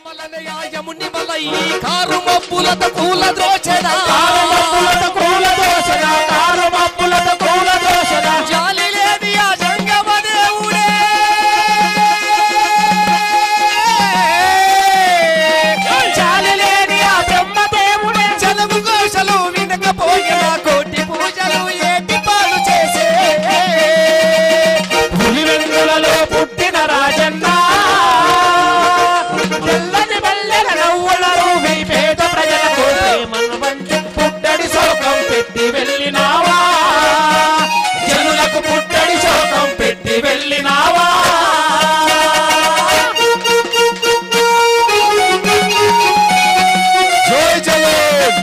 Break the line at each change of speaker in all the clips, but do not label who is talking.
యముని మలయి car మబ్బులతో పూల ద్రోచన జాలి లేని ఆ జంగమ దేవుడే జాలి లేని ఆ బ్రహ్మ దేవుడే జలము ఘోషలు వినకపోయిన కోటి పూజలు ఏటి పాలు చేసే
పులివెందులలో పుట్టిన రాజన్న తెల్లని మల్లెల నవ్వులను మీ పేద ప్రజలకు ప్రేమను వంచి పుట్టడి శోకం పెట్టి వెళ్ళినావా జనులకు పుట్టడి శోకం పెట్టి వెళ్ళినావా
జై జగన్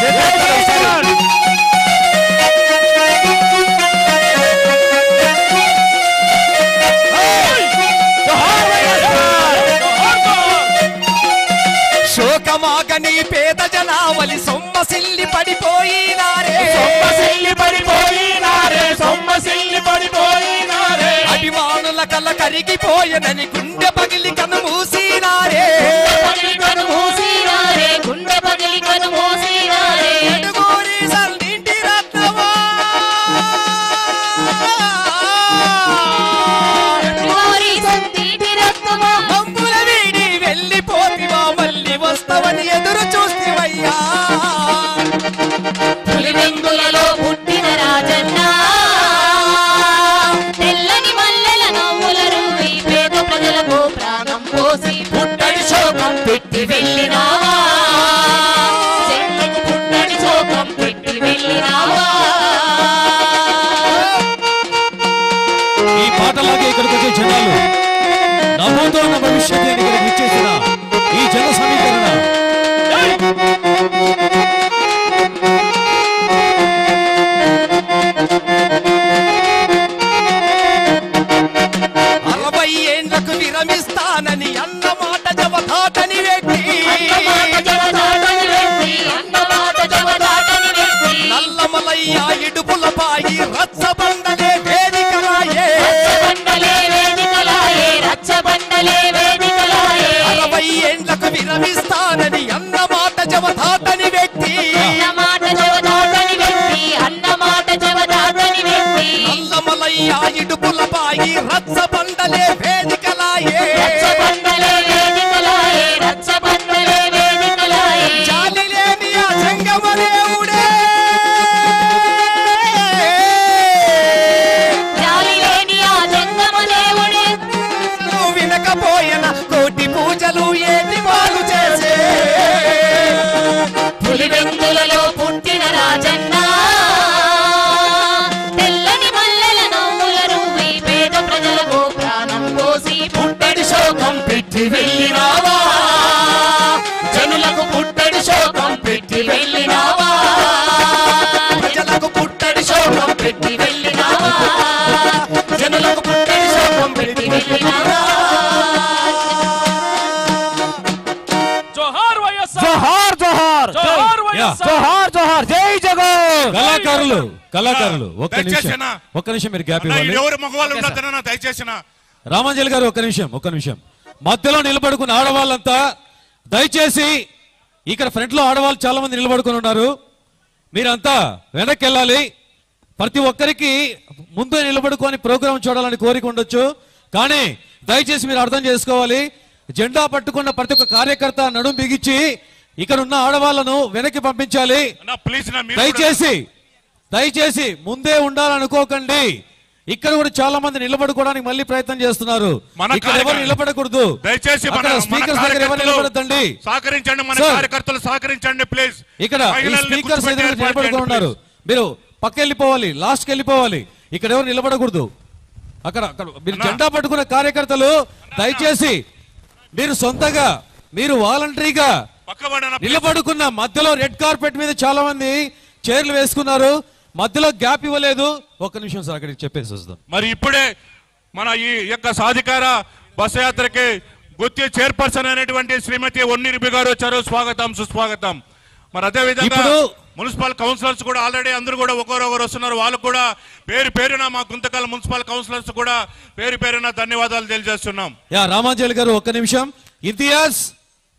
శోకమాగని పేద జనావలి సొమ్మసిల్లి పడిపోయినారే
సొమ్మసిల్లి పడిపోయినారే సొమ్మసిల్లి పడిపోయినారే
అభిమానుల కల కరిగిపోయనని గుండె పగిలి కను మూసినారే
పగిలి కను మూసినారే
గుండె పగిలి కను మోసినారే
ఎడుగూరి సల్లింటి రత్నమా
గోరి సంతీటి రక్తమా
మమ్ముల వీడి వెళ్ళిపోతివా మళ్ళీ వస్తావని ఎదురు చూస్తివయ్యా
పులివెందులలో పుట్టిన రాజన్న తెల్లని మల్లెల నవ్వుల రూవి పేద ప్రజలకు ప్రాణం పోసి పుట్టడి శోకం పెట్టి వెళ్ళినావా చెట్లకు పుట్టడి శోకం పెట్టి వెళ్ళినావా
ఈ పాటలాగే ఇక్కడికి వచ్చే జనాలు నవ్వుతో ఉన్న భవిష్యత్తు ఇక్కడికి ఇచ్చేసిన ఈ జన సమీకరణ
అరవై ఏండ్లకు విరమిస్తానని అన్న మాట జవధాతని వ్యక్తి
అన్నమాట జవదాటని వ్యక్తి అన్నమాట జవదాటని వ్యక్తి
నల్లమలయ్య ఇడుపుల పాయి రచ్చబండలే వేదికలాయే
రచ్చబండలే వేదికలాయే రచ్చబండలే వేదికలాయే
అరవై ఏండ్లకు విరమిస్తానని అన్న మాట జవధాతని వ్యక్తి
అన్నమాట జవదాటని వ్యక్తి అన్నమాట జవదాటని వ్యక్తి
నల్లమలయ్య ఇడుపుల పాయి రచ్చబండలే వేదికలాయే
రచ్చబండలే వేదికలాయే రచ్చబండలే వేదికలాయే
జాలి లేని ఆ జంగమ దేవుడే
జాలి లేని ఆ జంగమ దేవుడే
నువ్వు వినకపోయిన కోటి పూజలు ఏటి పాలు చేసే
పులివెందులలో పుట్టిన రాజన్న తెల్లని మల్లెల నవ్వుల రూవి పేద ప్రజలకు ప్రాణం పోసి పుట్టడి శోకం పెట్టి వెళ్ళినావా జనులకు పుట్టడి శోకం పెట్టి వెళ్ళినావా
ప్రజలకు పుట్టడి శోకం
శోకం పెట్టి వెళ్ళినావా జనులకు పుట్టడి శోకం పెట్టి వెళ్ళినావా
జోహార్ వైఎస్ఆర్
జోహార్ జోహార్
జోహార్ వైఎస్ఆర్
జోహార్ జోహార్ జై జగన్
కళాకారులు కళాకారులు ఒక్క
దయచేసి
నిమిషం
అన్నా.
ఒక్క నిమిషం మీరు గ్యాప్
అన్నా,
ఇవ్వాలి
ఈడు ఎవరు మగవాళ్ళు ఉండొద్దన్నా దయచేసి నా
రామాంజలి గారు ఒక్క నిమిషం ఒక్క నిమిషం మధ్యలో నిలబడుకున్న ఆడవాళ్ళంతా దయచేసి ఇక్కడ ఫ్రంట్ లో ఆడవాళ్ళు చాలా మంది నిలబడుకుని ఉన్నారు మీరంతా వెనక్కి వెళ్ళాలి ప్రతి ఒక్కరికి ముందు నిలబడుకొని ప్రోగ్రాం చూడాలని కోరిక ఉండొచ్చు కానీ దయచేసి మీరు అర్థం చేసుకోవాలి జెండా పట్టుకున్న ప్రతి ఒక్క కార్యకర్త నడుం బిగించి ఇక్కడ ఉన్న ఆడవాళ్లను వెనక్కి పంపించాలి
అన్నా ప్లీజ్ నా మీరు కూడా-
దయచేసి దయచేసి ముందే ఉండాలనుకోకండి ఇక్కడ కూడా చాలా మంది నిలబడుకోవడానికి మళ్ళీ ప్రయత్నం చేస్తున్నారు
మన
ఇక్కడ ఎవరు
కార్యకర్త-
నిలబడకూడదు
దయచేసి మన
అక్కడ
మన
స్పీకర్స్ దగ్గర ఎవరు
కార్యకర్తలు
నిలబడద్దండి
సహకరించండి మన
సార్.
కార్యకర్తలు సహకరించండి ప్లీజ్
ఇక్కడ ఈ
మహిళల్ని
స్పీకర్స్
కూర్చోబెట్టి
దగ్గర
ఏర్పాటు
నిలబడుకొని
చేయండి,
ఉన్నారు మీరు పక్క వెళ్ళిపోవాలి లాస్ట్ కి వెళ్ళిపోవాలి ఇక్కడ ఎవరు నిలబడకూడదు అక్కడ అక్కడ మీరు
అన్నా.
జెండా పట్టుకున్న కార్యకర్తలు దయచేసి మీరు సొంతగా మీరు వాలంటరీగా
please. పక్కవాడు అన్నా, please.
నిలబడుకున్న మధ్యలో రెడ్ కార్పెట్ మీద చాలా మంది చైర్లు వేసుకున్నారు మధ్యలో గ్యాప్ ఇవ్వలేదు ఒక్క నిమిషం సార్ అక్కడికి చెప్పేసి వస్తాం
మరి ఇప్పుడే మన ఈ యొక్క సాధికార బస్ యాత్రకి గుత్తి చైర్పర్సన్ అయినటువంటి శ్రీమతి ఒన్నిరిబి గారు వచ్చారు స్వాగతం సుస్వాగతం మరి అదే విధంగా
ఇప్పుడు
మున్సిపల్ కౌన్సిలర్స్ కూడా ఆల్రెడీ అందరూ కూడా ఒకరొకరు వస్తున్నారు వాళ్ళు కూడా పేరు పేరున మా గుంతకల్ మున్సిపల్ కౌన్సిలర్స్ కూడా పేరు పేరున ధన్యవాదాలు తెలియజేస్తున్నాం
యా రామాంజలి గారు ఒక్క నిమిషం ఇంతియాజ్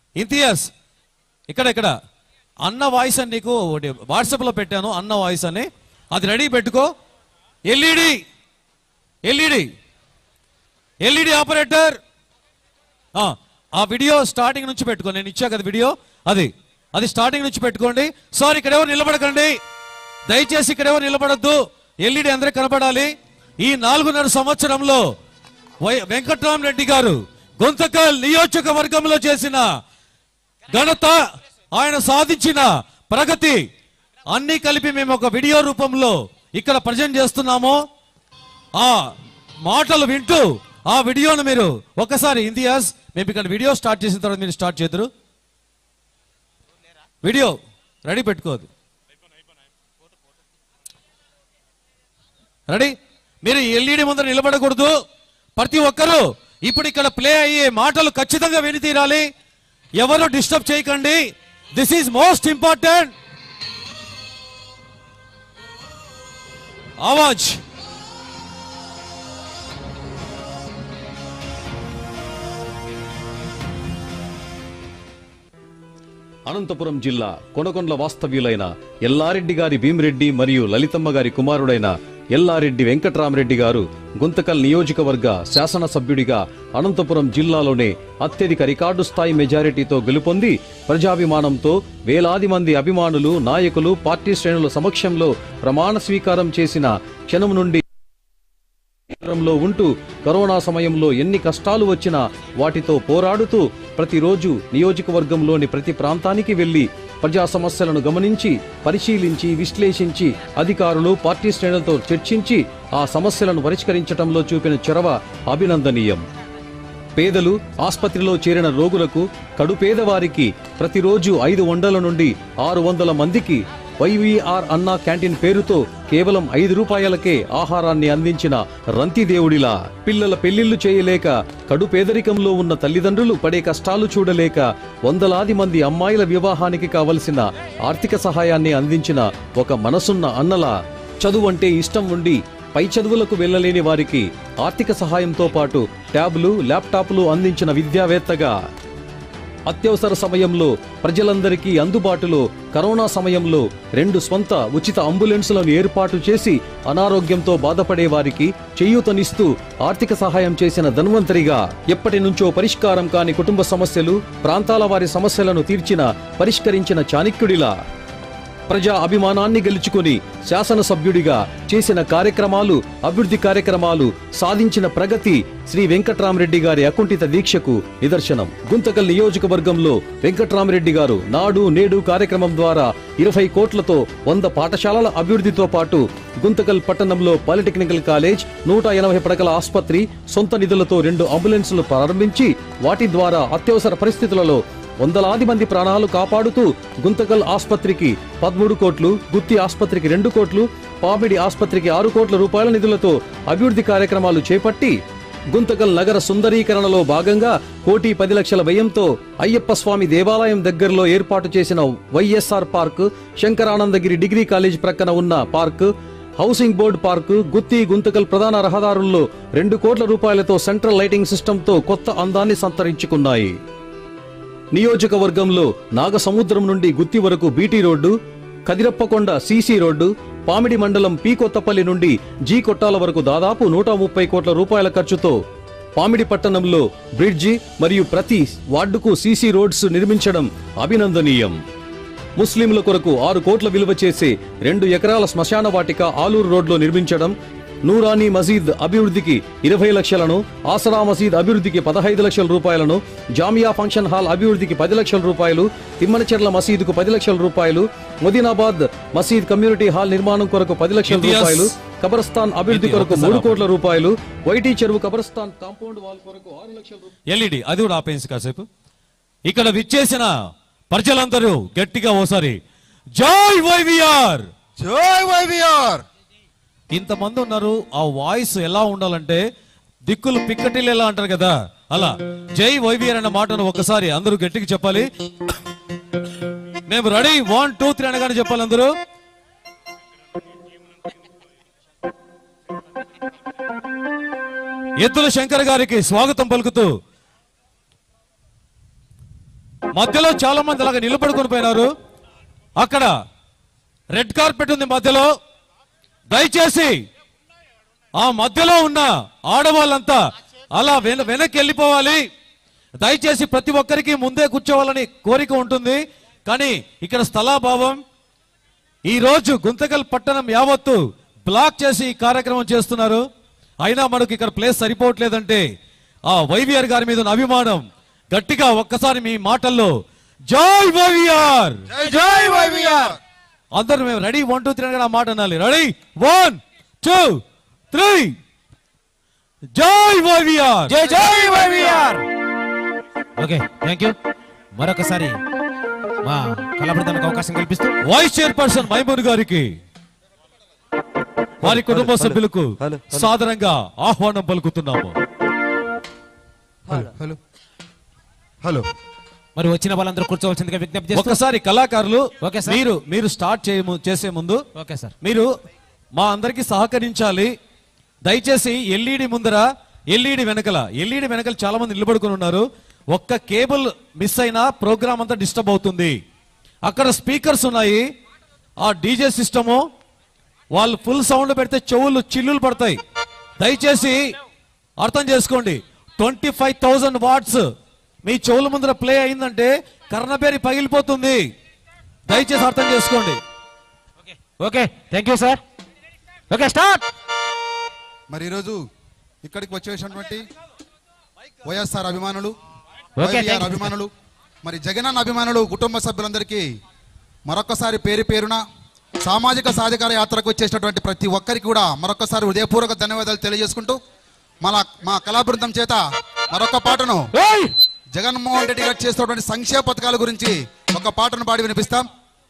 ఇంతియాజ్ ఇక్కడ ఇక్కడ అన్న వాయిస్ అని నీకు ఒకటి వాట్సాప్లో పెట్టాను అన్న వాయిస్ అని అది రెడీ పెట్టుకో ఎల్ఈడి ఎల్ఈడి ఎల్ఈడి ఆపరేటర్ ఆ, ఆ వీడియో స్టార్టింగ్ నుంచి పెట్టుకో నేను ఇచ్చా కదా వీడియో అది అది స్టార్టింగ్ నుంచి పెట్టుకోండి సార్ ఇక్కడ ఎవరు నిలబడకండి దయచేసి ఇక్కడ ఎవరు నిలబడద్దు ఎల్ఈడి అందరికి కనబడాలి ఈ నాలుగున్నర సంవత్సరంలో వై- వెంకట్రామరెడ్డి గారు గొంతకల్ నియోజకవర్గంలో చేసిన ఘనత ఆయన సాధించిన ప్రగతి అన్ని కలిపి మేము ఒక వీడియో రూపంలో ఇక్కడ ప్రజెంట్ చేస్తున్నాము ఆ మాటలు వింటూ ఆ వీడియోను మీరు ఒకసారి ఇంతియాజ్ మేము ఇక్కడ వీడియో స్టార్ట్ చేసిన తర్వాత మీరు స్టార్ట్ చేద్దరు వీడియో రెడీ పెట్టుకోదు రెడీ మీరు ఎల్ఈడి ముందర నిలబడకూడదు ప్రతి ఒక్కరూ ఇప్పుడు ఇక్కడ ప్లే అయ్యే మాటలు ఖచ్చితంగా విని తీరాలి ఎవరు డిస్టర్బ్ చేయకండి దిస్ ఈజ్ మోస్ట్ ఇంపార్టెంట్ ఆవాజ్
అనంతపురం జిల్లా కొనకొండ్ల వాస్తవ్యులైన ఎల్లారెడ్డి గారి భీమిరెడ్డి మరియు లలితమ్మ గారి కుమారుడైన ఎల్లారెడ్డి వెంకట్రామరెడ్డి గారు గుంతకల్ నియోజకవర్గ శాసనసభ్యుడిగా అనంతపురం జిల్లాలోనే అత్యధిక రికార్డు స్థాయి మెజారిటీతో గెలుపొంది ప్రజాభిమానంతో వేలాది మంది అభిమానులు నాయకులు పార్టీ శ్రేణుల సమక్షంలో ప్రమాణ స్వీకారం చేసిన క్షణం నుండి లో ఉంటూ కరోనా సమయంలో ఎన్ని కష్టాలు వచ్చినా వాటితో పోరాడుతూ ప్రతిరోజు నియోజకవర్గంలోని ప్రతి ప్రాంతానికి వెళ్లి ప్రజా సమస్యలను గమనించి పరిశీలించి విశ్లేషించి అధికారులు పార్టీ శ్రేణులతో చర్చించి ఆ సమస్యలను పరిష్కరించడంలో చూపిన చొరవ అభినందనీయం పేదలు ఆస్పత్రిలో చేరిన రోగులకు కడుపేదవారికి ప్రతిరోజు ఐదు వందల నుండి ఆరు వందల మందికి వైవీఆర్ అన్నా క్యాంటీన్ పేరుతో కేవలం ఐదు రూపాయలకే ఆహారాన్ని అందించిన రంతిదేవుడిలా పిల్లల పెళ్లిళ్లు చేయలేక కడు పేదరికంలో ఉన్న తల్లిదండ్రులు పడే కష్టాలు చూడలేక వందలాది మంది అమ్మాయిల వివాహానికి కావలసిన ఆర్థిక సహాయాన్ని అందించిన ఒక మనసున్న అన్నలా చదువంటే ఇష్టం ఉండి పై చదువులకు వెళ్ళలేని వారికి ఆర్థిక సహాయంతో పాటు ట్యాబ్లు ల్యాప్టాప్లు అందించిన విద్యావేత్తగా అత్యవసర సమయంలో ప్రజలందరికీ అందుబాటులో కరోనా సమయంలో రెండు స్వంత ఉచిత అంబులెన్సులను ఏర్పాటు చేసి అనారోగ్యంతో బాధపడే వారికి చేయూతనిస్తూ ఆర్థిక సహాయం చేసిన ధన్వంతరిగా ఎప్పటి నుంచో పరిష్కారం కాని కుటుంబ సమస్యలు ప్రాంతాల వారి సమస్యలను తీర్చిన పరిష్కరించిన చాణక్యుడిలా ప్రజా అభిమానాన్ని గెలుచుకుని శాసనసభ్యుడిగా చేసిన కార్యక్రమాలు అభివృద్ధి కార్యక్రమాలు సాధించిన ప్రగతి శ్రీ వెంకట్రామరెడ్డి గారి అకుంఠిత దీక్షకు నిదర్శనం గుంతకల్ నియోజకవర్గంలో వెంకట్రామరెడ్డి గారు నాడు నేడు కార్యక్రమం ద్వారా ఇరవై కోట్లతో వంద పాఠశాలల అభివృద్ధితో పాటు గుంతకల్ పట్టణంలో పాలిటెక్నికల్ కాలేజ్ నూట ఎనభై పడకల ఆసుపత్రి సొంత నిధులతో రెండు అంబులెన్సులు ప్రారంభించి వాటి ద్వారా అత్యవసర పరిస్థితులలో వందలాది మంది ప్రాణాలు కాపాడుతూ గుంతకల్ ఆసుపత్రికి పదమూడు కోట్లు గుత్తి ఆసుపత్రికి రెండు కోట్లు పామిడి ఆసుపత్రికి ఆరు కోట్ల రూపాయల నిధులతో అభివృద్ధి కార్యక్రమాలు చేపట్టి గుంతకల్ నగర సుందరీకరణలో భాగంగా కోటి పది లక్షల వ్యయంతో అయ్యప్ప స్వామి దేవాలయం దగ్గరలో ఏర్పాటు చేసిన YSR park Shankaranandagiri degree college ప్రక్కన ఉన్న పార్క్ హౌసింగ్ బోర్డు పార్కు గుత్తి గుంతకల్ ప్రధాన రహదారుల్లో రెండు కోట్ల రూపాయలతో సెంట్రల్ లైటింగ్ సిస్టంతో కొత్త అందాన్ని సంతరించుకున్నాయి నియోజకవర్గంలో నాగసముద్రం నుండి గుత్తి వరకు BT road Kadirappakonda CC road Pamidi మండలం పి కొత్తపల్లి నుండి జీ కొట్టాల వరకు దాదాపు నూట ముప్పై కోట్ల రూపాయల ఖర్చుతో పామిడి పట్టణంలో బ్రిడ్జి మరియు ప్రతి వార్డుకు సీసీ రోడ్స్ నిర్మించడం అభినందనీయం ముస్లింల కొరకు ఆరు కోట్ల విలువ చేసే రెండు ఎకరాల శ్మశాన వాటిక ఆలూరు రోడ్లో నిర్మించడం నూరానీ మసీద్ అభివృద్ధికి ఇరవై లక్షలను ఆసరా మసీద్ అభివృద్ధికి పదహైదు లక్షల రూపాయలను జామియా ఫంక్షన్ హాల్ అభివృద్ధికి పది లక్షల రూపాయలు తిమ్మనచెర్ల మసీదుకు పది లక్షల రూపాయలు మొదీనాబాద్ మసీద్ కమ్యూనిటీ హాల్ నిర్మాణం కొరకు పది లక్షల
ఇంతియాజ్.
రూపాయలు కబరస్థాన్ అభివృద్ధి
ఇంతి-
కొరకు
ఒక్కసారి
మూడు కోట్ల రూపాయలు వైటీ చెరువు కబరస్థాన్ కాంపౌండ్ వాల్ కొరకు ఆరు లక్షల రూపాయలు
ఎల్ఈడి అది కూడా ఆపేసి కాసేపు ఇక్కడ విచ్చేసిన ప్రజలందరూ గట్టిగా ఓసారి జై వైవిఆర్
జై వైవిఆర్
ఇంతమంది ఉన్నారు ఆ వాయిస్ ఎలా ఉండాలంటే దిక్కులు పిక్కటిల్లు ఎలా అంటారు కదా అలా జై వైవిఆర్ అన్న మాటను ఒకసారి అందరూ గట్టిగా చెప్పాలి మేము రెడీ వన్ టూ త్రీ అనగానే చెప్పాలి అందరూ ఎత్తుల శంకర్ గారికి స్వాగతం పలుకుతూ మధ్యలో చాలా మంది అలాగ నిలబడుకొని పోయినారు అక్కడ రెడ్ కార్పెట్ ఉంది మధ్యలో దయచేసి ఆ మధ్యలో ఉన్న ఆడవాళ్ళంతా అలా వెన వెనక్కి వెళ్ళిపోవాలి దయచేసి ప్రతి ఒక్కరికి ముందే కూర్చోవాలని కోరిక ఉంటుంది కానీ ఇక్కడ స్థలాభావం ఈ రోజు గుంతకల్ పట్టణం యావత్తు బ్లాక్ చేసి ఈ కార్యక్రమం చేస్తున్నారు అయినా మనకు ఇక్కడ ప్లేస్ సరిపోవట్లేదంటే ఆ వైవిఆర్ గారి మీద ఉన్న అభిమానం గట్టిగా ఒక్కసారి మీ మాటల్లో జై వైవిఆర్
జై వైవిఆర్
అందరూ మేము రెడీ వన్ టూ త్రీ అని ఆ మాట అనాలి రెడీ వన్ టూ త్రీ జై వైవిఆర్
జై జై వైవిఆర్ ఓకే థ్యాంక్ యూ మరొకసారి మా కళాబృందానికి అవకాశం కల్పిస్తూ
వైస్ చైర్పర్సన్ మైమూన్ గారికి వారి కుటుంబ సభ్యులకు సాదరంగా ఆహ్వానం పలుకుతున్నాము
హలో హలో
మరి వచ్చిన వాళ్ళందరూ కూర్చోవలసిందిగా విజ్ఞప్తి చేస్తూ
ఒకసారి కళాకారులు
ఓకే సార్.
మీరు మీరు స్టార్ట్ చేయము చేసే ముందు
ఓకే సార్
మీరు మా అందరికి సహకరించాలి దయచేసి ఎల్ఈడి ముందర ఎల్ఈడి వెనకల ఎల్ఈడి వెనకల చాలా మంది నిలబడుకుని ఉన్నారు ఒక్క కేబుల్ మిస్ అయినా ప్రోగ్రామ్ అంతా డిస్టర్బ్ అవుతుంది అక్కడ స్పీకర్స్ ఉన్నాయి ఆ డీజే సిస్టము వాళ్ళు ఫుల్ సౌండ్ పెడితే చెవులు చిల్లులు పడతాయి దయచేసి అర్థం చేసుకోండి ట్వంటీ ఫైవ్ థౌజండ్ వాట్స్ మీ చెవుల ముందర ప్లే అయిందంటే కర్ణబేరి పగిలిపోతుంది దయచేసి అర్థం చేసుకోండి
okay thank you sir okay start
మరి ఈరోజు ఇక్కడికి వచ్చేసినటువంటి వైఎస్ఆర్ అభిమానులు
ఓకే,
వైవిఆర్
థాంక్యూ.
అభిమానులు మరి జగనన్న అభిమానులు కుటుంబ సభ్యులందరికీ మరొకసారి పేరు పేరున సామాజిక సాధికార యాత్రకు వచ్చేసినటువంటి ప్రతి ఒక్కరికి కూడా మరొకసారి హృదయపూర్వక ధన్యవాదాలు తెలియజేసుకుంటూ మన మా కళా బృందం చేత మరొక పాటను జగన్మోహన్ రెడ్డి గారు చేస్తున్నటువంటి సంక్షేమ పథకాల గురించి ఒక పాటను పాడి వినిపిస్తాం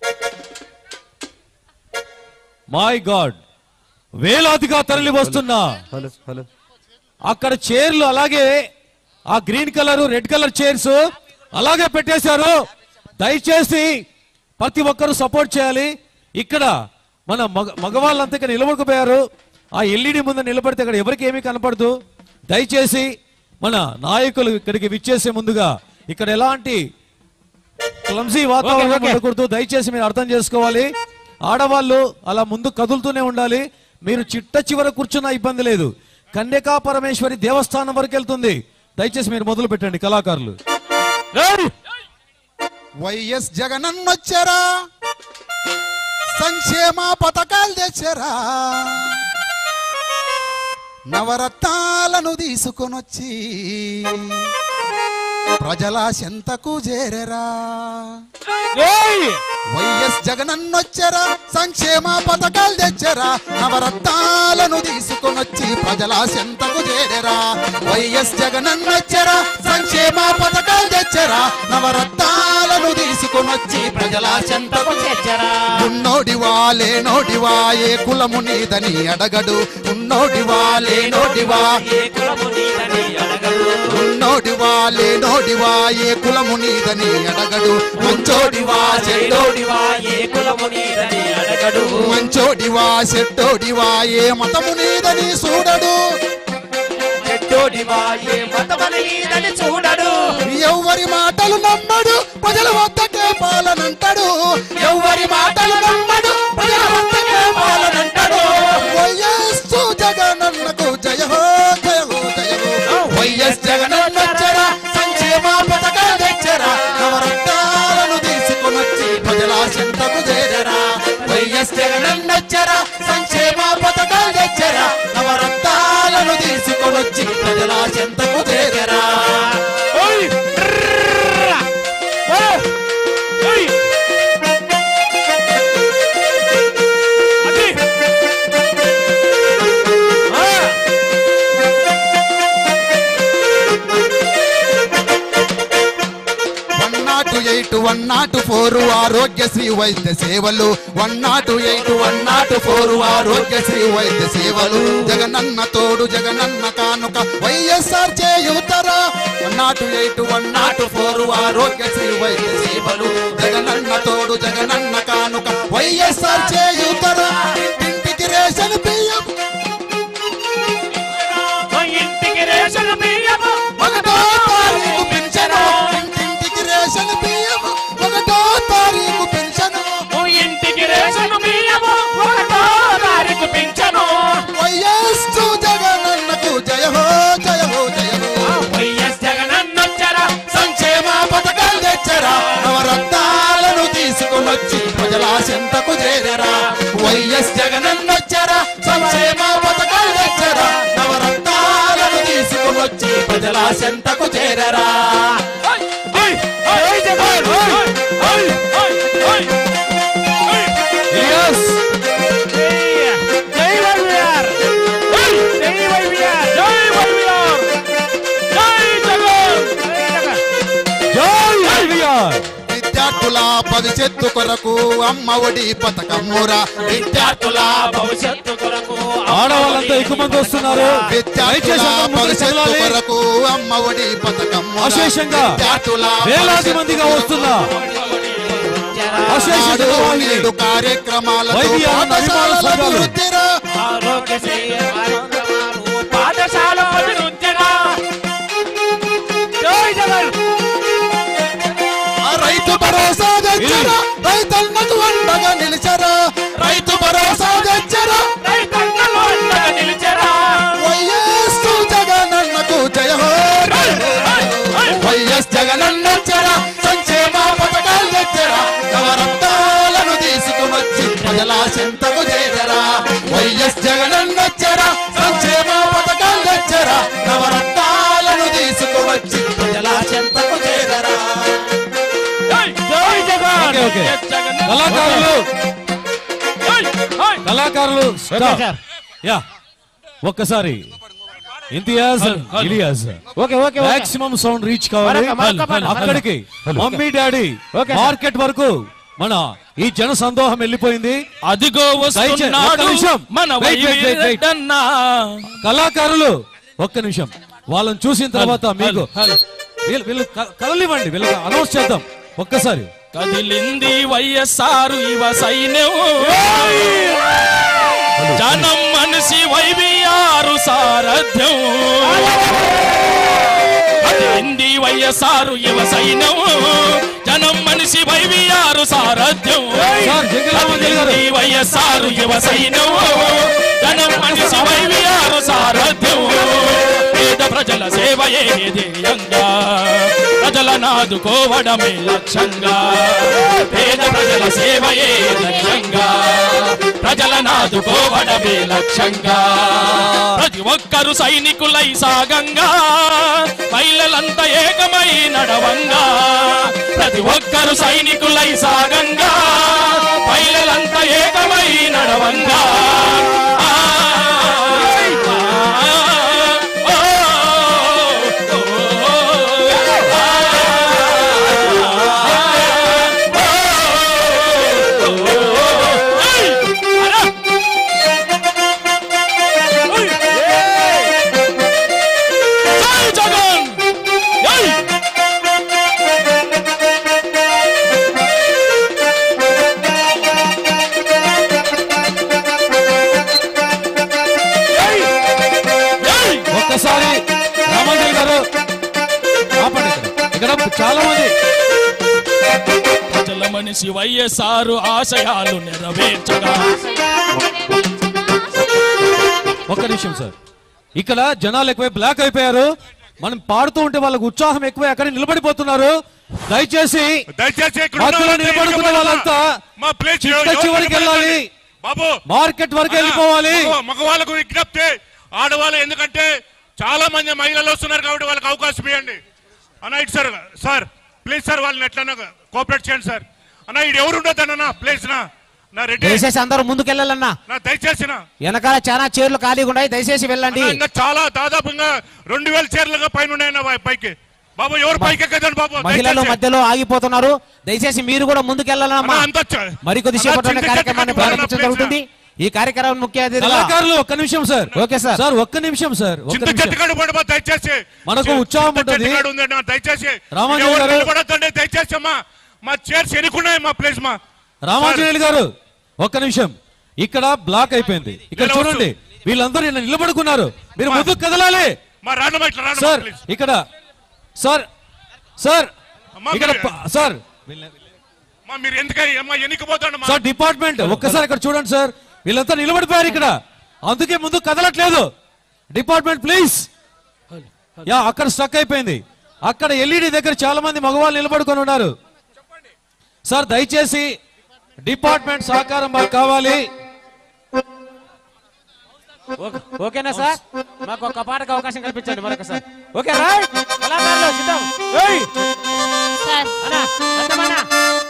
మై గాడ్ వేలాదిగా తరలి వస్తున్నా అక్కడ చైర్లు అలాగే ఆ green colour red colour chairs అలాగే పెట్టేశారు దయచేసి ప్రతి ఒక్కరూ సపోర్ట్ చేయాలి ఇక్కడ మన మగ మగవాళ్ళంతా ఇక్కడ నిలబడిపోయారు ఆ ఎల్ఈడి ముందు నిలబడితే ఇక్కడ ఎవరికి ఏమీ కనపడదు దయచేసి మన నాయకులు ఇక్కడికి విచ్చేసే ముందుగా ఇక్కడ ఎలాంటి క్లమ్సీ వాతావరణం
ఓకే, ఓకే.
ఉండకూడదు దయచేసి మీరు అర్థం చేసుకోవాలి ఆడవాళ్ళు అలా ముందు కదులుతూనే ఉండాలి మీరు చిట్ట చివర కూర్చున్న ఇబ్బంది లేదు కన్యకా పరమేశ్వరి దేవస్థానం వరకు వెళ్తుంది దయచేసి మీరు మొదలు పెట్టండి కళాకారులు
వైఎస్ జగనన్న వచ్చారా సంక్షేమ పథకాలు తెచ్చారా నవరత్నాలను తీసుకొనొచ్చి ప్రజల చెంతకు చేరరా వైఎస్ జగనన్న వచ్చారా సంక్షేమ పథకాలు తెచ్చారా నవరత్నాలను తీసుకొనొచ్చి ప్రజల చెంతకు చేరరా వైఎస్ జగనన్న వచ్చారా సంక్షేమ పథకాలు తెచ్చారా నవరత్నాలను తీసుకొనొచ్చి ప్రజల చెంతకు
చేర్చరా
ఉన్నోడివా లేనోడివా ఏ కులము నీదని అడగడు ఉన్నోడివా లేనోడివా
ఏ కులము నీదని అడగడు
ఉన్నోడివా లేనోడివా ఏ కులము నీదని అడగడు మంచోడివా చెడ్డోడివా
చెడ్డోడివా ఏ కులము నీదని అడగడు
మంచోడివా చెడ్డోడివా ఏ మతము నీదని చూడడు
చెడ్డోడివా ఏ మతమని నీదని చూడడు
ఎవ్వరి మాటలు నమ్మడు ప్రజల వద్దకే పాలనంటాడు
ఎవ్వరి మాటలు నమ్మడు ప్రజల వద్దకే పాలనంటాడు
వైఎస్ జగనన్నకు జయ హో జయ హో జయ హో వైఎస్ జగనన్న వచ్చారా సంక్షేమ పథకాలు తెచ్చారా నవరత్నాలను తీసుకొనొచ్చి ప్రజల చింతకు చేరరా వైఎస్ జగనన్న వచ్చారా సంక్షేమ పథకాలు తెచ్చారా నవరత్నాలను తీసుకొనొచ్చి ప్రజల చింతకు చేరరా
ఓయ్! ట్రర్రా! ఓయ్! ఓయ్! అది! ఆ!
One nought eight one nought four Aarogyasri వైద్య సేవలు one nought eight one nought four Aarogyasri వైద్య సేవలు జగనన్న తోడు జగనన్న కానుక వైఎస్ఆర్ చేయుతరా one nought eight one nought four Aarogyasri వైద్య సేవలు జగనన్న తోడు జగనన్న కానుక వైఎస్ఆర్ చేయుతరా ఇంటికి రేషన్ బియ్యం
ఓ ఇంటికి రేషన్ బియ్యము
ఒకటో తారీఖు పింఛను ఇంటింటికి రేషన్ బియ్యం
కుమార్
విద్యార్థుల భవిష్యత్తు కొరకు అమ్మ ఒడి పథకమ్మురా
విద్యార్థుల భవిష్యత్తు కొరకు
ఆడవాళ్ళంతా ఎక్కువ మంది వస్తున్నారు దయచేసి
విద్యార్థుల
అందరూ ముందుకు
భవిష్యత్తు
కదలాలి.
కొరకు అమ్మ ఒడి పథకమ్మురా
అశేషంగా
విద్యార్థుల
వేలాది మందిగా వస్తున్నా అశేష
నాడు
జనవాహిని.
నేడు కార్యక్రమాలతో
వైద్యాల
పాఠశాలల
అభిమాన సంఘాలు.
అభివృద్ధిరా.
ఆరోగ్య శ్రేయ కార్యక్రమాలు పాఠశాల అభివృద్ధిగా జై జగన్
ఆ రైతు భరోసా తెచ్చరా రైతన్నకు అండగా నిలిచరా రైతు భరోసా తెచ్చరా
రైతన్నలు అండగా నిలిచెరా
వైఎస్ జగనన్నకు జయ హో వైఎస్ జగనన్నచ్చరా సంక్షేమ పథకాలు తెచ్చరా నవరత్నాలను తీసుకుని వచ్చి ప్రజల చెంతకు చేరరా వైఎస్ జగనన్నచ్చరా సంక్షేమ పథకాలు తెచ్చరా నవరత్నాలను తీసుకుని వచ్చి ప్రజల చెంతకు చేరరా
జై జై Jagan
okay, okay.
YS Jagan
కళాకారులు
జై జై
కళాకారులు స్టాప్. యా ఒక్కసారి Imtiaz Ilyas
okay okay okay
maximum sound reach కావాలి
మరొక- మరొక పని.
అక్కడికి mummy daddy
okay, sir.
Market వరకు మన ఈ జన సందోహం వెళ్ళిపోయింది
అదిగో
దయచేసి ఒక్క
వస్తున్నాడు
నిమిషం.
మన
Wait, wait, wait, wait.
వైవిడన్నా
కళాకారులు ఒక్క నిమిషం వాళ్ళని చూసిన తర్వాత మీకు
హలో.
వీళ్ళు వీళ్ళు క- కదలివ్వండి వీళ్ళకి అనౌన్స్ చేద్దాం ఒక్కసారి
కదిలింది వైఎస్ఆర్ యువ సైన్యం జనం మనిషి వైవిఆర్ సారథ్యం కదిలింది వైఎస్ఆర్ యువ సైన్యం జనం మనిషి వైవిఆర్ సారథ్యం
సార్, జంగిల్ రామన్ గారు.
కదిలింది వైఎస్ఆర్ యువ సైన్యం జనం మనిషి వైవిఆర్ సారథ్యం పేద ప్రజల సేవయే ధ్యేయంగా ప్రజల నాదుకోవడమే లక్ష్యంగా పేద ప్రజల సేవయే లక్ష్యంగా ప్రజల నాదుకోవడమే లక్ష్యంగా ప్రతి ఒక్కరు సైనికులై సాగంగా మహిళలంతా ఏకమై నడవంగా ప్రతి ఒక్కరు సైనికులై సాగంగా మహిళలంతా ఏకమై నడవంగా ఆ, ఆ, ఓ, ఓ, ఆ, ఏయ్! అరా! జై జగన్ జై జై జై
ఒక్కసారి రామాంజలి గారు ఆపండి ఇక్కడ ఇక్కడ చాలా మంది
ప్రజల మనిషి వైఎస్ఆర్ ఆశయాలు నెరవేర్చగా
ఒక్క నిమిషం సార్ ఇక్కడ జనాలు ఎక్కువై బ్లాక్ అయిపోయారు మనం పాడుతూ ఉంటే వాళ్ళకి ఉత్సాహం ఎక్కువ అక్కడ నిలబడిపోతున్నారు దయచేసి
దయచేసి ఇక్కడ ఉన్న
మధ్యలో
వాళ్ళంతా
నిలబడుకున్న
ఇక్కడికి
వాళ్ళంతా
మా ప్లేస్
చిట్ట
ఎవరు
చివరికి వెళ్ళాలి
బాబు
మార్కెట్ వరకు వెళ్ళిపోవాలి
మగ- మగవాళ్ళకు విజ్ఞప్తి ఆడవాళ్ళు ఎందుకంటే చాలా మంది మహిళలు వస్తున్నారు కాబట్టి వాళ్ళకి అవకాశం ఇవ్వండి అన్న ఇటు సార్ సార్ ప్లీజ్ సార్ వాళ్ళని ఎట్లన్నా కోఆపరేట్ చేయండి సార్ అన్న ఇటు ఎవరు ఉండొద్దు అన్న ప్లీజ్ నా నా రెడ్డి
దయచేసి అందరూ ముందుకెళ్ళాలన్నా
నా దయచేసి నా
వెనకాల చాలా చైర్లు ఖాళీగా ఉన్నాయి దయచేసి వెళ్ళండి
అన్న, ఇంకా చాలా దాదాపుగా రెండు వేల చీరలుగా పైన ఉన్నాయన్న వా- పైకి బాబు ఎవరు పైకి ఎక్కదండి బాబు
మహిళలు
దయచేసి.
మధ్యలో ఆగిపోతున్నారు దయచేసి మీరు కూడా ముందుకెళ్ళాలమ్మా
అన్న, అంతా చ-
మరికొద్ది
అన్న,
సేపట్లోనే
చింత
కార్యక్రమాన్ని
చెట్టు
ప్రారంభించడం
కట్టుకోవాలన్న
జరుగుతుంది ఈ కార్యక్రమం ముఖ్య అతిథిగా
కళాకారులు ఒక్క నిమిషం సార్
ఓకే సార్.
సార్ ఒక్క నిమిషం సార్ ఒక్క
చింత
నిమిషం.
చెట్టు కాడ పడమా దయచేసి
మనకు
చి-
ఉత్సాహం
చింత చెట్టు
ఉంటుంది.
కాడ ఉందండి అన్న, దయచేసి
రామాంజలి
ఎవరు
గారు.
నిలబడొద్దండి దయచేసి అమ్మా మా చైర్స్ ఎన్నుకున్నాయి మా ప్లేస్ మా
రామాంజనేయులు గారు ఒక్క నిమిషం ఇక్కడ బ్లాక్ అయిపోయింది ఇక్కడ
నిలవచ్చు.
చూడండి వీళ్ళందరూ ఇలా నిలబడుకున్నారు మీరు ముందుకు కదలాలి
మా రానమ్మా ఇట్లా రానమ్మా
సార్
ప్లీజ్
ఇక్కడ సార్ సార్
అమ్మా,
ఇక్కడ
మీరు-
ప- సార్
మా మీరు ఎందుకని అమ్మా ఎన్నికపోతాడు
సార్ డిపార్ట్మెంట్ ఒక్కసారి ఇక్కడ చూడండి సార్ వీళ్ళంతా నిలబడిపోయారు ఇక్కడ అందుకే ముందు కదలట్లేదు డిపార్ట్మెంట్ ప్లీజ్ యా అక్కడ స్టక్ అయిపోయింది అక్కడ ఎల్ఈడి దగ్గర చాలా మంది మగవాళ్ళు నిలబడుకొని ఉన్నారు సార్ దయచేసి డిపార్ట్మెంట్ సహకారం మాకు కావాలి
ఓకే- ఓకేనా సార్ మాకు ఒక పాటకు అవకాశం కల్పించండి మరొకసారి ఓకే రైట్ కళాకారులు సిద్ధం ఏయ్
సార్
అన్నా ఎంతమన్నా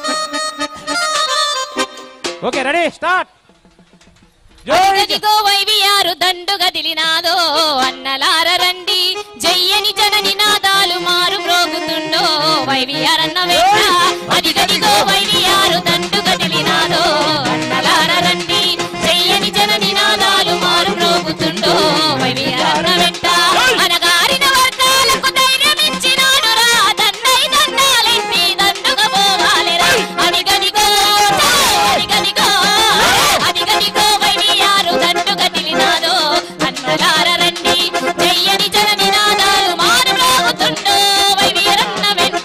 ఓకే రెడీ స్టార్ట్
అదిగదిగో వైవియారు దండుగా దిలినాదో అన్నలార రండి జయ్యని జన నినాదాలు మారు మ్రోగుతుండో వైవియారన్న వెంట అదిగదిగో వైవియారు దండు కదిలినాదో అన్నలార రండి చెయ్యని జన నినాదాలు మారు మ్రోగుతుండో వైవియార వెంట అనగారిన వర్గాలకు ధైర్యం ఇచ్చినాడు రా దండై దండాలెత్తి దండుగా పోవాలిరా అదిగదిగో అదిగదిగో అదిగదిగో వైవియారు దండు కదిలినాదో అన్నలార రండి చెయ్యని జన నినాదాలు మారు మ్రోగుతుండో వైవియరన్న వెంట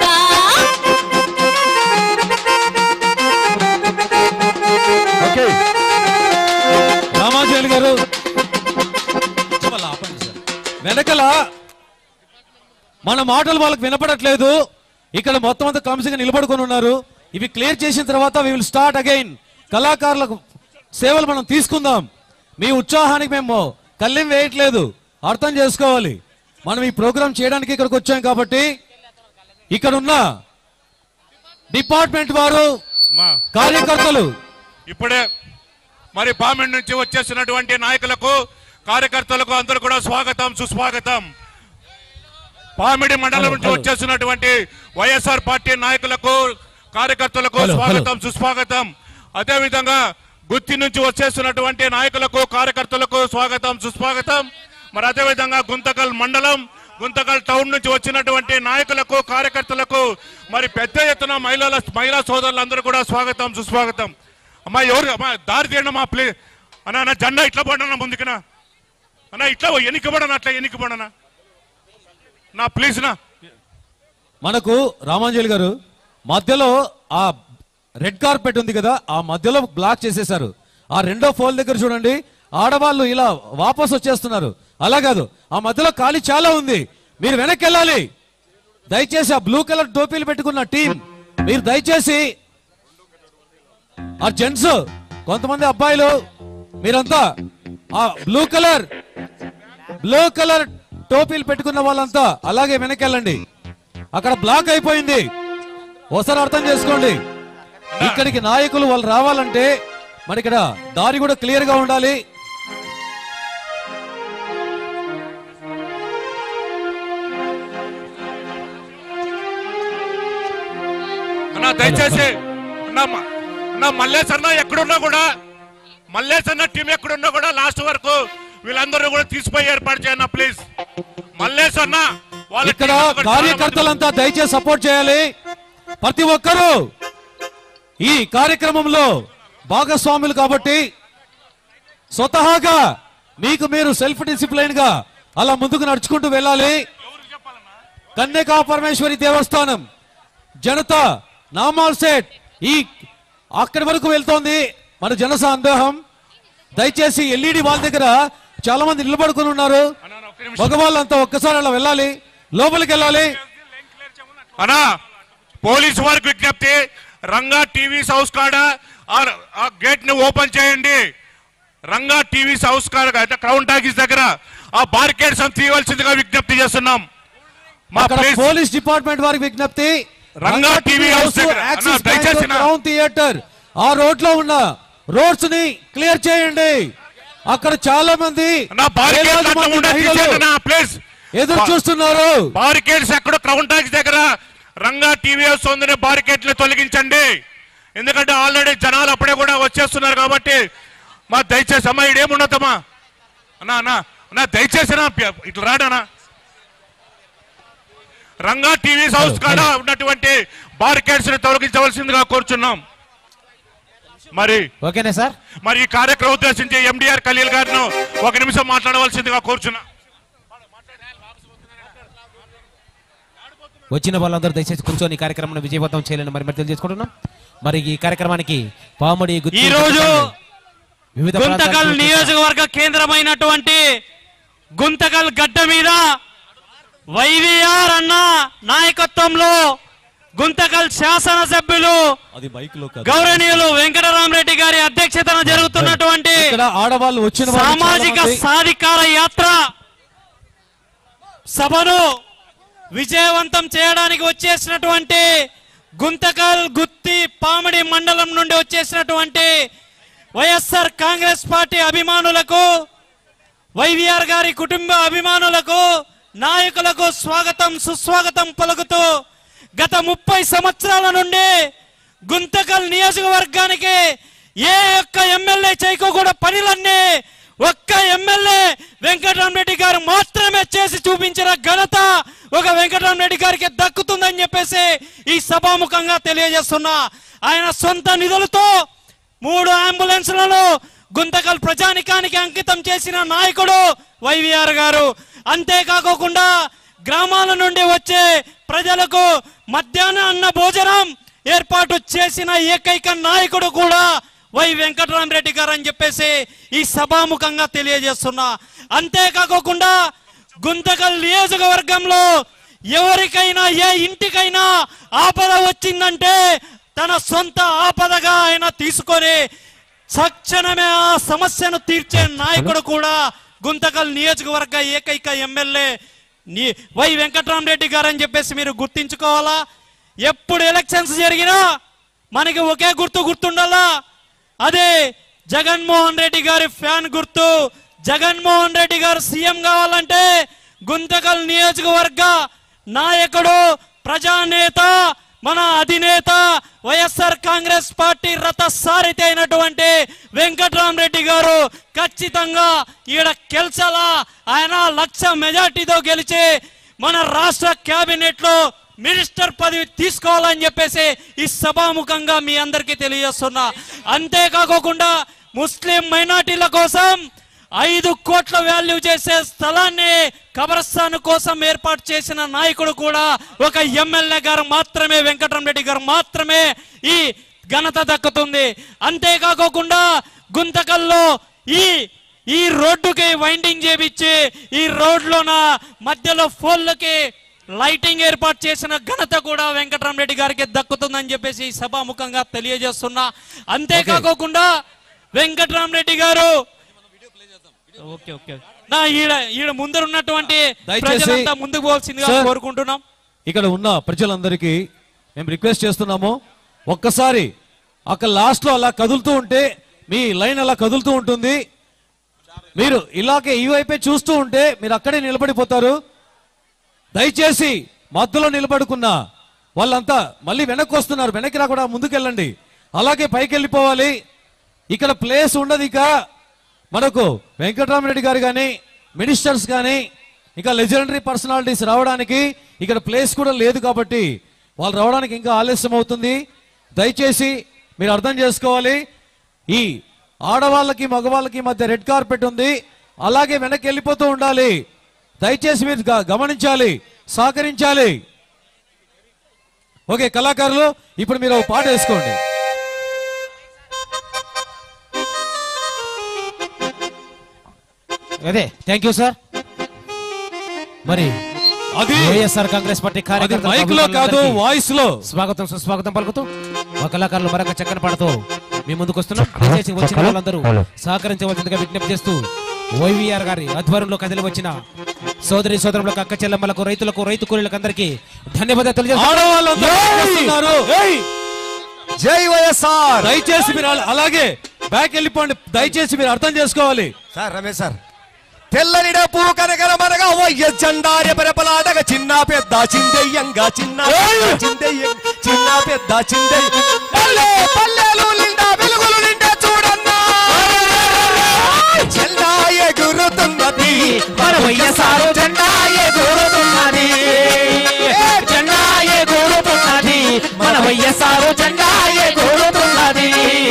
ఓకే
రామాచార్య గారు చెప్పాలా? ఆపండి సార్. వెనకల మన మాటలు వాళ్ళకి వినపడట్లేదు ఇక్కడ మొత్తం అంతా కంసిగా నిలబడుకొని ఉన్నారు ఇవి క్లియర్ చేసిన తర్వాత వి విల్ స్టార్ట్ అగైన్ కళాకారులకు సేవలు మనం తీసుకుందాం మీ ఉత్సాహానికి మేము కళ్ళెం వేయట్లేదు అర్థం చేసుకోవాలి మనం ఈ ప్రోగ్రాం చేయడానికి ఇక్కడికి వచ్చాం కాబట్టి ఇక్కడ ఉన్న డిపార్ట్మెంట్ వారు
మా
కార్యకర్తలు
ఇప్పుడే మరి పామెంట్ నుంచి వచ్చేసినటువంటి నాయకులకు కార్యకర్తలకు అందరూ కూడా స్వాగతం సుస్వాగతం పామిడి మండలం నుంచి
హలో.
వచ్చేసినటువంటి వైఎస్ఆర్ పార్టీ నాయకులకు కార్యకర్తలకు
హలో,
స్వాగతం సుస్వాగతం అదే విధంగా గుత్తి నుంచి వచ్చేసినటువంటి నాయకులకు కార్యకర్తలకు స్వాగతం సుస్వాగతం మరి అదే విధంగా గుంతకల్ మండలం గుంతకల్ టౌన్ నుంచి వచ్చినటువంటి నాయకులకు కార్యకర్తలకు మరి పెద్ద ఎత్తున మహిళల మహిళా సోదరులందరూ కూడా స్వాగతం సుస్వాగతం అమ్మా ఎవరు అమ్మా దారి తీయండి అమ్మా ప్లీజ్ అన్న అన్న జెండా ఇట్లా పడనా ముందుకునా అన్న ఇట్లా ఎన్నికబడనా అట్లా ఎన్నికబడనా నా ప్లీజ్ నా
మనకు రామాంజలి గారు మధ్యలో ఆ రెడ్ కార్పెట్ ఉంది కదా ఆ మధ్యలో బ్లాక్ చేసేశారు ఆ రెండో ఫోల్ దగ్గర చూడండి ఆడవాళ్ళు ఇలా వాపస్ వచ్చేస్తున్నారు అలా కాదు ఆ మధ్యలో ఖాళీ చాలా ఉంది మీరు వెనక్కి వెళ్ళాలి దయచేసి ఆ బ్లూ కలర్ టోపీలు పెట్టుకున్న టీం మీరు దయచేసి ఆ జెంట్స్ కొంతమంది అబ్బాయిలు మీరంతా ఆ బ్లూ కలర్ బ్లూ కలర్ టోపీలు పెట్టుకున్న వాళ్ళంతా అలాగే వెనకెళ్ళండి అక్కడ బ్లాక్ అయిపోయింది ఒకసారి అర్థం చేసుకోండి ఇక్కడికి నాయకులు వాళ్ళు రావాలంటే మరి ఇక్కడ దారి కూడా క్లియర్ గా ఉండాలి
అన్న దయచేసి అన్న మ- అన్న మల్లేష్ అన్న ఎక్కడున్నా కూడా మల్లేష్ అన్న టీం ఎక్కడున్నా కూడా లాస్ట్ వరకు వీళ్ళందరూ కూడా తీసిపోయి ఏర్పాటు చేయన్న ప్లీజ్ మల్లేష్ అన్న వాళ్ళ
ఇక్కడ
team ఒకటి చాలా మంది-
కార్యకర్తలంతా దయచేసి సపోర్ట్ చేయాలి ప్రతి ఒక్కరూ ఈ కార్యక్రమంలో భాగస్వాములు కాబట్టి స్వతహాగా మీకు మీరు సెల్ఫ్ డిసిప్లైన్ గా అలా ముందుకు నడుచుకుంటూ వెళ్ళాలి కన్యకా పరమేశ్వరి దేవస్థానం జనతా నామాల్ సెట్ ఈ అక్కడి వరకు వెళ్తోంది మన జన సందేహం దయచేసి ఎల్ఈడి వాళ్ళ దగ్గర చాలా మంది నిలబడుకుని ఉన్నారు
అన్న, అన్న, ఒక్క నిమిషం.
మగవాళ్ళంతా ఒక్కసారి అలా వెళ్ళాలి లోపలికి వెళ్ళాలి
అన్నా పోలీసు వారికి విజ్ఞప్తి రంగా టీవీ హౌస్ కాడ ఆ- ఆ గేట్ ని ఓపెన్ చేయండి రంగా టీవీ హౌస్ కాడ అంటే క్రౌన్ టాకీస్ దగ్గర ఆ బార్కేడ్స్ అని తీయవలసిందిగా విజ్ఞప్తి చేస్తున్నాం మా
అక్కడ
ప్లీజ్
పోలీస్ డిపార్ట్మెంట్ వారికి విజ్ఞప్తి
రంగా టీవీ హౌస్ దగ్గర.
యాక్సిస్
అన్నా, దయచేసి
బ్యాంక్
నా-
క్రౌన్ థియేటర్ ఆ రోడ్ లో ఉన్న రోడ్స్ ని క్లియర్ చేయండి అక్కడ చాలా మంది
నా బార్కేడ్స్
వేలాది
అట్లా
మంది
ఉండే
మహిళలు
తీసేయండి నా ప్లీజ్
ఎదురు చూస్తున్నారు
బారికేడ్స్ ఎక్కడ క్రౌన్ టాక్స్ దగ్గర రంగా టీవీ హౌస్ ఉందని బారికేడ్లు తొలగించండి ఎందుకంటే ఆల్రెడీ జనాలు అప్పుడే కూడా వచ్చేస్తున్నారు కాబట్టి మా దయచేసి అమ్మా ఇడేమున్నదమ్మా అన్నా అన్నా అన్నా దయచేసి నా ప- ఇట్లా రాడనా రంగా టీవీ హౌస్ కాడ ఉన్నటువంటి బారికేడ్స్ ని తొలగించవలసిందిగా కోరుచున్నాం మరి
ఓకేనా సార్
మరి ఈ కార్యక్రమం ఉద్దేశించి ఎండిఆర్ ఖలీల్ గారిను ఒక నిమిషం మాట్లాడవలసిందిగా కోరుచున్నా
వచ్చిన వాళ్ళందరూ దయచేసి కూర్చొని ఈ కార్యక్రమాన్ని విజయవంతం చేయాలని మరి మరి తెలియజేసుకుంటున్నాం మరి ఈ కార్యక్రమానికి పాముడి గుత్తి
ఈ రోజు
వివిధ
గుంతకల్
ప్రాంతాల నుంచి
నియోజకవర్గ కేంద్రమైనటువంటి గుంతకల్ గడ్డ మీద వైవిఆర్ అన్న నాయకత్వంలో గుంతకల్ శాసనసభ్యులు
అది బైక్ లో కాదు.
గౌరవనీయులు వెంకటరామరెడ్డి గారి అధ్యక్షతన జరుగుతున్నటువంటి
ఇక్కడ ఆడవాళ్ళు వచ్చిన వాళ్ళు చాలా
సామాజిక
మంది.
సాధికార యాత్ర సభను విజయవంతం చేయడానికి వచ్చేసినటువంటి గుంతకల్ గుత్తి పామిడి మండలం నుండి వచ్చేసినటువంటి వైఎస్ఆర్ కాంగ్రెస్ పార్టీ అభిమానులకు వైవిఆర్ గారి కుటుంబ అభిమానులకు నాయకులకు స్వాగతం సుస్వాగతం పలుకుతూ గత ముప్పై సంవత్సరాల నుండి గుంతకల్ నియోజకవర్గానికి ఏ ఒక్క ఎమ్మెల్యే చేయకోకూడ పనులన్నీ ఒక్క ఎమ్మెల్యే వెంకటరామరెడ్డి గారు మాత్రమే చేసి చూపించిన ఘనత ఒక వెంకటరామరెడ్డి గారికి దక్కుతుందని చెప్పేసి ఈ సభాముఖంగా తెలియజేస్తున్నా ఆయన సొంత నిధులతో మూడు అంబులెన్స్లను గుంతకల్ ప్రజానికానికి అంకితం చేసిన నాయకుడు వైవిఆర్ గారు అంతేకాకుండా గ్రామాల నుండి వచ్చే ప్రజలకు మధ్యాహ్న అన్న భోజనం ఏర్పాటు చేసిన ఏకైక నాయకుడు కూడా వై వెంకటరామరెడ్డి గారు అని చెప్పేసి ఈ సభాముఖంగా తెలియజేస్తున్నా అంతేకాకుండా గుంతకల్ నియోజకవర్గంలో ఎవరికైనా ఏ ఇంటికైనా ఆపద వచ్చిందంటే తన సొంత ఆపదగా ఆయన తీసుకొని తక్షణమే ఆ సమస్యను తీర్చే నాయకుడు కూడా గుంతకల్ నియోజకవర్గ ఏకైక ఎమ్మెల్యే నీ వై వెంకటరామరెడ్డి గారు అని చెప్పేసి మీరు గుర్తించుకోవాలా ఎప్పుడు ఎలక్షన్స్ జరిగినా మనకి ఒకే గుర్తు గుర్తుండాలా అదే జగన్మోహన్ రెడ్డి గారి ఫ్యాన్ గుర్తు జగన్మోహన్ రెడ్డి గారు సీఎం కావాలంటే గుంతకల్ నియోజకవర్గ నాయకుడు ప్రజానేత మన అధినేత వైఎస్ఆర్ కాంగ్రెస్ పార్టీ రథ సారథి అయినటువంటి వెంకట్రామరెడ్డి గారు ఖచ్చితంగా ఈడ గెలిచాలా ఆయన లక్ష మెజార్టీతో గెలిచి మన రాష్ట్ర కేబినెట్ లో మినిస్టర్ పదవి తీసుకోవాలని చెప్పేసి ఈ సభాముఖంగా మీ అందరికీ తెలియజేస్తున్నా అంతేకాకుండా ముస్లిం మైనార్టీల కోసం ఐదు కోట్ల వాల్యూ చేసే స్థలాన్ని కబరస్థాన్ కోసం ఏర్పాటు చేసిన నాయకుడు కూడా ఒక ఎమ్మెల్యే గారు మాత్రమే వెంకటరామరెడ్డి గారు మాత్రమే ఈ ఘనత దక్కుతుంది అంతేకాకుండా గుంతకల్లో ఈ ఈ రోడ్డుకి వైండింగ్ చేపించి ఈ రోడ్లోన మధ్యలో ఫోన్లకి లైటింగ్ ఏర్పాటు చేసిన ఘనత కూడా వెంకటరామరెడ్డి గారికి దక్కుతుందని చెప్పేసి ఈ సభాముఖంగా తెలియజేస్తున్నా అంతేకాకుండా వెంకటరామరెడ్డి గారు ఓకే ఓకే నా ఈడ ఈడ ముందర ఉన్నటువంటి
దయచేసి-
ప్రజలంతా ముందుకు పోవాల్సిందిగా
సార్.
కోరుకుంటున్నాం
ఇక్కడ ఉన్న ప్రజలందరికీ మేము రిక్వెస్ట్ చేస్తున్నాము ఒక్కసారి అక్కడ లాస్ట్ లో అలా కదులుతూ ఉంటే మీ లైన్ అలా కదులుతూ ఉంటుంది మీరు ఇలాగే ఈ వైపే చూస్తూ ఉంటే మీరు అక్కడే నిలబడిపోతారు దయచేసి మధ్యలో నిలబడుకున్న వాళ్ళంతా మళ్ళీ వెనక్కి వస్తున్నారు వెనక్కి రాకుండా ముందుకెళ్ళండి అలాగే పైకి వెళ్ళిపోవాలి ఇక్కడ ప్లేస్ ఉండదు ఇక మనకు వెంకటరామరెడ్డి గారు కానీ మినిస్టర్స్ కానీ ఇంకా లెజెండరీ పర్సనాలిటీస్ రావడానికి ఇక్కడ ప్లేస్ కూడా లేదు కాబట్టి వాళ్ళు రావడానికి ఇంకా ఆలస్యం అవుతుంది దయచేసి మీరు అర్థం చేసుకోవాలి ఈ ఆడవాళ్ళకి మగవాళ్ళకి మధ్య రెడ్ కార్పెట్ ఉంది అలాగే వెనక్కి వెళ్ళిపోతూ ఉండాలి దయచేసి మీరు గ- గమనించాలి సహకరించాలి ఓకే కళాకారులు ఇప్పుడు మీరు ఒక పాట వేసుకోండి
అదే థ్యాంక్ యూ సార్ మరి
అది
వైఎస్ఆర్ కాంగ్రెస్ పార్టీ
అది
కార్యకర్తలకు,
మైక్ లో కాదు
అభిమానులందరికీ
వాయిస్ లో
స్వాగతం సుస్వాగతం పలుకుతూ మా కళాకారులు మరొక చక్కని పాటతో మీ ముందుకు వస్తున్నాం దయచేసి వచ్చిన వాళ్ళందరూ సహకరించవలసిందిగా విజ్ఞప్తి చేస్తూ వైవిఆర్ గారి ఆధ్వర్యంలో కదిలి వచ్చిన సోదరి సోదరులకు అక్క చెల్లెమ్మలకు రైతులకు రైతు కూలీలకు అందరికీ ధన్యవాదాలు తెలియజేస్తున్నాం
ఆడవాళ్ళందరూ చేస్తున్నారు.
జై వైఎస్ఆర్
దయచేసి మీరు అలా- అలాగే బ్యాక్ వెళ్ళిపోండి దయచేసి మీరు అర్థం చేసుకోవాలి
సార్ రమేష్ సార్ తెల్లని డప్పు కనకరమనగా వయ్య జెండారె పరపలాడగా చిన్న పెద్ద చిందెయ్యంగా చిన్న పెద్ద చిందెయ్య చిన్న పెద్ద చిందెయ్య పల్లె పల్లెలు నిండా వెలుగులు నిండా చూడన్నా జెండా ఎగురుతున్నది
మన వైఎస్ఆర్ జెండా ఎగురుతున్నది జెండా ఎగురుతున్నది మన వైఎస్ఆర్ జెండా ఎగురుతున్నది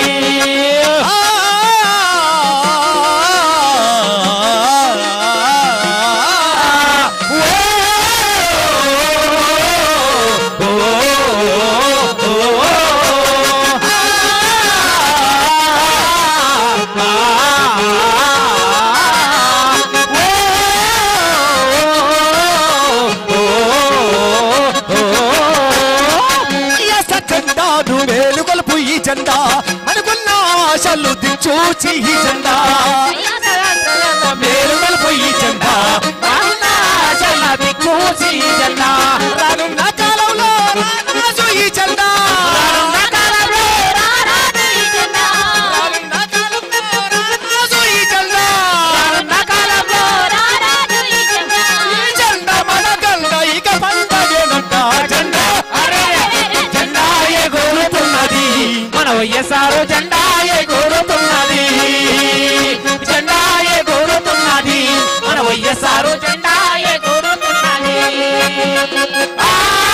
ఎస జెండాను వేలుగొలుపు ఈ జెండా అనుకున్న ఆశలు దిచ్చూచి ఈ జెండా వేలుగొలుపు ఈ జెండా అనుకున్న ఆశల దిచ్చూచి ఈ జెండా రానున్న కాలంలో రారాజు ఈ జెండా రానున్న కాలంలో రారాజు ఈ జెండా రానున్న కాలంలో రారాజు ఈ జెండా రానున్న కాలంలో రారాజు ఈ జెండా ఈ జెండా మన కల్లా ఇక పండగేనంట జెండా అరే జెండా ఎగురుతున్నది వైఎస్ఆర్ జెండా ఎగురుతున్నది జెండా ఎగురుతున్నది మన వైఎస్ఆర్ జెండా ఎగురుతున్నది ఆ!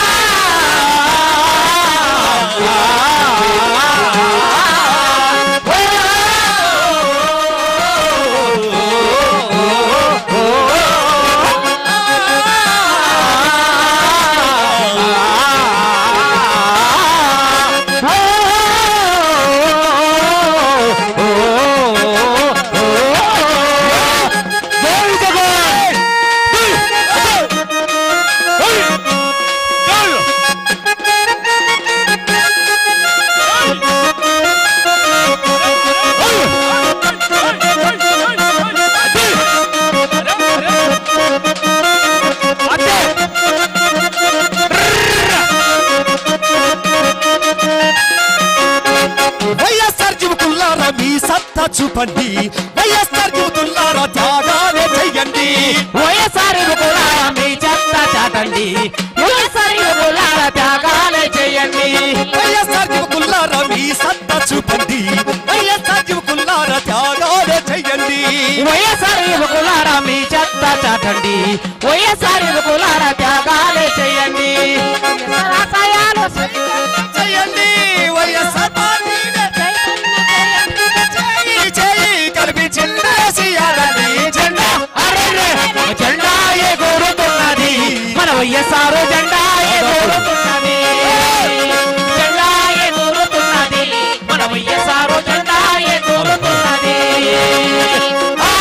వైఎస్ఆర్ యువకుల్లారా మీ సత్తా చూపండి వైఎస్ఆర్ యువకుల్లారా త్యాగాలే చెయ్యండి
వైఎస్ఆర్ యువకులారా మీ చెత్త చాటండి వైఎస్ఆర్ యువకులారా త్యాగాలే చేయండి
వైఎస్ఆర్ యువకుల్లారా మీ సత్తా చూపండి వైఎస్ఆర్ యువకుల్లారా త్యాగాలే చెయ్యండి
వైఎస్ఆర్ యువకులారా మీ చెత్త చాటండి వైఎస్ఆర్ యువకులారా త్యాగాలే చేయండి ఆశయాలు
చెయ్యండి వైఎస్ఆర్ పార్టీనే చెయ్యి చెయ్యి కలిపి చిందేసియాలని జెండా
అరెరే! జెండా ఎగురుతున్నది మన వైఎస్ఆర్ జెండా ఎగురుతున్నది జెండా ఎగురుతున్నది మన వైఎస్ఆర్ జెండా ఎగురుతున్నది ఆ!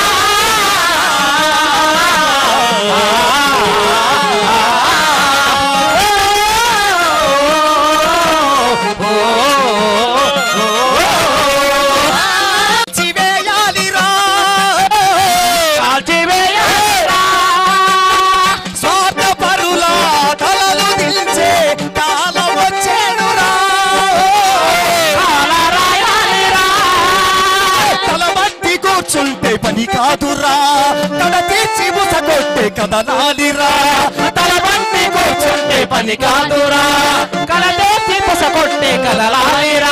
చివేయాలిరా
కాల్చివేయాలిరా!
స్వార్థ పరుల తలలు దిల్చే కాలం వచ్చేనురా
కాలరాయాలిరా!
తల బట్టి కూర్చుంటే పని కాదురా తల తీర్చి ముసగొట్టే కదలాలిరా
తలబండి కూర్చుంటే పని కాదురా కలదేసి పుసకొట్టే కలలాలిరా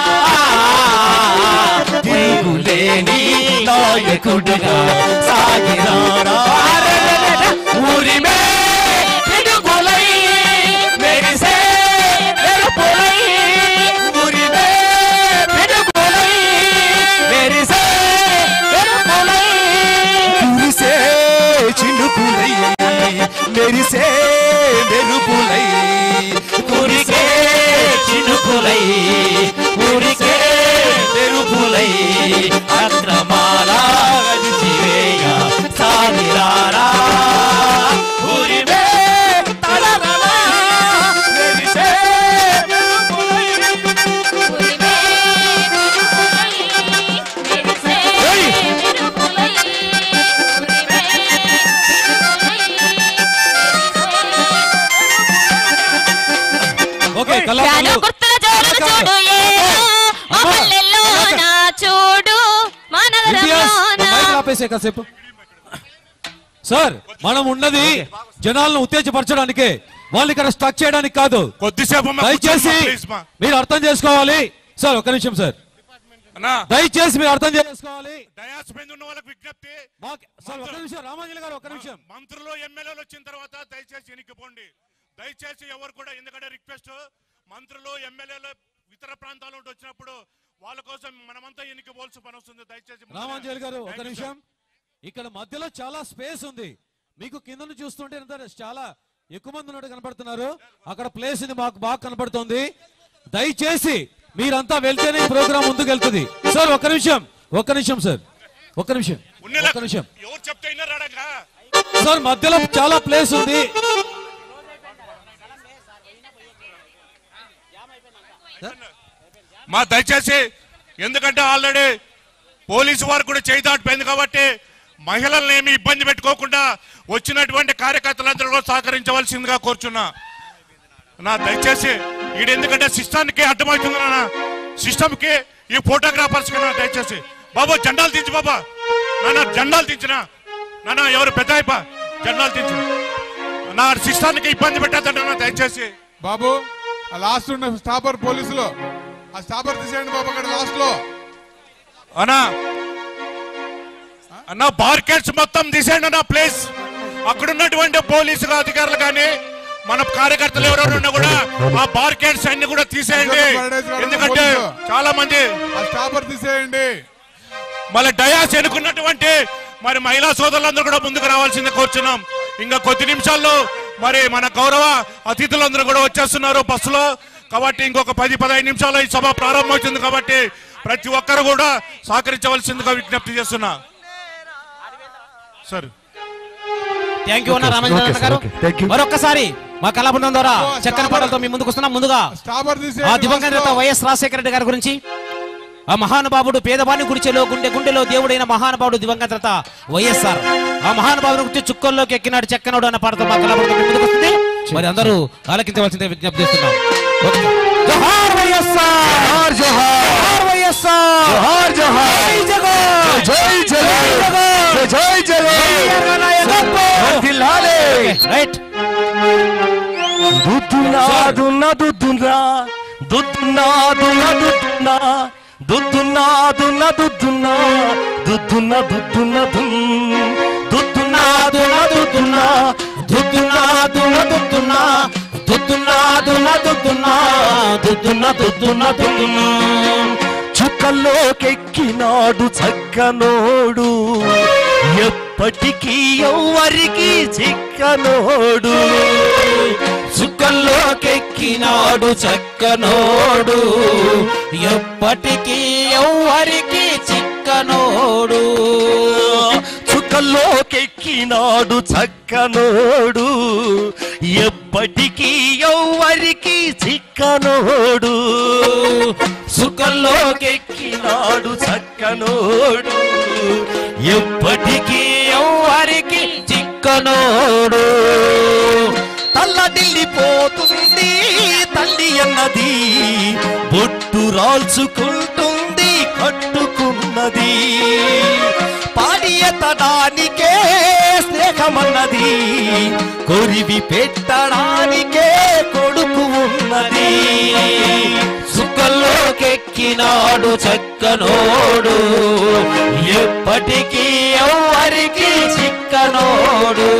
తిరుగులేని నాయకుడుగా సాగిరారా
ఊరిమే పిడుగులై మెరిసే మెరుపులై ఊరిమే పిడుగులై మెరిసే మెరుపులై
కురిసే చినుకులై మెరిసే మెరుపులై
ఊరికే చినుకులై ఊరికే మెరుపులై అక్రమాల అణిచివేయ సాగిరారా ఊరిమే తలరలా మెరిసే మెరుపులై
ఓకే
ఫ్యాను
కళాకారులు
గుర్తుల జోరును చూడు ఏదో ఆ పల్లెల్లో నా చూడు మా
ఇంతియాజ్,
నగరంలో నా
మైక్ ఆపేసే కాసేపు సార్ మనం ఉన్నది జనాలను ఉత్తేజపరచడానికే వాళ్ళు ఇక్కడ స్టక్ చేయడానికి కాదు
కొద్దిసేపు అమ్మా,
దయచేసి
కూర్చోమ్మా, ప్లీజ్ మా.
మీరు అర్థం చేసుకోవాలి సార్ ఒక్క నిమిషం సార్
అన్నా
దయచేసి మీరు అర్థం చేసుకోవాలి
డయాస్ మీద ఉన్న వాళ్ళకి విజ్ఞప్తి
మాకు సార్ ఒక్క నిమిషం రామాంజలి గారు ఒక్క నిమిషం
మంత్రులు ఎమ్మెల్యేలు వచ్చిన తర్వాత దయచేసి ఎన్నికపోండి దయచేసి ఎవరు కూడా ఎందుకంటే రిక్వెస్ట్ మంత్రులు ఎమ్మెల్యేలు ఇతర ప్రాంతాల నుండి వచ్చినప్పుడు వాళ్ళ కోసం మనమంతా ఎన్నికపోవాల్సిన పని వస్తుంది దయచేసి ముందుగా-
రామాంజలి గారు ఒక్క
Thank you,
నిమిషం ఇక్కడ మధ్యలో చాలా స్పేస్ ఉంది మీకు కింద నుంచి చూస్తుంటే ఎంత చాలా ఎక్కువ మంది ఉన్నట్టు కనపడుతున్నారు అక్కడ ప్లేస్ ఇది మాకు బాగా కనపడుతుంది దయచేసి మీరంతా వెళ్తేనే ప్రోగ్రామ్ ముందుకు వెళ్తుంది సార్ ఒక్క నిమిషం ఒక్క నిమిషం సార్ ఒక్క నిమిషం
ఉన్నేలా-
ఒక్క నిమిషం
ఎవరు చెప్తే విన్నారాడగా
సార్ మధ్యలో చాలా ప్లేస్ ఉంది
మా దయచేసి ఎందుకంటే ఆల్రెడీ పోలీసు వారు కూడా చేయి దాటిపోయింది కాబట్టి మహిళల్ని ఏమి ఇబ్బంది పెట్టుకోకుండా వచ్చినటువంటి కార్యకర్తలందరూ కూడా సహకరించవలసిందిగా కోరుచున్నా నా దయచేసి ఈడు ఎందుకంటే సిస్టానికి అర్థమవుతుంది నా సిస్టమ్కి ఈ ఫోటోగ్రాఫర్స్ కన్నా దయచేసి బాబు జెండాలు దించు బాబా నాన్న జెండాలు దించిన నాన్న ఎవరు పెద్ద అయిపో జెండాలు దించు నా సిస్టానికి ఇబ్బంది పెట్టద్దంటే దయచేసి
బాబు ఆ లాస్ట్ ఉన్న స్టాపర్ పోలీసులు ఆ స్టాపర్ తీసేయండి బాబు అక్కడ లాస్ట్ లో
అన్నా అన్న బార్కెట్స్ మొత్తం తీసేయండి అన్న ప్లీజ్ అక్కడ ఉన్నటువంటి పోలీసు అధికారులు కానీ మన కార్యకర్తలు ఎవరెవరు ఉన్నా కూడా ఆ బార్కెట్స్ అన్ని కూడా తీసేయండి ఎందుకంటే చాలా మంది
ఆ స్టాపర్ తీసేయండి
మళ్ళీ డయాస్ ఎన్నుకున్నటువంటి మరి మహిళా సోదరులందరూ కూడా ముందుకు రావాల్సింది కోరుచున్నాం ఇంకా కొద్ది నిమిషాల్లో మరి మన గౌరవ అతిథులందరూ కూడా వచ్చేస్తున్నారు బస్సులో కాబట్టి ఇంకొక పది పదహైదు నిమిషాల్లో ఈ సభ ప్రారంభమవుతుంది కాబట్టి ప్రతి ఒక్కరు కూడా సహకరించవలసిందిగా విజ్ఞప్తి చేస్తున్నా సార్
థ్యాంక్ యూ అన్న రామచంద్ర గారు మరొక్కసారి మా కళాబృందం ద్వారా చక్కని పాటలతో మీ ముందుకు వస్తున్నాం ముందుగా
స్టాపర్
ఆ
తీసేయండి
దివంగత
last లో.
వైఎస్ రాజశేఖర రెడ్డి గారి గురించి ఆ మహానుభావుడు పేదవాణి గుడిచెలో గుండె గుండెలో దేవుడైన మహానుభావుడు దివంగత వైఎస్ఆర్ ఆ మహానుభావుడు గురించి చుక్కల్లోకి ఎక్కినాడు చెక్కనోడు అన్న పాటతో మా కళాబృందం మీ ముందుకు వస్తుంది మరి అందరూ ఆలకించవలసిందే విజ్ఞప్తి చేస్తున్నాం ఓకే. జోహార్ వైఎస్ఆర్ జోహార్ వైఎస్ఆర్
జోహార్ జోహార్
జై జగన్
జై జగన్ జై జగన్ వర్ధిల్లాలి.
రైట్
దుద్దునా దున్నా దుద్దునా దుద్దునా దున్నా దుద్దునా దుద్దునా దున్నా దుద్దునా దుద్దునా దుద్దునా దున్ దుద్దునా దున్నా దుద్దునా దుద్దునా దున్నా దుద్దునా దుద్దునా దున్నా దుద్దునా దుద్దునా దుద్దునా దుద్దునా చుక్కల్లోకెక్కినాడు చక్కనోడు ఎప్పటికీ ఎవ్వరికి చిక్కనోడు
చుక్కల్లోకెక్కినాడు చక్కనోడు ఎప్పటికీ ఎవ్వరికి చిక్కనోడు
చుక్కల్లోకెక్కినాడు చక్కనోడు ఎప్పటికీ ఎవ్వరికి చిక్కనోడు చుక్కల్లోకెక్కినాడు చక్కనోడు ఎప్పటికీ ఎవ్వరికి చిక్కనోడు తల్లడిల్లిపోతుంది తల్లి అన్నది బొట్టు రాల్చుకుంటుంది కట్టుకున్నది పాడి ఎత్తడానికే స్నేహమన్నది కొరివి పెట్టడానికే కొడుకు ఉన్నది సుఖంలోకెక్కినాడు చక్కనోడు ఎప్పటికీ ఎవ్వరికి చిక్కనోడు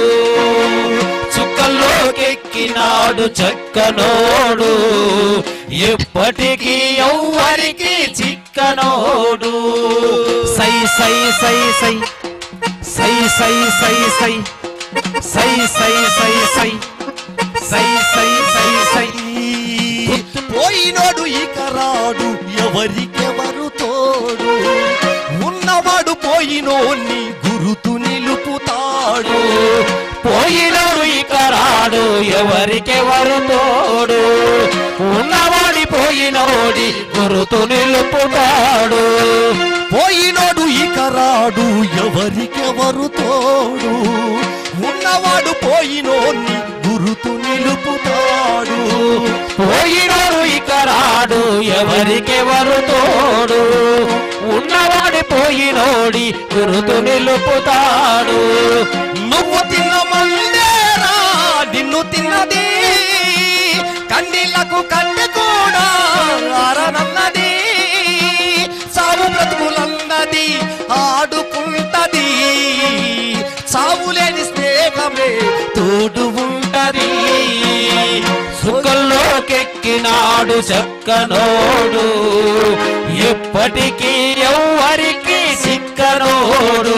చుక్కల్లోకెక్కినాడు చక్కనోడు ఎప్పటికీ ఎవ్వరికి చిక్కనోడు సై సై సై సై సై సై సై సై సై సై సై సై సై సై సై సై పోయినోడు ఇక రాడు ఎవరికెవరు తోడు ఉన్నవాడు పోయినోన్ని గురుతు నిలుపుతాడు పోయినోడు ఇక రాడు ఎవరికెవరు తోడు ఉన్నవాడి పోయినోడి గురుతు నిలుపుతాడు పోయినోడు ఇక రాడు ఎవరికెవరు తోడు ఉన్నవాడు పోయినోన్ని గురుతు నిలుపుతాడు పోయినోడు ఇక రాడు ఎవరికెవరు తోడు ఉన్నవాడి పోయినోడి గురుతు నిలుపుతాడు నువ్వు తిన్న మందేరా నిన్ను తిన్నది కన్నీళ్లకు కన్నె కూడా అరనన్నది సాగు బ్రతుకులన్నది ఆడుకుంటది సాగులేని స్నేహమే తోడు ఉంటది సుఖంలోకెక్కినాడు చక్కనోడు ఎప్పటికీ ఎవ్వరికి చిక్కనోడు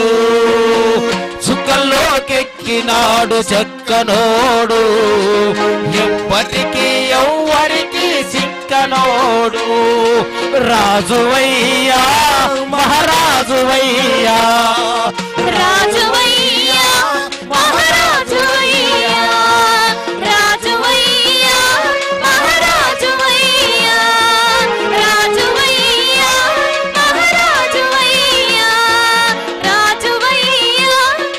సుఖంలోకెక్కినాడు చక్కనోడు ఎప్పటికీ ఎవ్వరికి చిక్కనోడు రాజువయ్యా మహారాజువయ్యా
రాజువయ్యా మహారాజువయ్యా రాజువయ్యా మహారాజువయ్యా రాజువయ్యా మహారాజువయ్యా రాజువయ్యా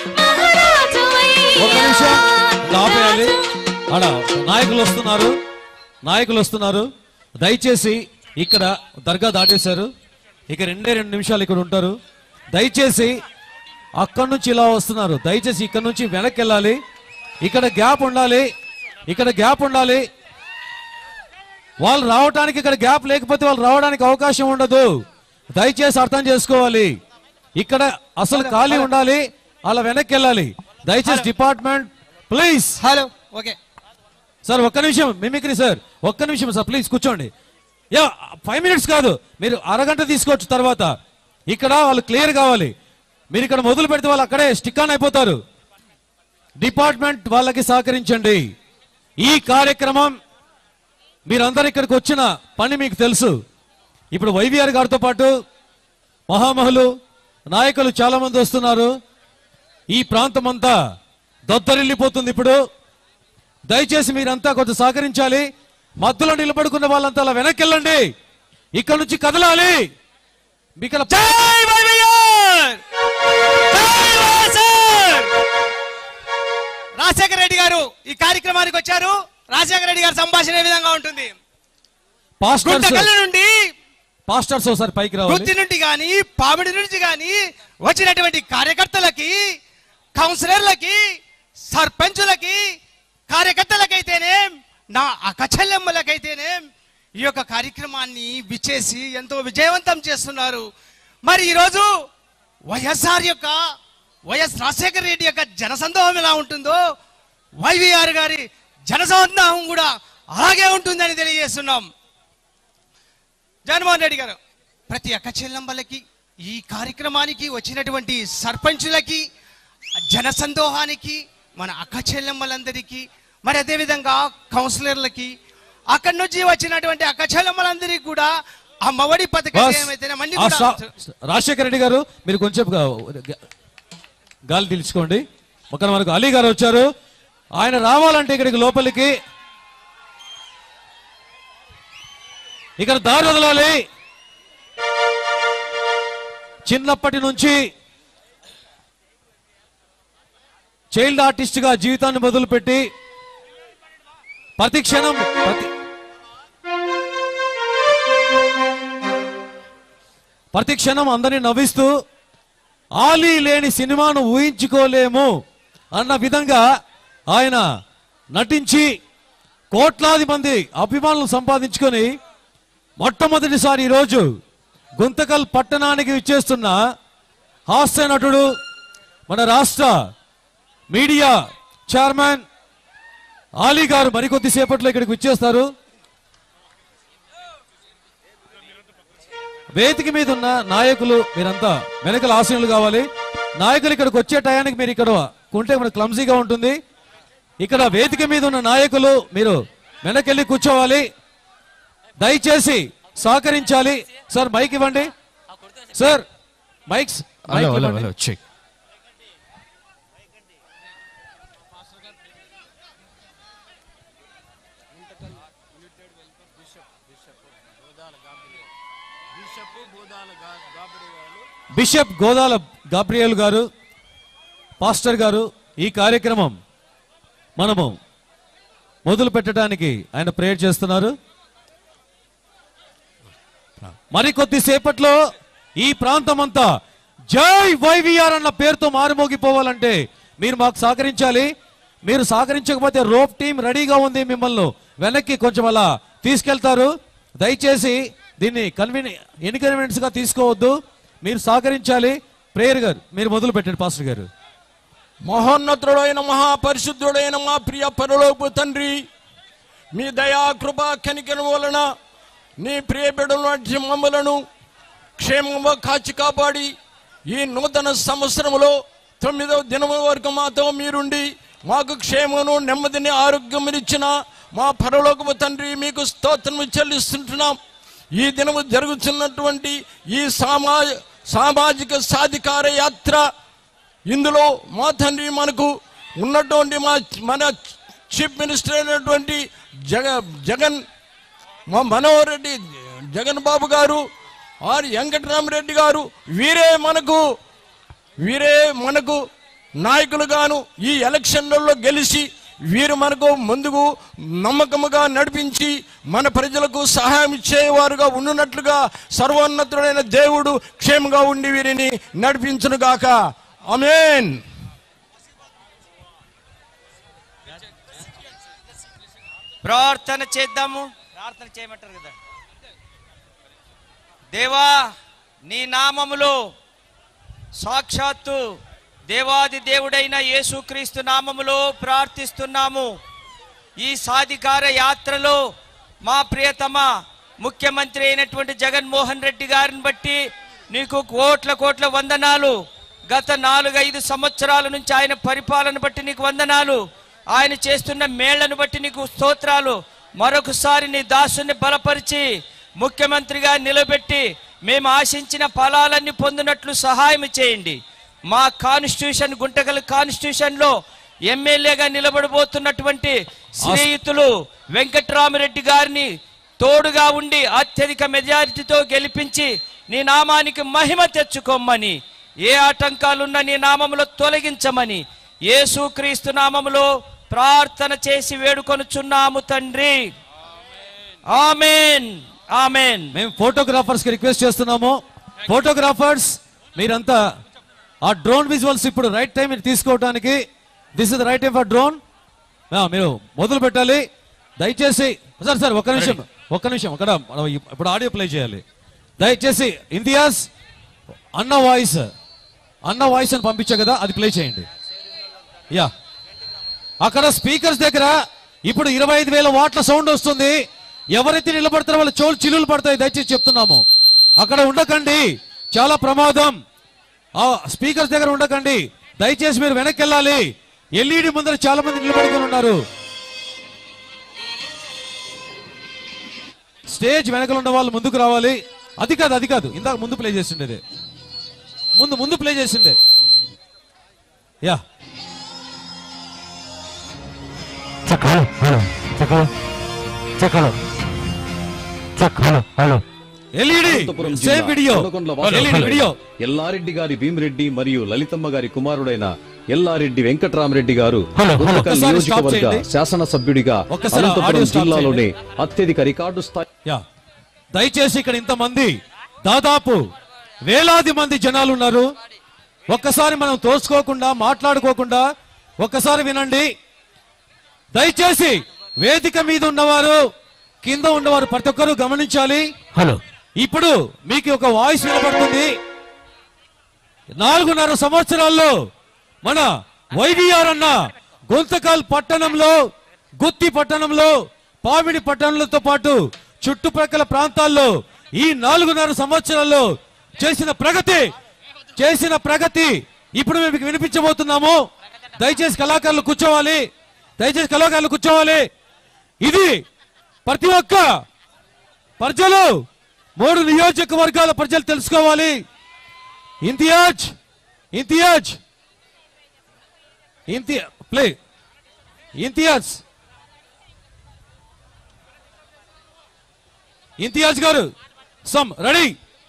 ఒక నిమిషం ఆపేయాలి ఆడ నాయకులు వస్తున్నారు నాయకులు వస్తున్నారు దయచేసి ఇక్కడ దర్గా దాటేశారు ఇక రెండే రెండు నిమిషాలు ఇక్కడ ఉంటారు దయచేసి అక్కడి నుంచి ఇలా వస్తున్నారు దయచేసి ఇక్కడ నుంచి వెనక్కి వెళ్ళాలి ఇక్కడ గ్యాప్ ఉండాలి ఇక్కడ గ్యాప్ ఉండాలి వాళ్ళు రావడానికి ఇక్కడ గ్యాప్ లేకపోతే వాళ్ళు రావడానికి అవకాశం ఉండదు దయచేసి అర్థం చేసుకోవాలి ఇక్కడ అసలు ఖాళీ ఉండాలి అలా వెనక్కి వెళ్ళాలి దయచేసి department please
hello okay
sir ఒక్క నిమిషం మిమిక్రీ సార్ ఒక్క నిమిషం సార్ ప్లీజ్ కూర్చోండి యా ఫైవ్ మినిట్స్ కాదు మీరు అరగంట తీసుకోవచ్చు తర్వాత ఇక్కడ వాళ్ళు క్లియర్ కావాలి మీరు ఇక్కడ మొదలు పెడితే వాళ్ళు అక్కడే స్టిక్ ఆన్ అయిపోతారు డిపార్ట్మెంట్ వాళ్ళకి సహకరించండి ఈ కార్యక్రమం మీరందరూ ఇక్కడికి వచ్చిన పని మీకు తెలుసు ఇప్పుడు వైవిఆర్ గారితో పాటు మహామహులు నాయకులు చాలా మంది వస్తున్నారు ఈ ప్రాంతం అంతా దద్దరిల్లిపోతుంది ఇప్పుడు దయచేసి మీరంతా కొంచెం సహకరించాలి మధ్యలో నిలబడుకున్న వాళ్ళంతా అలా వెనక్కి వెళ్ళండి ఇక్కడ నుంచి కదలాలి మీకు అలా-
రాజశేఖర రెడ్డి గారు ఈ కార్యక్రమానికి వచ్చారు రాజశేఖర రెడ్డి గారి సంభాషణ ఏ విధంగా ఉంటుంది
పాస్టర్స్
గుంతకల్లు నుండి
పాస్టర్స్ ఒకసారి పైకి రావాలి
గుత్తి నుండి గాని పామిడి నుంచి గాని వచ్చినటువంటి కార్యకర్తలకి కౌన్సిలర్లకి సర్పంచులకి కార్యకర్తలకైతేనే నా అకచల్లెమ్మలకైతేనే ఈ యొక్క కార్యక్రమాన్ని విచ్చేసి ఎంతో విజయవంతం చేస్తున్నారు మరి ఈరోజు వైఎస్ఆర్ యొక్క వైఎస్ రాజశేఖర రెడ్డి యొక్క జనసందోహం ఎలా ఉంటుందో వైవిఆర్ గారి జనసందోహం కూడా అలాగే ఉంటుందని తెలియజేస్తున్నాం జగన్మోహన్ రెడ్డి గారు ప్రతి అక్క చెల్లెమ్మలకి ఈ కార్యక్రమానికి వచ్చినటువంటి సర్పంచులకి జనసందోహానికి మన అక్క చెల్లెమ్మలందరికీ మరి అదేవిధంగా కౌన్సిలర్లకి అక్కడి నుంచి వచ్చినటువంటి అక్క చెల్లెమ్మలందరికీ కూడా ఆ మవడి పథకం
బాస్,
ఏమైతేనే అన్ని
ఆ
కూడా
సా- రాజశేఖర రెడ్డి గారు మీరు కొంచెం గా- గాలి పీల్చుకోండి ఒక మనకు అలీ గారు వచ్చారు ఆయన రావాలంటే ఇక్కడికి లోపలికి ఇక్కడ దారి వదలాలి చిన్నప్పటి నుంచి చైల్డ్ ఆర్టిస్ట్ గా జీవితాన్ని మొదలుపెట్టి ప్రతి క్షణం ప్రతి ప్రతి క్షణం అందరినీ నవ్విస్తూ ఆలీ లేని సినిమాను ఊహించుకోలేము అన్న విధంగా ఆయన నటించి కోట్లాది మంది అభిమానులు సంపాదించుకొని మొట్టమొదటిసారి ఈరోజు గుంతకల్ పట్టణానికి విచ్చేస్తున్న హాస్య నటుడు మన రాష్ట్ర మీడియా చైర్మన్ ఆలీ గారు మరికొద్ది సేపట్లో ఇక్కడికి విచ్చేస్తారు వేదిక మీద ఉన్న నాయకులు మీరంతా వెనకల ఆశీనులు కావాలి నాయకులు ఇక్కడికి వచ్చే టయానికి మీరు ఇక్కడ కొంటే మనకు క్లమ్సీగా ఉంటుంది ఇక్కడ వేదిక మీద ఉన్న నాయకులు మీరు వెనకెళ్ళి కూర్చోవాలి దయచేసి సహకరించాలి సార్ మైక్ ఇవ్వండి సార్ మైక్స్ మైక్ ఇవ్వండి.
చెక్
బిషప్ గోదాల గాబ్రియల్ గారు పాస్టర్ గారు ఈ కార్యక్రమం మనము మొదలు పెట్టడానికి ఆయన ప్రేయర్ చేస్తున్నారు మరికొద్ది సేపట్లో ఈ ప్రాంతం అంతా జై వైవిఆర్ అన్న పేరుతో మారుమోగిపోవాలంటే మీరు మాకు సహకరించాలి మీరు సహకరించకపోతే రోప్ టీం రెడీగా ఉంది మిమ్మల్ని వెనక్కి కొంచెం అలా తీసుకెళ్తారు దయచేసి దీన్ని కన్వీని ఇన్కన్వీనియన్స్ గా తీసుకోవద్దు మీరు సహకరించాలి ప్రేయర్ గారు మీరు మొదలు పెట్టండి పాస్టర్ గారు
మహోన్నతుడైన మహాపరిశుద్ధుడైన మా ప్రియ పరలోపు తండ్రి మీ దయా కృప కనికరం వలన నీ ప్రియ బిడ్డల మమ్మలను క్షేమంగా కాచి కాపాడి ఈ నూతన సంవత్సరంలో తొమ్మిదవ దినం వరకు మాతో మీరుండి మాకు క్షేమను నెమ్మదిని ఆరోగ్యమునిచ్చిన మా పరలోకము తండ్రి మీకు స్తోత్రము చెల్లిస్తుంటున్నాం ఈ దినము జరుగుతున్నటువంటి ఈ సామా సామాజిక సాధికార యాత్ర ఇందులో మా తండ్రి మనకు ఉన్నటువంటి మా మన చీఫ్ మినిస్టర్ అయినటువంటి జగ జగన్ మా మనోహర్ రెడ్డి జగన్ బాబు గారు ఆర్ వెంకటరామరెడ్డి గారు వీరే మనకు వీరే మనకు నాయకులుగాను ఈ ఎలక్షన్లలో గెలిచి వీరు మనకు ముందుకు నమ్మకముగా నడిపించి మన ప్రజలకు సహాయం ఇచ్చేవారుగా ఉండునట్లుగా సర్వోన్నతుడైన దేవుడు క్షేమంగా ఉండి వీరిని నడిపించునుగాక అమేన్
ప్రార్థన చేద్దాము
ప్రార్థన చేయమంటారు కదా దేవా నీ నామములో సాక్షాత్తు దేవాది దేవుడైన యేసుక్రీస్తు నామములో ప్రార్థిస్తున్నాము ఈ సాధికార యాత్రలో మా ప్రియతమ ముఖ్యమంత్రి అయినటువంటి జగన్మోహన్ రెడ్డి గారిని బట్టి నీకు కోట్ల కోట్ల వందనాలు గత నాలుగైదు సంవత్సరాల నుంచి ఆయన పరిపాలన బట్టి నీకు వందనాలు ఆయన చేస్తున్న మేళ్లను బట్టి నీకు స్తోత్రాలు మరొకసారి నీ దాసుని బలపరిచి ముఖ్యమంత్రిగా నిలబెట్టి మేము ఆశించిన ఫలాలన్నీ పొందినట్లు సహాయం చేయండి మా కాన్స్టిట్యూషన్ గుంటకల్ కాన్స్టిట్యూషన్ లో ఎమ్మెల్యేగా నిలబడబోతున్నటువంటి స్నేహితులు వెంకట్రామరెడ్డి గారిని తోడుగా ఉండి అత్యధిక మెజారిటీతో గెలిపించి నీ నామానికి మహిమ తెచ్చుకోమని ఏ ఆటంకాలున్నా నీ నామములో తొలగించమని యేసుక్రీస్తు నామములో ప్రార్థన చేసి వేడుకొనుచున్నాము తండ్రి ఆమెన్ ఆమెన్
మేము ఫోటోగ్రాఫర్స్ కి రిక్వెస్ట్ చేస్తున్నాము ఫోటోగ్రాఫర్స్ మీరంతా ఆ డ్రోన్ విజువల్స్ ఇప్పుడు రైట్ టైం మీరు తీసుకోవడానికి this is the right time for drone మీరు మొదలు పెట్టాలి దయచేసి సార్ సార్ ఒక్క నిమిషం ఒక్క నిమిషం అక్కడ మనం ఇప్పుడు ఆడియో ప్లే చేయాలి దయచేసి ఇంతియాజ్ అన్న వాయిస్ అన్న వాయిస్ అని పంపించా కదా అది ప్లే చేయండి యా అక్కడ స్పీకర్స్ దగ్గర ఇప్పుడు ఇరవై ఐదు వేల వాట్ల సౌండ్ వస్తుంది ఎవరైతే నిలబడతారో వాళ్ళ చోలు చిల్లులు పడతాయి దయచేసి చెప్తున్నాము అక్కడ ఉండకండి చాలా ప్రమాదం ఆ స్పీకర్స్ దగ్గర ఉండకండి దయచేసి మీరు వెనక్కి వెళ్ళాలి ఎల్ఈడి ముందర చాలా మంది నిలబడుకొని ఉన్నారు స్టేజ్ వెనకలు ఉన్న వాళ్ళు ముందుకు రావాలి అది కాదు అది కాదు ఇందాక ముందు ప్లే చేసిండేది ముందు ముందు ప్లే చేసిండే yeah
check hello hello check hello check hello check hello hello
LED
Anantapuram
same
జిల్లా
వీడియో
కొనకొండ్ల
ఎల్ఈడి
వాస్తవ్యులైన
వీడియో
ఎల్లారెడ్డి గారి భీమిరెడ్డి మరియు లలితమ్మ గారి కుమారుడైన ఎల్లారెడ్డి వెంకట్రామరెడ్డి గారు
హలో, హలో.
గుంతకల్
ఒక్కసారి స్టాప్
నియోజకవర్గ
చేయండి.
శాసనసభ్యుడిగా
ఒక్కసారి
అనంతపురం
ఆడియో స్టాప్
జిల్లాలోనే అత్యధిక రికార్డు స్థాయి
యా దయచేసి ఇక్కడ ఇంతమంది దాదాపు వేలాది మంది జనాలు ఉన్నారు ఒక్కసారి మనం తోసుకోకుండా మాట్లాడుకోకుండా ఒక్కసారి వినండి దయచేసి వేదిక మీద ఉన్నవారు కింద ఉన్నవారు ప్రతి ఒక్కరూ గమనించాలి
హలో
ఇప్పుడు మీకు ఒక వాయిస్ వినపడుతుంది నాలుగున్నర సంవత్సరాల్లో మన వైవిఆర్ అన్న గుంతకల్ పట్టణంలో గుత్తి పట్టణంలో పామిడి పట్టణంలతో పాటు చుట్టుప్రక్కల ప్రాంతాల్లో ఈ నాలుగున్నర సంవత్సరాల్లో చేసిన ప్రగతి చేసిన ప్రగతి ఇప్పుడు మేము మీకు వినిపించబోతున్నాము దయచేసి కళాకారులు కూర్చోవాలి దయచేసి కళాకారులు కూర్చోవాలి ఇది ప్రతి ఒక్క ప్రజలు మూడు నియోజకవర్గాల ప్రజలు తెలుసుకోవాలి ఇంతియాజ్ ఇంతియాజ్ ఇంతి ప్లే ఇంతియాజ్ ఇంతియాజ్ గారు సమ్ రెడీ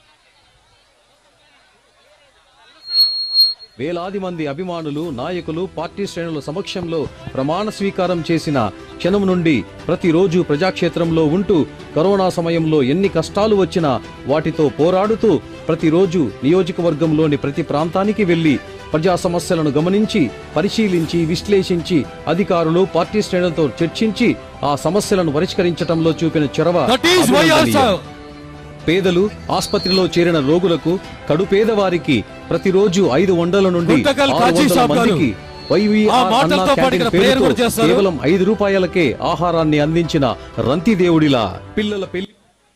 వేలాది మంది అభిమానులు నాయకులు పార్టీ శ్రేణుల సమక్షంలో ప్రమాణ స్వీకారం చేసిన క్షణం నుండి ప్రతిరోజు ప్రజాక్షేత్రంలో ఉంటూ కరోనా సమయంలో ఎన్ని కష్టాలు వచ్చినా వాటితో పోరాడుతూ ప్రతిరోజు నియోజకవర్గంలోని ప్రతి ప్రాంతానికి వెళ్లి ప్రజా సమస్యలను గమనించి పరిశీలించి విశ్లేషించి అధికారులు పార్టీ శ్రేణులతో చర్చించి ఆ సమస్యలను పరిష్కరించడంలో చూపిన చొరవ
That is why
అభినందనీయం.
also-
పేదలు ఆసుపత్రిలో చేరిన రోగులకు కడు పేదవారికి ప్రతిరోజు ఐదు వందల నుండి
గుంతకల్
ఆరు
కాజీ
వందల
సాబ్ గారు
మందికి YVR
ఆ
అన్న
మాటలతో పాటు
క్యాంటీన్
ఇక్కడ prayer
పేరుతో
కూడా చేస్తారు.
కేవలం ఐదు రూపాయలకే ఆహారాన్ని అందించిన రంతి దేవుడిలా పిల్లల పెళ్లి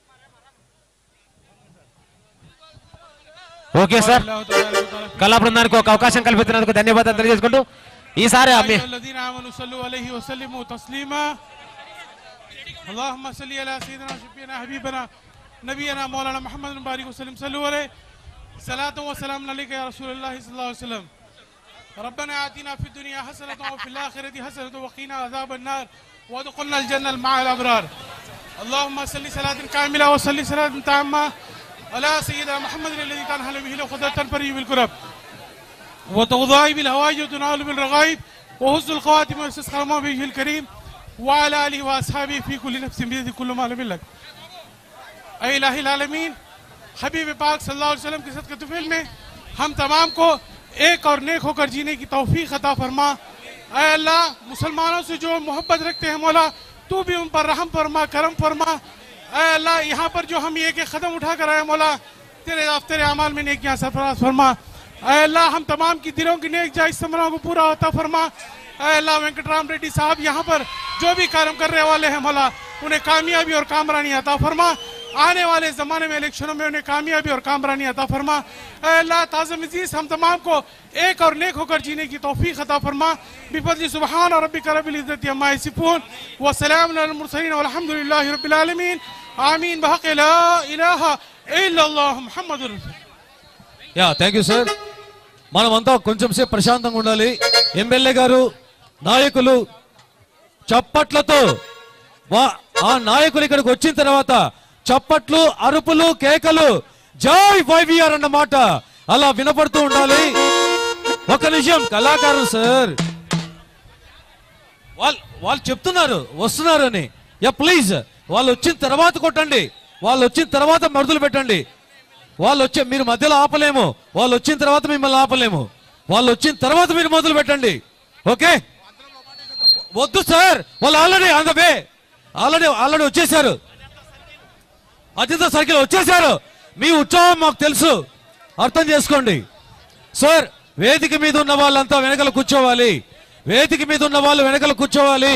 ఓకే సార్ కళా బృందానికి ఒక అవకాశం కల్పించినందుకు ధన్యవాదాలు తెలియజేసుకుంటూ ఈసారి ఆ మీ-
الذين آمنوا صلوا عليه وسلموا تسليما اللهم صل على سيدنا وشفينا حبيبنا نبينا مولانا محمد بارك وسلم صلوا عليه صلاة وسلام عليك يا رسول الله صلى الله عليه وسلم ربنا آتنا في الدنيا حسنة وفي الآخرة حسنة وقنا عذاب النار وادخلنا الجنة مع الأبرار اللهم صل صلاة كاملة وصل صلاة تامة على سيدنا محمد الذي تنحل به العقدة تنفرج بالكرب وتوضعي بالهوائج وتنال بالرغائب وحسن الخواتم واستسقى ما به الكريم وعلى اله واصحابه في كل نفس بيد كل ما لم لك اے الہ العالمین حبیب پاک صلی اللہ علیہ وسلم کے صدقہ طفیل میں ہم تمام کو ایک اور نیک ہو کر جینے کی توفیق عطا فرما اے اللہ مسلمانوں سے جو محبت رکھتے ہیں مولا तू भी उन पर रहम फरमा करम फरमा ऐ अल्लाह यहाँ पर जो हम ये के कदम उठा कर आए मौला तेरे दफ्तर अमाल में नेकियां सरफराज फरमा ऐ अल्लाह हम तमाम की दिलों की नेक जायज समरों को पूरा होता फरमा ऐ अल्लाह वेंकटराम रेड्डी साहब यहाँ पर जो भी कार्य करने वाले हैं मौला उन्हें कामयाबी और कामरानी अता फरमा आने वाले जमाने में इलेक्शनों में उन्हें कामयाबी और कामरानी अता फरमा ऐ अल्लाह ताज़म अजीज हम तमाम को एक और नेक होकर जीने की तौफीक अता फरमा बिफजल सुबहान और रब्बिक रब्बिल इज्जति अम्मा यसिफून व सलाम अलल मुरसलीन वल्हम्दुलिल्लाहि रब्बिल आलमीन आमीन बहक ला इलाहा इल्लल्लाह मुहम्मदुर रसूल
యా థ్యాంక్ యూ సార్ మనమంతా కొంచెం సేపు ప్రశాంతంగా ఉండాలి ఎమ్మెల్యే గారు నాయకులు చప్పట్లతో వా- ఆ నాయకులు ఇక్కడికి వచ్చిన తర్వాత చప్పట్లు అరుపులు కేకలు జై వైవిఆర్ అన్న మాట అలా వినపడుతూ ఉండాలి ఒక నిమిషం కళాకారులు సార్ వాళ్ళు వాళ్ళు చెప్తున్నారు వస్తున్నారు అని యా ప్లీజ్ వాళ్ళు వచ్చిన తర్వాత కొట్టండి వాళ్ళు వచ్చిన తర్వాత మరుదులు పెట్టండి వాళ్ళు వచ్చే మీరు మధ్యలో ఆపలేము వాళ్ళు వచ్చిన తర్వాత మిమ్మల్ని ఆపలేము వాళ్ళు వచ్చిన తర్వాత మీరు మొదలు పెట్టండి ఓకే వద్దు సార్ వాళ్ళు already on the way already already వచ్చేసారు అతిథ సర్కిల్ వచ్చేసారు మీ ఉత్సాహం మాకు తెలుసు అర్థం చేసుకోండి సార్ వేదిక మీద ఉన్న వాళ్ళంతా వెనకలు కూర్చోవాలి వేదిక మీద ఉన్న వాళ్ళు వెనకలు కూర్చోవాలి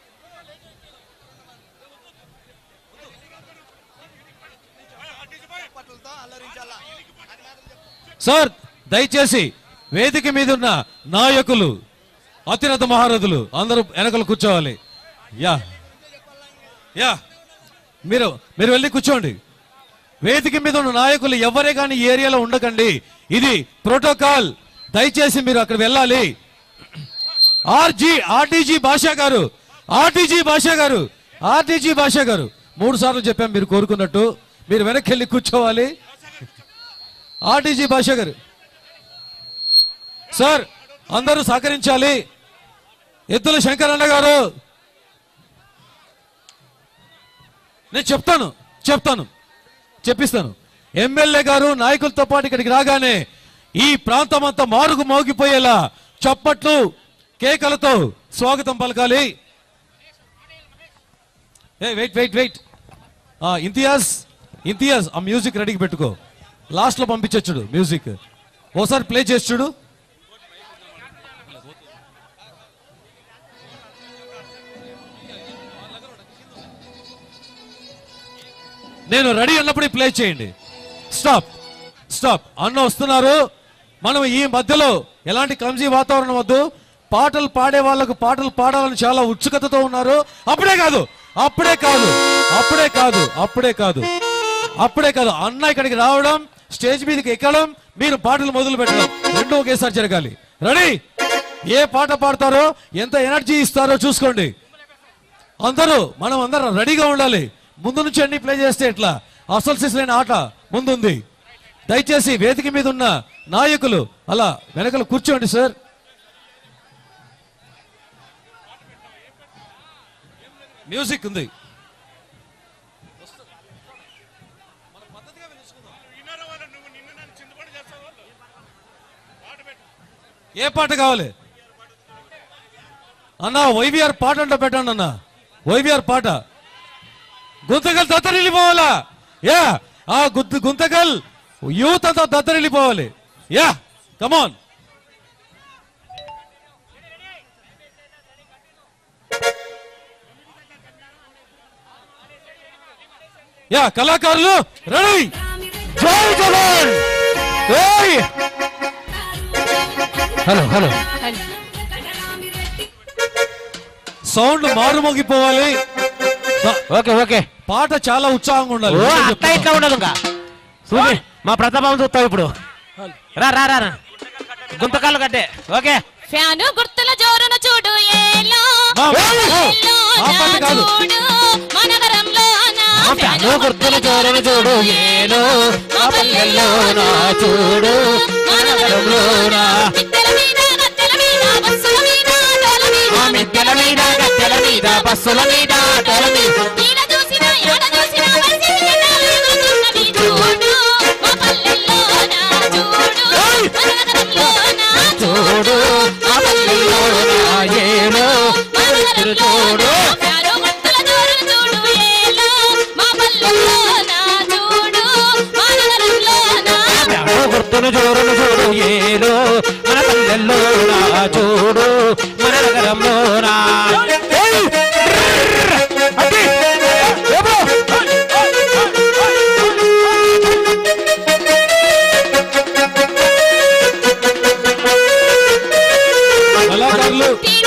సార్ దయచేసి వేదిక మీద ఉన్న నాయకులు అతిరథ మహారథులు అందరూ వెనకలు కూర్చోవాలి యా యా మీరు మీరు వెళ్ళి కూర్చోండి వేదిక మీద ఉన్న నాయకులు ఎవరే కానీ ఈ ఏరియాలో ఉండకండి ఇది ప్రోటోకాల్ దయచేసి మీరు అక్కడ వెళ్ళాలి ఆర్జీ ఆర్టీజీ భాషా గారు ఆర్టీజీ భాషా గారు ఆర్టీజీ భాషా గారు మూడు సార్లు చెప్పాం మీరు కోరుకున్నట్టు మీరు వెనక్కి వెళ్ళి కూర్చోవాలి ఆర్టీజీ భాషా గారు సార్ అందరూ సహకరించాలి ఎద్దుల శంకరన్న గారు నేను చెప్తాను చెప్తాను చెప్పిస్తాను ఎమ్మెల్యే గారు నాయకులతో పాటు ఇక్కడికి రాగానే ఈ ప్రాంతం అంతా మారుగు మోగిపోయేలా చప్పట్లు కేకలతో స్వాగతం పలకాలి a wait wait wait Imtiaz Imtiaz ఆ మ్యూజిక్ రెడీకి పెట్టుకో లాస్ట్లో పంపించొచ్చుడు మ్యూజిక్ ఓసారి ప్లే చేసి చూడు నేను రెడీ అన్నప్పుడు ప్లే చేయండి స్టాప్ స్టాప్ అన్న వస్తున్నారు మనం ఈ మధ్యలో ఎలాంటి క్లమ్జీ వాతావరణం వద్దు పాటలు పాడే వాళ్ళకు పాటలు పాడాలని చాలా ఉత్సుకతతో ఉన్నారు అప్పుడే కాదు అప్పుడే కాదు అప్పుడే కాదు అప్పుడే కాదు అప్పుడే కాదు అన్న ఇక్కడికి రావడం స్టేజ్ మీదకి ఎక్కడం మీరు పాటలు మొదలు పెట్టడం రెండు ఒకేసారి జరగాలి రెడీ ఏ పాట పాడతారో ఎంత ఎనర్జీ ఇస్తారో చూసుకోండి అందరూ మనం అందరం రెడీగా ఉండాలి ముందు నుంచి అన్ని ప్లే చేస్తే ఎట్లా అసలు సిసలైన ఆట ముందుంది దయచేసి వేదిక మీద ఉన్న నాయకులు అలా వెనకలు కూర్చోండి సార్ మ్యూజిక్ ఉంది ఏ పాట కావాలి అన్న వైవిఆర్ పాట అంట పెట్టండి అన్న వైవిఆర్ పాట గుంతకల్ దత్తరిల్లిపోవాలా యా ఆ గుంత గుంతకల్ యూత్ అంతా దత్తరిల్లిపోవాలి యా కమాన్ యా కళాకారులు రెడీ జై జవాన్ ఏయ్
హలో హలో
సౌండ్ మారుమోగిపోవాలి
ఓకే ఓకే
పాట చాలా ఉత్సాహంగా ఉండాలి
ఓ అట్లా ఇట్లా ఉండదు ఇంకా చూపి మా ప్రతాపం చూస్తావు ఇప్పుడు రా రా రా రా. గుంతకాలు కట్టే ఓకే
ఫ్యాను గుర్తుల జోరును చూడు ఏలో
మా-
ఏలో
ఆ
నా
పాట కాదు.
చూడు మనగరంలో నా
మా ఫ్యాను గుర్తుల జోరును చూడు ఏలో మా పల్లెల్లో నా చూడు మా నగరంలో నా
మిద్దెల మీద గద్దెల మీద బస్సుల మీద ఆటోల మీద
మా మిద్దెల మీద గద్దెల మీద బస్సుల మీద ఆటోల మీద
ఈడ చూసినా యాడ చూసినా వయసు ఎగురుతున్నది చూడు మా పల్లెల్లో నా చూడు మనగరంలో నా
చూడు మా పల్లెల్లో నా ఏలో మా నగరంలో నా
ఫ్యాను గుర్తుల
జోరును జోరును చూడు ఏలో మన పల్లెల్లో నా చూడు మన నగరంలో నా
కళాకారులు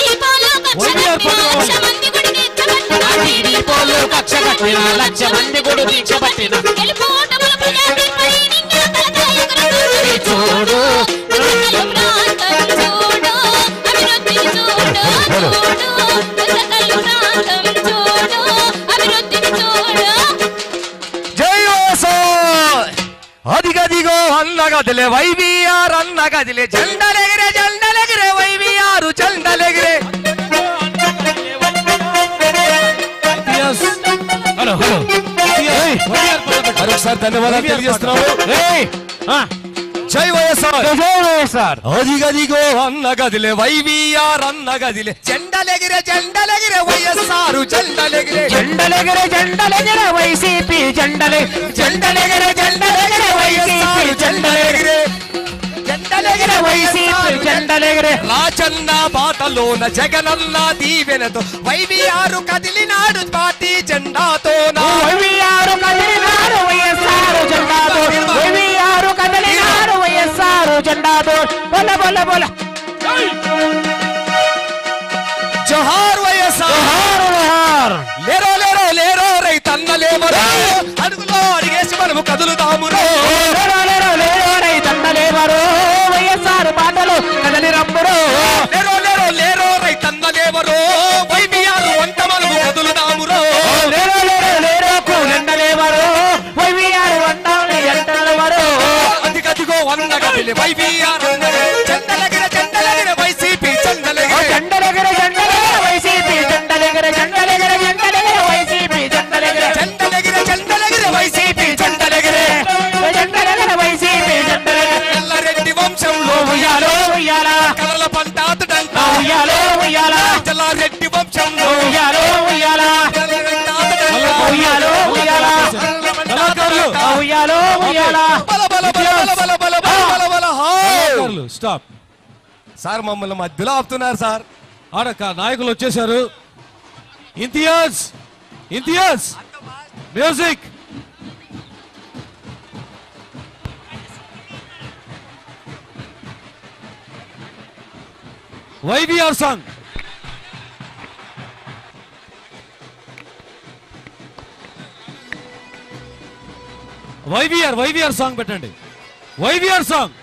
పోలు కక్ష కట్టిన లక్ష మంది గుడి దీక్ష పట్టిన చూడు
జై ఓసోయ్ అదిగదిగో అన్నగదిలే వైవిఆర్ అన్నగదిలే జెండలెగిరే జెండలెగిరే వైవిఆర్ జెండలెగిరే
హలో హలో
మరొకసారి ధన్యవాదాలు తెలియజేస్తున్నాము జై వైఎస్ఆర్
జై వైఎస్ఆర్
అదిగదిగో అన్నగదిలే వైవిఆర్ అన్నగదిలే జెండలెగిరే జెండలెగిరే వైఎస్ఆర్ జెండలెగిరే
జెండలెగరే జెండలెగరే వైసీపీ జెండలే జెండలెగరే జెండలెగరే వైసీపీ జెండలెగరే జెండలెగరే వైసీపీ జెండలెగరే
రాజన్న బాటలోన జగనన్న దీవెనతో వైవిఆర్ కదిలినాడు పార్టీ జెండాతో
వైవిఆర్ కదిలినాడు వైఎస్ఆర్ జెండాతో వైవిఆర్ కదిలినాడు వైఎస్ఆర్ జెండాతో బొల బొల బొల
జోహార్ వైఎస్ఆర్ లేరో లేరో లేరో రైతన్న లేవరో అడుగులో అడిగేసి మనము కదులుదామురో
లేరో లేరో లేరో రైతన్నలేవరో వైఎస్ఆర్ బాటలు కదలి రమ్మురో
లేరో లేరో లేరో రైతన్న లేవరో వైవిఆర్ వంట మనము కదులుదామురో
లేరో లేరో లేరో కూలండలేవరో వైవిఆర్ వంటాలి ఎంటలవరో
అదిగదిగో వంద గదిలి వైవిఆర్ చెండలగిన చెండలగిన వైసీపీ చెండలగిన
జెండలెగర జెండలెగర వైసీపీ జెండలెగర జెండలెగర జెండలెగర వైసీపీ జెండలెగర
చెండలగిన చెండలగిన వైసీపీ చెండలగిన
జెండలెగర వైసీపీ జెండలెగర
ఎల్లారెడ్డి వంశంలో
ఉయ్యాలో ఉయ్యాల
కలల పంటాతుడంట
ఉయ్యాలో ఉయ్యాల
ఎల్లారెడ్డి వంశంలో
ఉయ్యాలో ఉయ్యాల ఉయ్యాలో ఉయ్యాల
కళాకారులు
ఉయ్యాలో ఉయ్యాల
కళాకారులు స్టాప్
సార్ మమ్మల్ని మధ్యలో ఆపుతున్నారు సార్
ఆడ క- నాయకులు వచ్చేసారు Imtiaz Imtiaz music YVR song YVR YVR song పెట్టండి వైవిఆర్ సాంగ్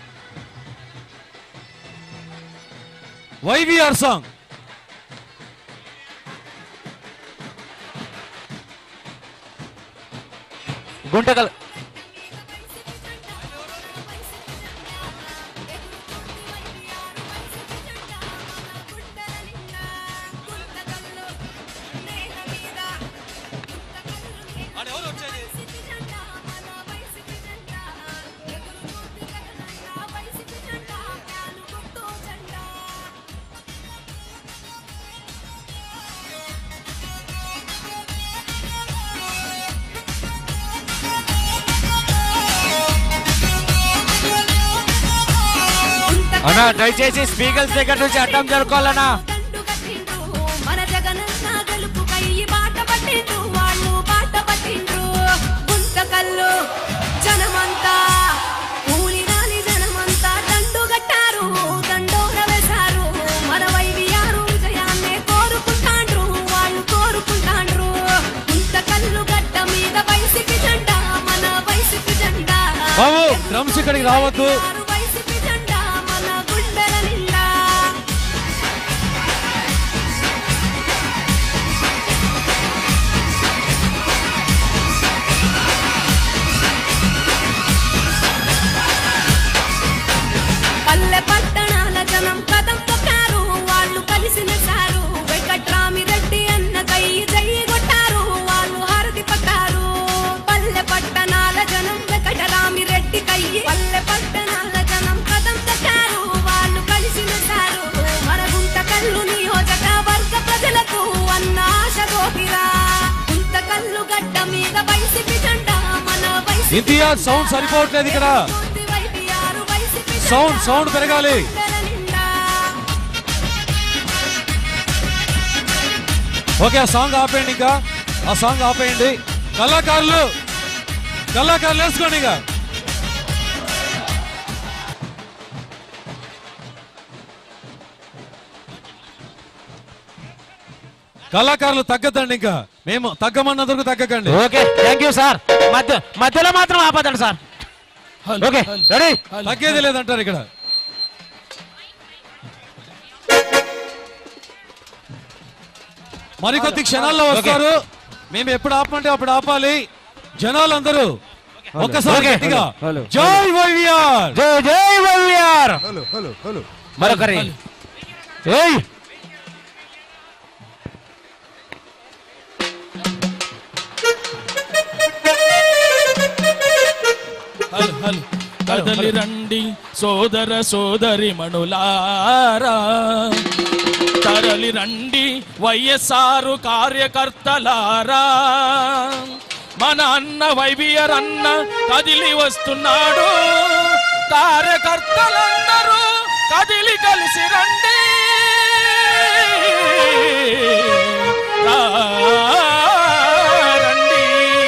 వైవిఆర్ సాంగ్
గుంటకల్
అన్నా దయచేసి స్పీకర్స్ దగ్గర నుంచి అడ్డం జరుపుకోవాలన్నా
మన జగనన్న గెలుపుకై బాట పట్టిండ్రు వాళ్ళు బాట పట్టిండ్రు గుంతకల్లు జనమంతా కూలినాలి జనమంతా దండు గట్టారు దండోర వేశారు మన వైవియారు విజయాన్నే కోరుకుంటాండ్రు వాళ్ళు కోరుకుంటాండ్రు గుంతకల్లు గడ్డ మీద వైసిపి జెండా మన వైసిపి జెండా
బాబు డ్రమ్స్ ఇక్కడికి రావద్దు
వైసిపి జెండా మన గుండెల నిండా పల్లె పట్టణాల జనం కదం తొక్కారు వాళ్ళు కలిసి మెసారు వెంకట్రామిరెడ్డి అన్న కై జై కొట్టారు వాళ్ళు హారతి పట్టారు పల్లె పట్టణాల జనం వెంకటరామిరెడ్డి కై పల్లె పట్టణాల జనం కదం తొక్కారు వాళ్ళు కలిసి మెసారు మన గుంతకల్లు నియోజక వర్గ ప్రజలకు అన్న ఆశ గోపిరా గుంతకల్లు గడ్డ మీద వైసిపి జెండా మన వైసిపి
ఇంతియాజ్ సౌండ్ సరిపోవట్లేదు ఇక్కడ
వైపిఆర్ వైసిపి
సౌండ్ సౌండ్ పెరగాలి ఓకే ఆ సాంగ్ ఆపేయండి ఇంకా ఆ సాంగ్ ఆపేయండి కళాకారులు కళాకారులు వేసుకోండి ఇంకా కళాకారులు తగ్గద్దండి ఇంకా మేము తగ్గమన్నందుకు తగ్గకండి
ఓకే థ్యాంక్ యూ సార్ మధ్య మధ్యలో మాత్రం ఆపదండి సార్ ఓకే రెడీ
తగ్గేది లేదంటారు ఇక్కడ మరికొద్ది క్షణాల్లో వస్తారు మేము ఎప్పుడు ఆపమంటే అప్పుడు ఆపాలి జనాలందరూ ఒక్కసారి
ఓకే.
గట్టిగా
హలో.
జై వైవిఆర్
జై జై వైవిఆర్
హలో హలో హలో
మరొకరి ఏయ్
హల్ హల్ కదలి రండి సోదర సోదరి మణులారా తరలి రండి వైఎస్ఆర్ కార్యకర్తలారా మన అన్న వైవియర్ అన్న కదిలి వస్తున్నాడు కార్యకర్తలందరూ కదిలి కలిసి రండి రా, రండి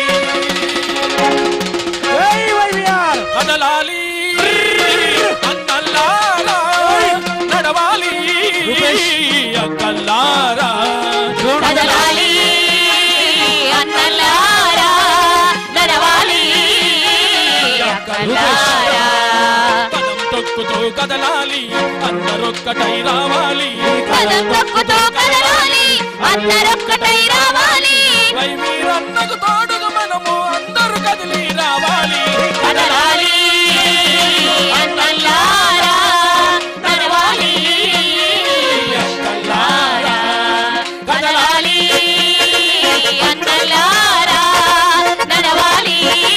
కదలాలి అన్నల్లారా నడవాలి అక్కల్లారా
కదలాలి అన్నలారా నడవాలి అక్కలారా
కదం తొక్కుతూ కదలాలి అందరొక్కటై రావాలి
కదం తొక్కుతూ కదలాలి అందరొక్కటై రావాలి
వై మీరన్నకు తోడుగా మనము అందరూ కదిలి రావాలి
కదలాలి అన్నలారా నడవాలి అక్కలారా కదలాలి అన్నలారా నడవాలి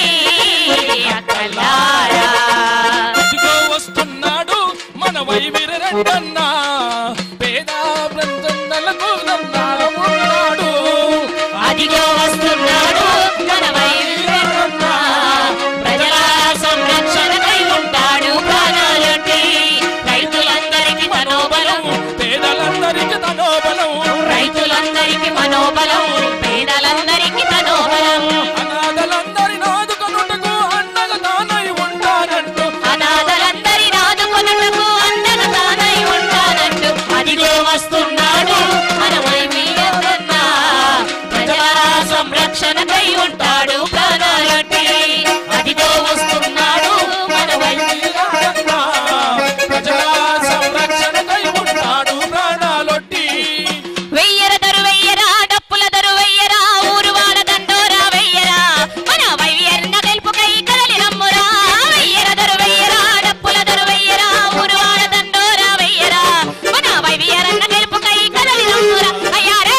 అక్కలారా
ఇదిగో వస్తున్నాడు మన వైవిర రెండన్నా పేద బృందన్నలకు ఉన్నాడు
అదిగో వస్తున్నాడు మన వైవిధ్యమన్నా. ప్రజల సంరక్షణకై ఉంటాడు ప్రాణాలొడ్డి. రైతులందరికీ మనోబలం
పేదలందరికీ తనోబలం
రైతులందరికీ మనోబలం పేదలందరికీ తనోబలం
అనాథలందరి నాదుకొనుటకు అండగా తానై ఉంటానంటూ
అనాథలందరి నాదుకొనుటకు అండగా తానై ఉంటానంటూ అదిగో వస్తున్నాడు మన వైవిధ్యమన్నా. ప్రజల సంరక్షణకై ఉంటాడు ప్రాణాలొడ్డి. అదిగో వస్తున్నాడు మన వైవిధ్యమన్నా.
ప్రజల సంరక్షణకై ఉంటాడు ప్రాణాలొట్టి
వెయ్యర దరు వెయ్యరా డప్పుల దరు వెయ్యరా ఊరు వాడ దండోరా వెయ్యరా మన వైవియర్న గెలుపుకై కదలి రమ్మురా వెయ్యర దరు వెయ్యరా డప్పుల దరు వెయ్యరా ఊరు వాడ దండోరా వెయ్యరా మన వైవియర్న గెలుపుకై కదలి రమ్మురా అయ్యారే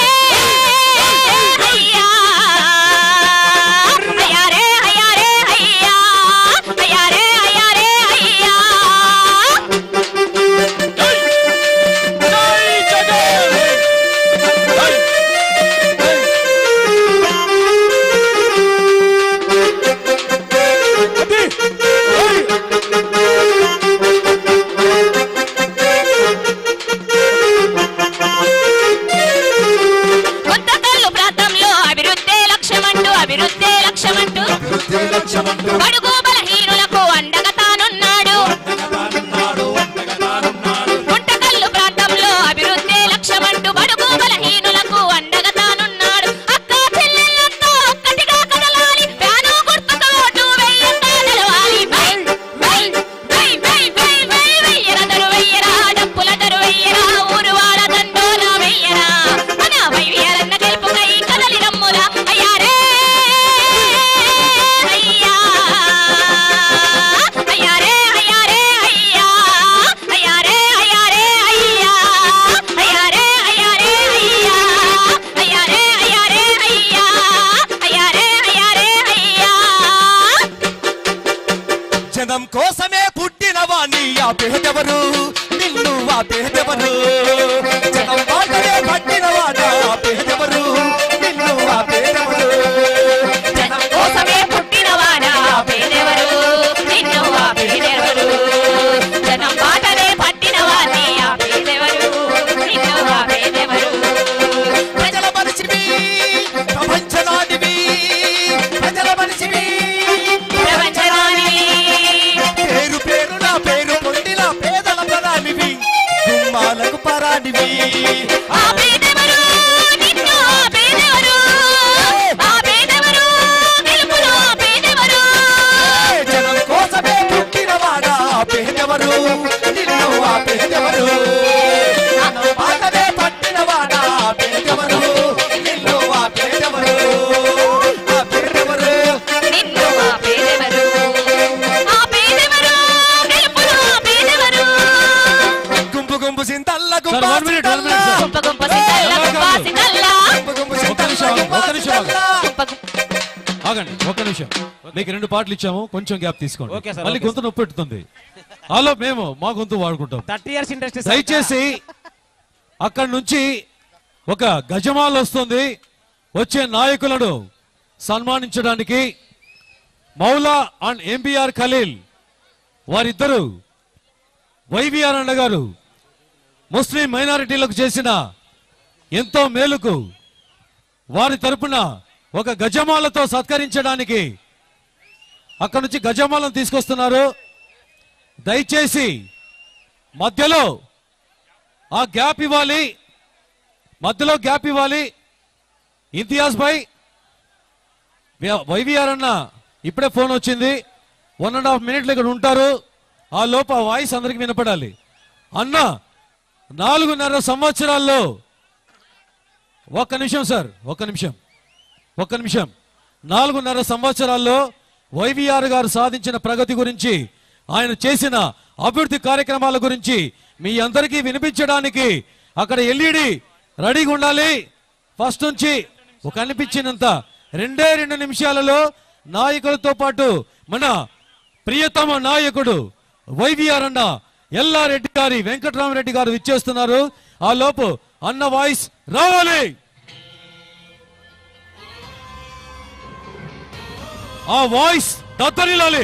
అయ్యా అయ్యారే అయ్యారే అయ్యా అయ్యారే అయ్యారే అయ్యా
జై జగన్
కొత్తకల్లు ప్రాంతంలో అభివృద్ధి లక్ష్యమంటూ అభివృద్ధి లక్ష్యమంటూ బడుగు బలహీనులకు అండగా తానున్నాడు గుంటకల్లు ప్రాంతంలో అభివృద్ధి లక్ష్యమంటూ బడుగు బలహీనులకు అండగా తానున్నాడు అక్క చెల్లెళ్ళంతా ఒక్కటిగా కదలాలి ఫ్యాను గుర్తుకు ఓటు వెయ్యంగా నిలవాలి వై, వై, వై, వై, వై, వై, వెయ్యరా దరు వెయ్యరా, డప్పుల దరు వెయ్యరా, ఊరు వాడ దండోరా వెయ్యరా. మన వైవియరన్న గెలుపుకై కదలి రమ్మురా, అయ్యారే, అయ్యా. అయ్యారే, అయ్యారే, అయ్యా. అయ్యారే, అయ్యారే, అయ్యా. అయ్యారే, అయ్యారే, అయ్యా. అయ్యారే, అయ్యారే, అయ్యా. అయ్యారే, అయ్యారే, అయ్యా.
జనం కోసమే పుట్టిన వాణ్ణి ఆ పేదెవరు నిన్ను ఆ పేదెవరు జనం మాటలే పట్టిన వాడ ఆ పేదెవరు నిన్ను ఆ పేదెవరు
జనం కోసమే పుట్టినవాడా పేదెవరు నిన్ను ఆ పేదెవరు
ఆగండి ఒక్క నిమిషం మీకు రెండు పాటలు ఇచ్చాము కొంచెం గ్యాప్ తీసుకోండి
ఓకే సార్,
మళ్ళీ
ఓకే
గొంతు నొప్పి పెడుతుంది హలో మేము మా గొంతు వాడుకుంటాం
థర్టీ ఇయర్స్ ఇండస్ట్రీ
దయచేసి అక్కడి నుంచి ఒక గజమాల వస్తుంది వచ్చే నాయకులను సన్మానించడానికి మౌలా అండ్ ఎంబీఆర్ ఖలీల్ వారిద్దరు వైవిఆర్ అన్న గారు ముస్లిం మైనారిటీలకు చేసిన ఎంతో మేలుకు వారి తరపున ఒక గజమాలతో సత్కరించడానికి అక్కడి నుంచి గజమాలను తీసుకొస్తున్నారు దయచేసి మధ్యలో ఆ గ్యాప్ ఇవ్వాలి మధ్యలో గ్యాప్ ఇవ్వాలి ఇంతియాజ్ భాయ్ వైవిఆర్ అన్న ఇప్పుడే ఫోన్ వచ్చింది వన్ అండ్ హాఫ్ మినిట్లు ఇక్కడ ఉంటారు ఆ లోపు ఆ వాయిస్ అందరికి వినపడాలి అన్న నాలుగున్నర సంవత్సరాల్లో ఒక్క నిమిషం సార్ ఒక్క నిమిషం ఒక్క నిమిషం నాలుగున్నర సంవత్సరాల్లో వైవిఆర్ గారు సాధించిన ప్రగతి గురించి ఆయన చేసిన అభివృద్ధి కార్యక్రమాల గురించి మీ అందరికీ వినిపించడానికి అక్కడ ఎల్ఈడి రెడీగా ఉండాలి ఫస్ట్ నుంచి ఒక అనిపించినంత రెండే రెండు నిమిషాలలో నాయకులతో పాటు మన ప్రియతమ నాయకుడు వైవిఆర్ అన్న ఎల్లారెడ్డి గారి వెంకటరామరెడ్డి గారు విచ్చేస్తున్నారు ఆ లోపు అన్న వాయిస్ రావాలి ఆ వాయిస్ దత్తరిల్లాలి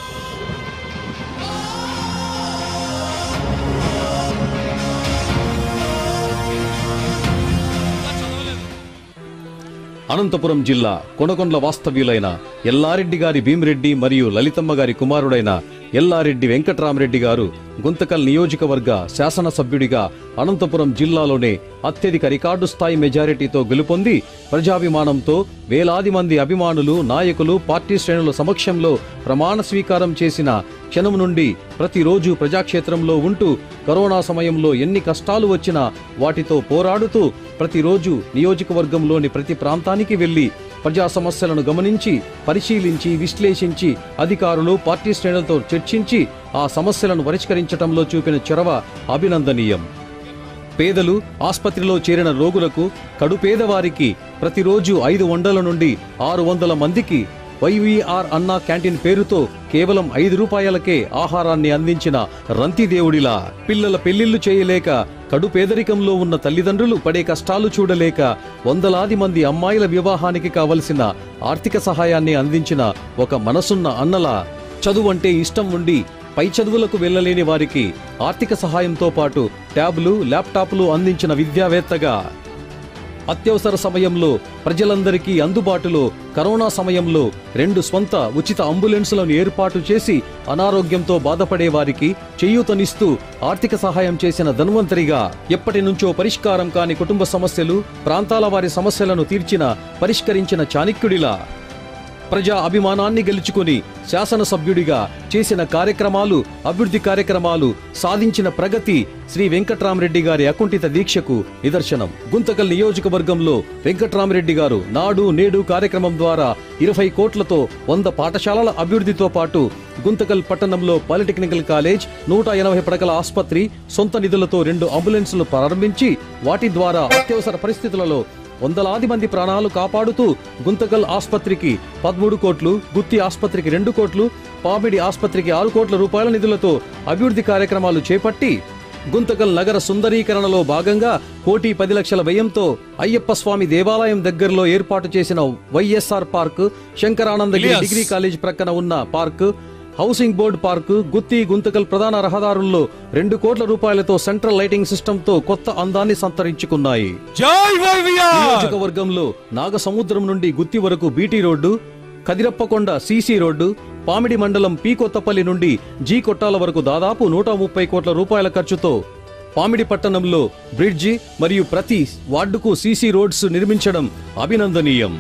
అనంతపురం జిల్లా కొనకొండ్ల వాస్తవ్యులైన ఎల్లారెడ్డి గారి భీమిరెడ్డి మరియు లలితమ్మ గారి కుమారుడైన ఎల్లారెడ్డి వెంకట్రామరెడ్డి గారు గుంతకల్ నియోజకవర్గ శాసనసభ్యుడిగా అనంతపురం జిల్లాలోనే అత్యధిక రికార్డు స్థాయి మెజారిటీతో గెలుపొంది ప్రజాభిమానంతో వేలాది మంది అభిమానులు నాయకులు పార్టీ శ్రేణుల సమక్షంలో ప్రమాణ స్వీకారం చేసిన క్షణం నుండి ప్రతిరోజు ప్రజాక్షేత్రంలో ఉంటూ కరోనా సమయంలో ఎన్ని కష్టాలు వచ్చినా వాటితో పోరాడుతూ ప్రతిరోజు నియోజకవర్గంలోని ప్రతి ప్రాంతానికి వెళ్లి ప్రజా సమస్యలను గమనించి పరిశీలించి విశ్లేషించి అధికారులు పార్టీ శ్రేణులతో చర్చించి ఆ సమస్యలను పరిష్కరించడంలో చూపిన చొరవ అభినందనీయం పేదలు ఆసుపత్రిలో చేరిన రోగులకు కడుపేదవారికి ప్రతిరోజు ఐదు వందల నుండి ఆరు వందల మందికి వైవీఆర్ అన్నా క్యాంటీన్ పేరుతో కేవలం ఐదు రూపాయలకే ఆహారాన్ని అందించిన రంతిదేవుడిలా పిల్లల పెళ్లిళ్లు చేయలేక కడు పేదరికంలో ఉన్న తల్లిదండ్రులు పడే కష్టాలు చూడలేక వందలాది మంది అమ్మాయిల వివాహానికి కావలసిన ఆర్థిక సహాయాన్ని అందించిన ఒక మనసున్న అన్నలా చదువంటే ఇష్టం ఉండి పై చదువులకు వెళ్ళలేని వారికి ఆర్థిక సహాయంతో పాటు ట్యాబ్లు ల్యాప్టాప్లు అందించిన విద్యావేత్తగా అత్యవసర సమయంలో ప్రజలందరికీ అందుబాటులో కరోనా సమయంలో రెండు స్వంత ఉచిత అంబులెన్సులను ఏర్పాటు చేసి అనారోగ్యంతో బాధపడే వారికి చేయూతనిస్తూ ఆర్థిక సహాయం చేసిన ధన్వంతరిగా ఎప్పటి నుంచో పరిష్కారం కాని కుటుంబ సమస్యలు ప్రాంతాల వారి సమస్యలను తీర్చిన పరిష్కరించిన చాణక్యుడిలా ప్రజా అభిమానాన్ని గెలుచుకుని శాసనసభ్యుడిగా చేసిన కార్యక్రమాలు అభివృద్ధి కార్యక్రమాలు సాధించిన ప్రగతి శ్రీ వెంకట్రామరెడ్డి గారి అకుంఠిత దీక్షకు నిదర్శనం గుంతకల్ నియోజకవర్గంలో వెంకట్రామరెడ్డి గారు నాడు నేడు కార్యక్రమం ద్వారా ఇరవై కోట్లతో వంద పాఠశాలల అభివృద్ధితో పాటు గుంతకల్ పట్టణంలో పాలిటెక్నికల్ కాలేజ్ నూట ఎనభై పడకల ఆసుపత్రి సొంత నిధులతో రెండు అంబులెన్సులు ప్రారంభించి వాటి ద్వారా అత్యవసర పరిస్థితులలో వందలాది మంది ప్రాణాలు కాపాడుతూ గుంతకల్ ఆసుపత్రికి పదమూడు కోట్లు గుత్తి ఆసుపత్రికి రెండు కోట్లు పామిడి ఆసుపత్రికి ఆరు కోట్ల రూపాయల నిధులతో అభివృద్ధి కార్యక్రమాలు చేపట్టి గుంతకల్ నగర సుందరీకరణలో భాగంగా కోటి పది లక్షల వ్యయంతో అయ్యప్ప స్వామి దేవాలయం దగ్గరలో ఏర్పాటు చేసిన YSR park Shankaranandagiri
Ilyas.
Degree college ప్రక్కన ఉన్న పార్క్ హౌసింగ్ బోర్డు పార్కు గుత్తి గుంతకల్ ప్రధాన రహదారుల్లో రెండు కోట్ల రూపాయలతో సెంట్రల్ లైటింగ్ సిస్టంతో కొత్త అందాన్ని సంతరించుకున్నాయి
జై వైవిఆర్
నియోజకవర్గంలో నాగసముద్రం నుండి గుత్తి వరకు BT road Kadirappakonda CC road Pamidi మండలం పీ కొత్తపల్లి నుండి జీ కొట్టాల వరకు దాదాపు నూట ముప్పై కోట్ల రూపాయల ఖర్చుతో పామిడి పట్టణంలో బ్రిడ్జి మరియు ప్రతి వార్డుకు సీసీ రోడ్స్ నిర్మించడం అభినందనీయం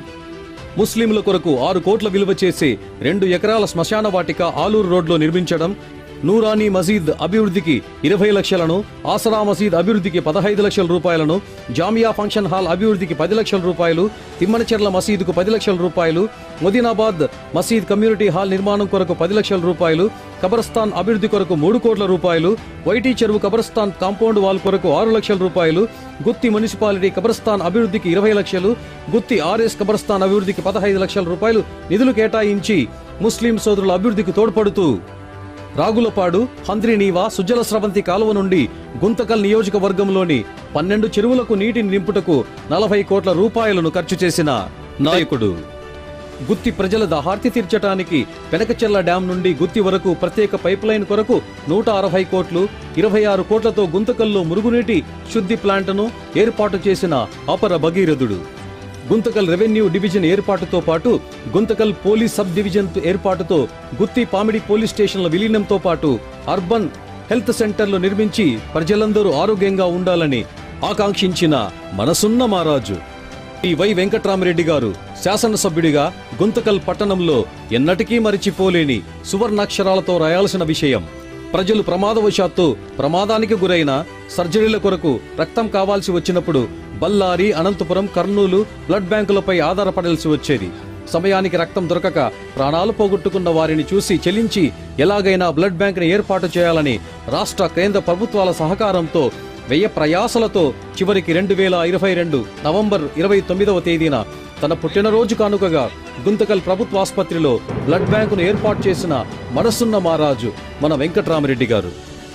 ముస్లింల కొరకు ఆరు కోట్ల విలువ చేసే రెండు ఎకరాల శ్మశాన వాటిక ఆలూరు రోడ్లో నిర్మించడం నూరానీ మసీద్ అభివృద్ధికి ఇరవై లక్షలను ఆసరా మసీద్ అభివృద్ధికి పదహైదు లక్షల రూపాయలను జామియా ఫంక్షన్ హాల్ అభివృద్ధికి పది లక్షల రూపాయలు తిమ్మనచెర్ల మసీదుకు పది లక్షల రూపాయలు మొదీనాబాద్ మసీద్ కమ్యూనిటీ హాల్ నిర్మాణం కొరకు పది లక్షల రూపాయలు కబరస్థాన్ అభివృద్ధి కొరకు మూడు కోట్ల రూపాయలు వైటీ చెరువు కబరస్థాన్ కాంపౌండ్ వాల్ కొరకు ఆరు లక్షల రూపాయలు గుత్తి మున్సిపాలిటీ కబరస్థాన్ అభివృద్ధికి ఇరవై లక్షలు గుత్తి ఆర్ఎస్ కబరస్థాన్ అభివృద్ధికి పదహైదు లక్షల రూపాయలు నిధులు కేటాయించి ముస్లిం సోదరుల అభివృద్ధికి తోడ్పడుతూ రాగులపాడు హంద్రినీవా సుజల స్రవంతి కాలువ నుండి గుంతకల్ నియోజకవర్గంలోని పన్నెండు చెరువులకు నీటిని నింపుటకు నలభై కోట్ల రూపాయలను ఖర్చు చేసిన నాయకుడు గుత్తి ప్రజల దహార్తి తీర్చడానికి పెనకచెల్ల డ్యాం నుండి గుత్తి వరకు ప్రత్యేక పైప్ లైన్ కొరకు నూట అరవై కోట్లు ఇరవై ఆరు కోట్లతో గుంతకల్లో మురుగునీటి శుద్ధి ప్లాంట్ను ఏర్పాటు చేసిన అపర భగీరథుడు గుంతకల్ రెవెన్యూ డివిజన్ ఏర్పాటుతో పాటు గుంతకల్ పోలీస్ సబ్ డివిజన్ ఏర్పాటుతో గుత్తి పామిడి పోలీస్ స్టేషన్ల విలీనంతో పాటు అర్బన్ హెల్త్ సెంటర్లు నిర్మించి ప్రజలందరూ ఆరోగ్యంగా ఉండాలని ఆకాంక్షించిన మనసున్న మారాజు ఈ వై వెంకట్రామరెడ్డి గారు శాసనసభ్యుడిగా గుంతకల్ పట్టణంలో ఎన్నటికీ మరిచిపోలేని సువర్ణాక్షరాలతో రాయాల్సిన విషయం ప్రజలు ప్రమాదవశాత్తు ప్రమాదానికి గురైన సర్జరీల కొరకు రక్తం కావాల్సి వచ్చినప్పుడు బళ్ళారి అనంతపురం కర్నూలు బ్లడ్ బ్యాంకులపై ఆధారపడాల్సి వచ్చేది సమయానికి రక్తం దొరకక ప్రాణాలు పోగొట్టుకున్న వారిని చూసి చెలించి ఎలాగైనా బ్లడ్ బ్యాంక్ని ఏర్పాటు చేయాలని రాష్ట్ర కేంద్ర ప్రభుత్వాల సహకారంతో వ్యయ ప్రయాసలతో చివరికి రెండు వేల ఇరవై రెండు నవంబర్ ఇరవై తొమ్మిదవ తేదీన తన పుట్టినరోజు కానుకగా గుంతకల్ ప్రభుత్వ ఆసుపత్రిలో బ్లడ్ బ్యాంకును ఏర్పాటు చేసిన మనసున్న మహారాజు మన వెంకట్రామరెడ్డి గారు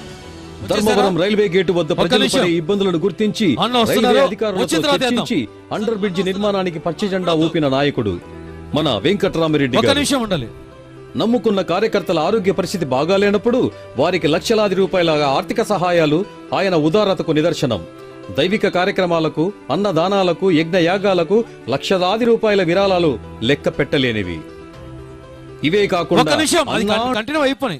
ధర్మవరం రైల్వే గేటు వద్ద
ఒక్క
ప్రజలు
నిమిషం.
పడే ఇబ్బందులను గుర్తించి
అన్న వస్తున్నారు.
రైల్వే అధికారులతో
వచ్చిన తర్వాత
చర్చించి అండర్ బ్రిడ్జ్ నిర్మాణానికి పచ్చ జెండా ఊపిన నాయకుడు మన వెంకట్రామరెడ్డి
ఒక్క
గారు
నిమిషం ఉండాలి
నమ్ముకున్న కార్యకర్తల ఆరోగ్య పరిస్థితి బాగాలేనప్పుడు వారికి లక్షలాది రూపాయల ఆర్థిక సహాయాలు ఆయన ఉదారతకు నిదర్శనం దైవిక కార్యక్రమాలకు అన్నదానాలకు యజ్ఞ యాగాలకు లక్షలాది రూపాయల విరాళాలు లెక్క పెట్టలేనివి ఇవే
ఒక్క
కాకుండా
నిమిషం అది
అన్నా-
కంటిన్యూ అయిపోయి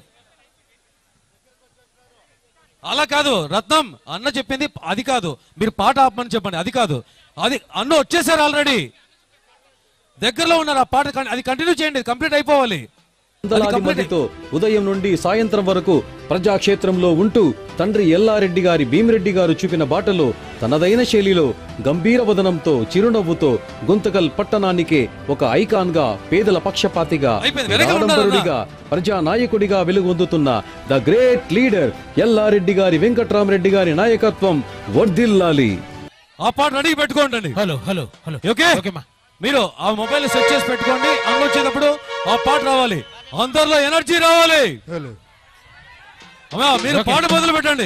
అలా కాదు రత్నం అన్న చెప్పింది అది కాదు మీరు పాట ఆపమని చెప్పండి అది కాదు అది అన్న వచ్చేసారు ఆల్రెడీ దగ్గరలో ఉన్నారు ఆ పాట కం- అది కంటిన్యూ చేయండి కంప్లీట్ అయిపోవాలి
వందలాది మందితో ఉదయం నుండి సాయంత్రం వరకు ప్రజాక్షేత్రంలో ఉంటూ తండ్రి ఎల్లారెడ్డి గారి భీమిరెడ్డి గారు చూపిన బాటలో తనదైన శైలిలో గంభీర వదనంతో చిరునవ్వుతో గుంతకల్ పట్టణానికే ఒక ఐకాన్ గా పేదల పక్షపాతిగా
అయిపోయింది, వెనకాల ఉన్నారన్నా.
ఆడంబరుడిగా ప్రజా నాయకుడిగా వెలుగొందుతున్న ద గ్రేట్ లీడర్ ఎల్లారెడ్డి గారి వెంకట్రామరెడ్డి గారి నాయకత్వం వర్ధిల్లాలి
ఆ పాట రెడీ పెట్టుకోండి
హలో హలో హలో
ఓకే మీరు ఆ మొబైల్ సెట్ చేసి పెట్టుకోండి అన్న వచ్చేటప్పుడు ఆ పాట రావాలి అందరిలో ఎనర్జీ రావాలి అమ్మా, మీరు
ఓకే.
పాట మొదలు పెట్టండి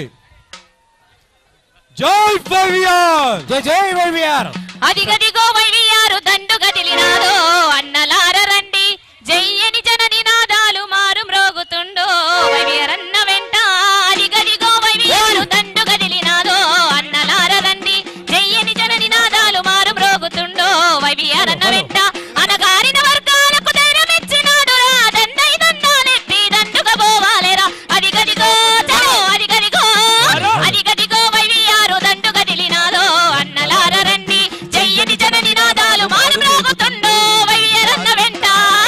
జై వైవిఆర్
జై జై వైవిఆర్
అదిగదిగో వైవియారు దండు గదిలినాదో అన్నలార రండి జయ్యని జన నినాదాలు మారు మ్రోగుతుండో వైవియరన్న వెంట అదిగదిగో వైవియారు దండు గదిలినాదో అన్నలార రండి జయ్యని జన నినాదాలు మారు మ్రోగుతుండో వైవియరన్న వెంట అనగారిన వర్గాలకు ధైర్యమిచ్చినాడు రా దండై దండాలెత్తి దండుగా పోవాలేరా అదిగదిగో చలో అదిగదిగో అదిగదిగో వైవియారు దండు గదిలినాదో అన్నలార రండి చెయ్యని జన నినాదాలు మారు మ్రోగుతుండో వైవియరన్న వెంట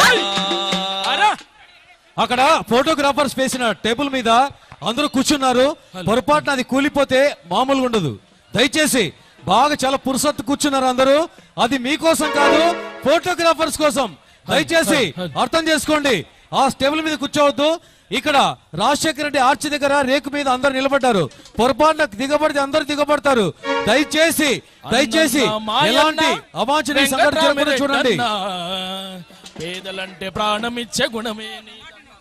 అక్కడ ఫోటోగ్రాఫర్స్ వేసిన టేబుల్ మీద అందరూ కూర్చున్నారు పొరపాటున అది కూలిపోతే మామూలుగా ఉండదు దయచేసి బాగా చాలా పురుసత్తు కూర్చున్నారు అందరూ అది మీకోసం కాదు ఫోటోగ్రాఫర్స్ కోసం దయచేసి అర్థం చేసుకోండి ఆ టేబుల్ మీద కూర్చోవద్దు ఇక్కడ రాజశేఖర రెడ్డి ఆర్చి దగ్గర రేకు మీద అందరు నిలబడ్డారు పొరపాటున దిగబడితే అందరు దిగబడతారు దయచేసి దయచేసి ఎలాంటి అవాంఛనీయ సంఘటన జరగకుండా చూడండి
పేదలంటే ప్రాణం ఇచ్చే గుణమే నీ-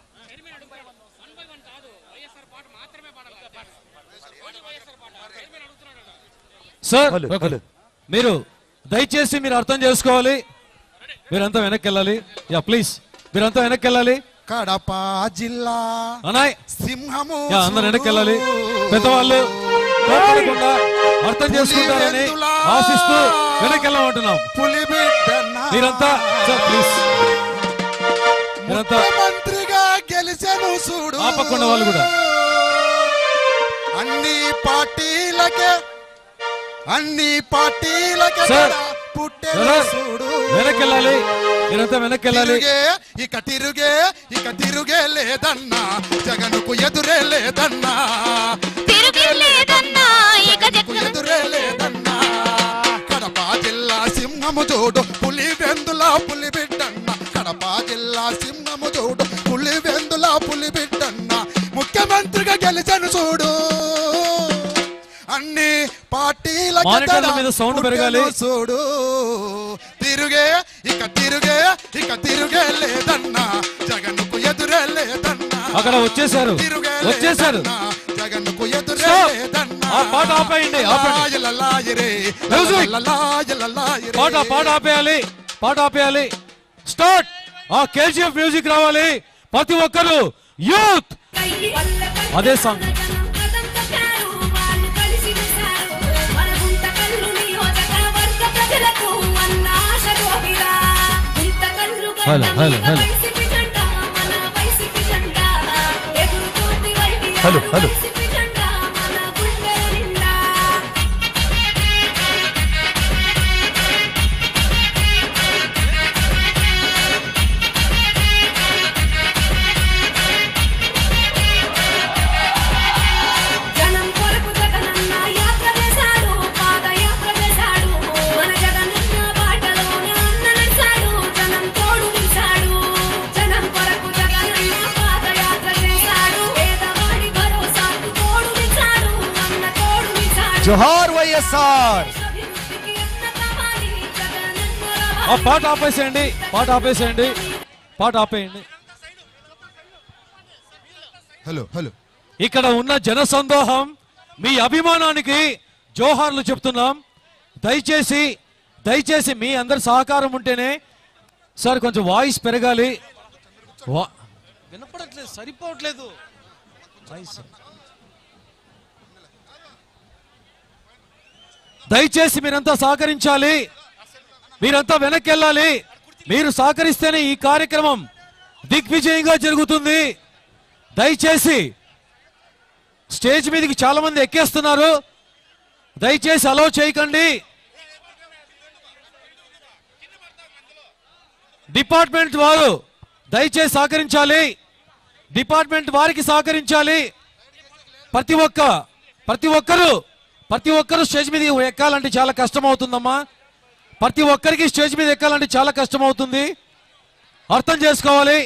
సార్ మీరు దయచేసి మీరు అర్థం చేసుకోవాలి మీరంతా వెనక్కి వెళ్ళాలి యా ప్లీజ్ మీరంతా వెనక్కి వెళ్ళాలి
కడప జిల్లా
అనాయ్
సింహము
యా అందరు వెనక్కి వెళ్ళాలి పెద్దవాళ్ళు కోపడకుండా అర్థం చేసుకుంటారని ఆశిస్తూ వెనక్కి వెళ్ళమంటున్నాం
పులి బిడ్డన్న
మీరంతా సార్ ప్లీజ్ మీరంతా
మంత్రిగా గెలిచెను చూడు
ఆపకుండా వాళ్ళు కూడా
అన్ని పార్టీలకే అన్ని పార్టీలకే
సార్.
పుట్టే
బ్రదర్,
చూడు
వెనక్కి వెళ్ళాలి మీరంతా వెనక్కి వెళ్ళాలి
తిరుగే ఇక తిరుగే ఇక తిరుగే లేదన్నా జగనుకు ఎదురే లేదన్నా
తిరుగే లేదన్నా ఇక
ఎదురే లేదన్నా కడప జిల్లా సింహము చూడు పులి వెందులా పులి బిడ్డన్న కడప జిల్లా సింహము చూడు పులి వెందులా పులి బిడ్డన్న ముఖ్యమంత్రిగా గెలిచను చూడు అన్ని పార్టీల
మానిటర్ల మీద సౌండ్ పెరగాలి.
చూడు తిరుగే ఇక తిరుగే ఇక తిరుగే లేదన్నా జగన్కు ఎదురే లేదన్నా
అక్కడ వచ్చేసారు
తిరుగే
వచ్చేసారు
లేదన్నా, జగన్కు ఎదురే
Stop.
లేదన్నా
ఆ పాట ఆపేయండి ఆపండి
లలాయరే,
Music.
లలాయ లలాయరే.
పాట పాట ఆపేయాలి పాట ఆపేయాలి స్టార్ట్ ఆ కేజీఎఫ్ మ్యూజిక్ రావాలి ప్రతి ఒక్కరు యూత్ అదే song
hello hello hello
hello hello
జనం కొరకు జగనన్న యాత్ర చేశాడు పాదయాత్ర చేశాడు మన జగనన్న బాటలోనే అన్న నడిచాడు జనం తోడు నిలిచాడు జనం కొరకు జగనన్న పాదయాత్ర చేశాడు పేదవాడి భరోసాకు తోడు నిలిచాడు అన్న తోడు నిలిచాడు
జోహార్ వైఎస్ఆర్
ఆ పాట ఆపేసేయండి పాట ఆపేసేయండి పాట ఆపేయండి
హలో హలో
ఇక్కడ ఉన్న జన సందోహం మీ అభిమానానికి జోహార్లు చెప్తున్నాం దయచేసి దయచేసి మీ అందరి సహకారం ఉంటేనే సార్ కొంచెం వాయిస్ పెరగాలి వా- వినపడట్లేదు సరిపోవట్లేదు వాయిస్. దయచేసి మీరంతా సహకరించాలి మీరంతా వెనక్కి వెళ్ళాలి మీరు సహకరిస్తేనే ఈ కార్యక్రమం దిగ్విజయంగా జరుగుతుంది దయచేసి స్టేజ్ మీదకి చాలా మంది ఎక్కేస్తున్నారు దయచేసి అలో చేయకండి డిపార్ట్మెంట్ వారు దయచేసి సహకరించాలి డిపార్ట్మెంట్ వారికి సహకరించాలి ప్రతి ఒక్క ప్రతి ఒక్కరు ప్రతి ఒక్కరు స్టేజ్ మీద ఎక్కాలంటే చాలా కష్టం అవుతుందమ్మా ప్రతి ఒక్కరికి స్టేజ్ మీద ఎక్కాలంటే చాలా కష్టం అవుతుంది అర్థం చేసుకోవాలి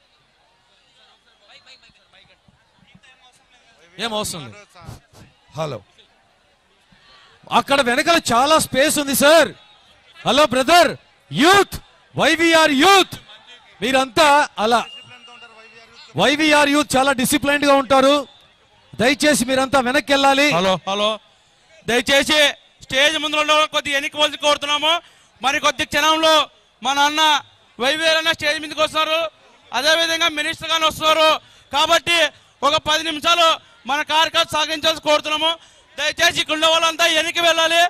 ఏం అవసరం లేదు
హలో
అక్కడ వెనకాల చాలా స్పేస్ ఉంది sir hello brother youth YVR youth మీరంతా అలా వైవిఆర్ యూత్ చాలా డిసిప్లైన్డ్ గా ఉంటారు దయచేసి మీరంతా వెనక్కి వెళ్ళాలి
హలో హలో దయచేసి స్టేజ్ ముందులో కొద్ది ఎన్నికవలసి కోరుతున్నాము మరి కొద్ది క్షణంలో మా నాన్న వైవేరన్న స్టేజ్ మీదకి వస్తున్నారు అదేవిధంగా మినిస్టర్ గారు వస్తున్నారు కాబట్టి ఒక పది నిమిషాలు మన కార్యక్రమం సాగించాల్సి కోరుతున్నాము దయచేసి ఇక్కడ ఉన్న వాళ్ళంతా వెనక్కి వెళ్ళాలి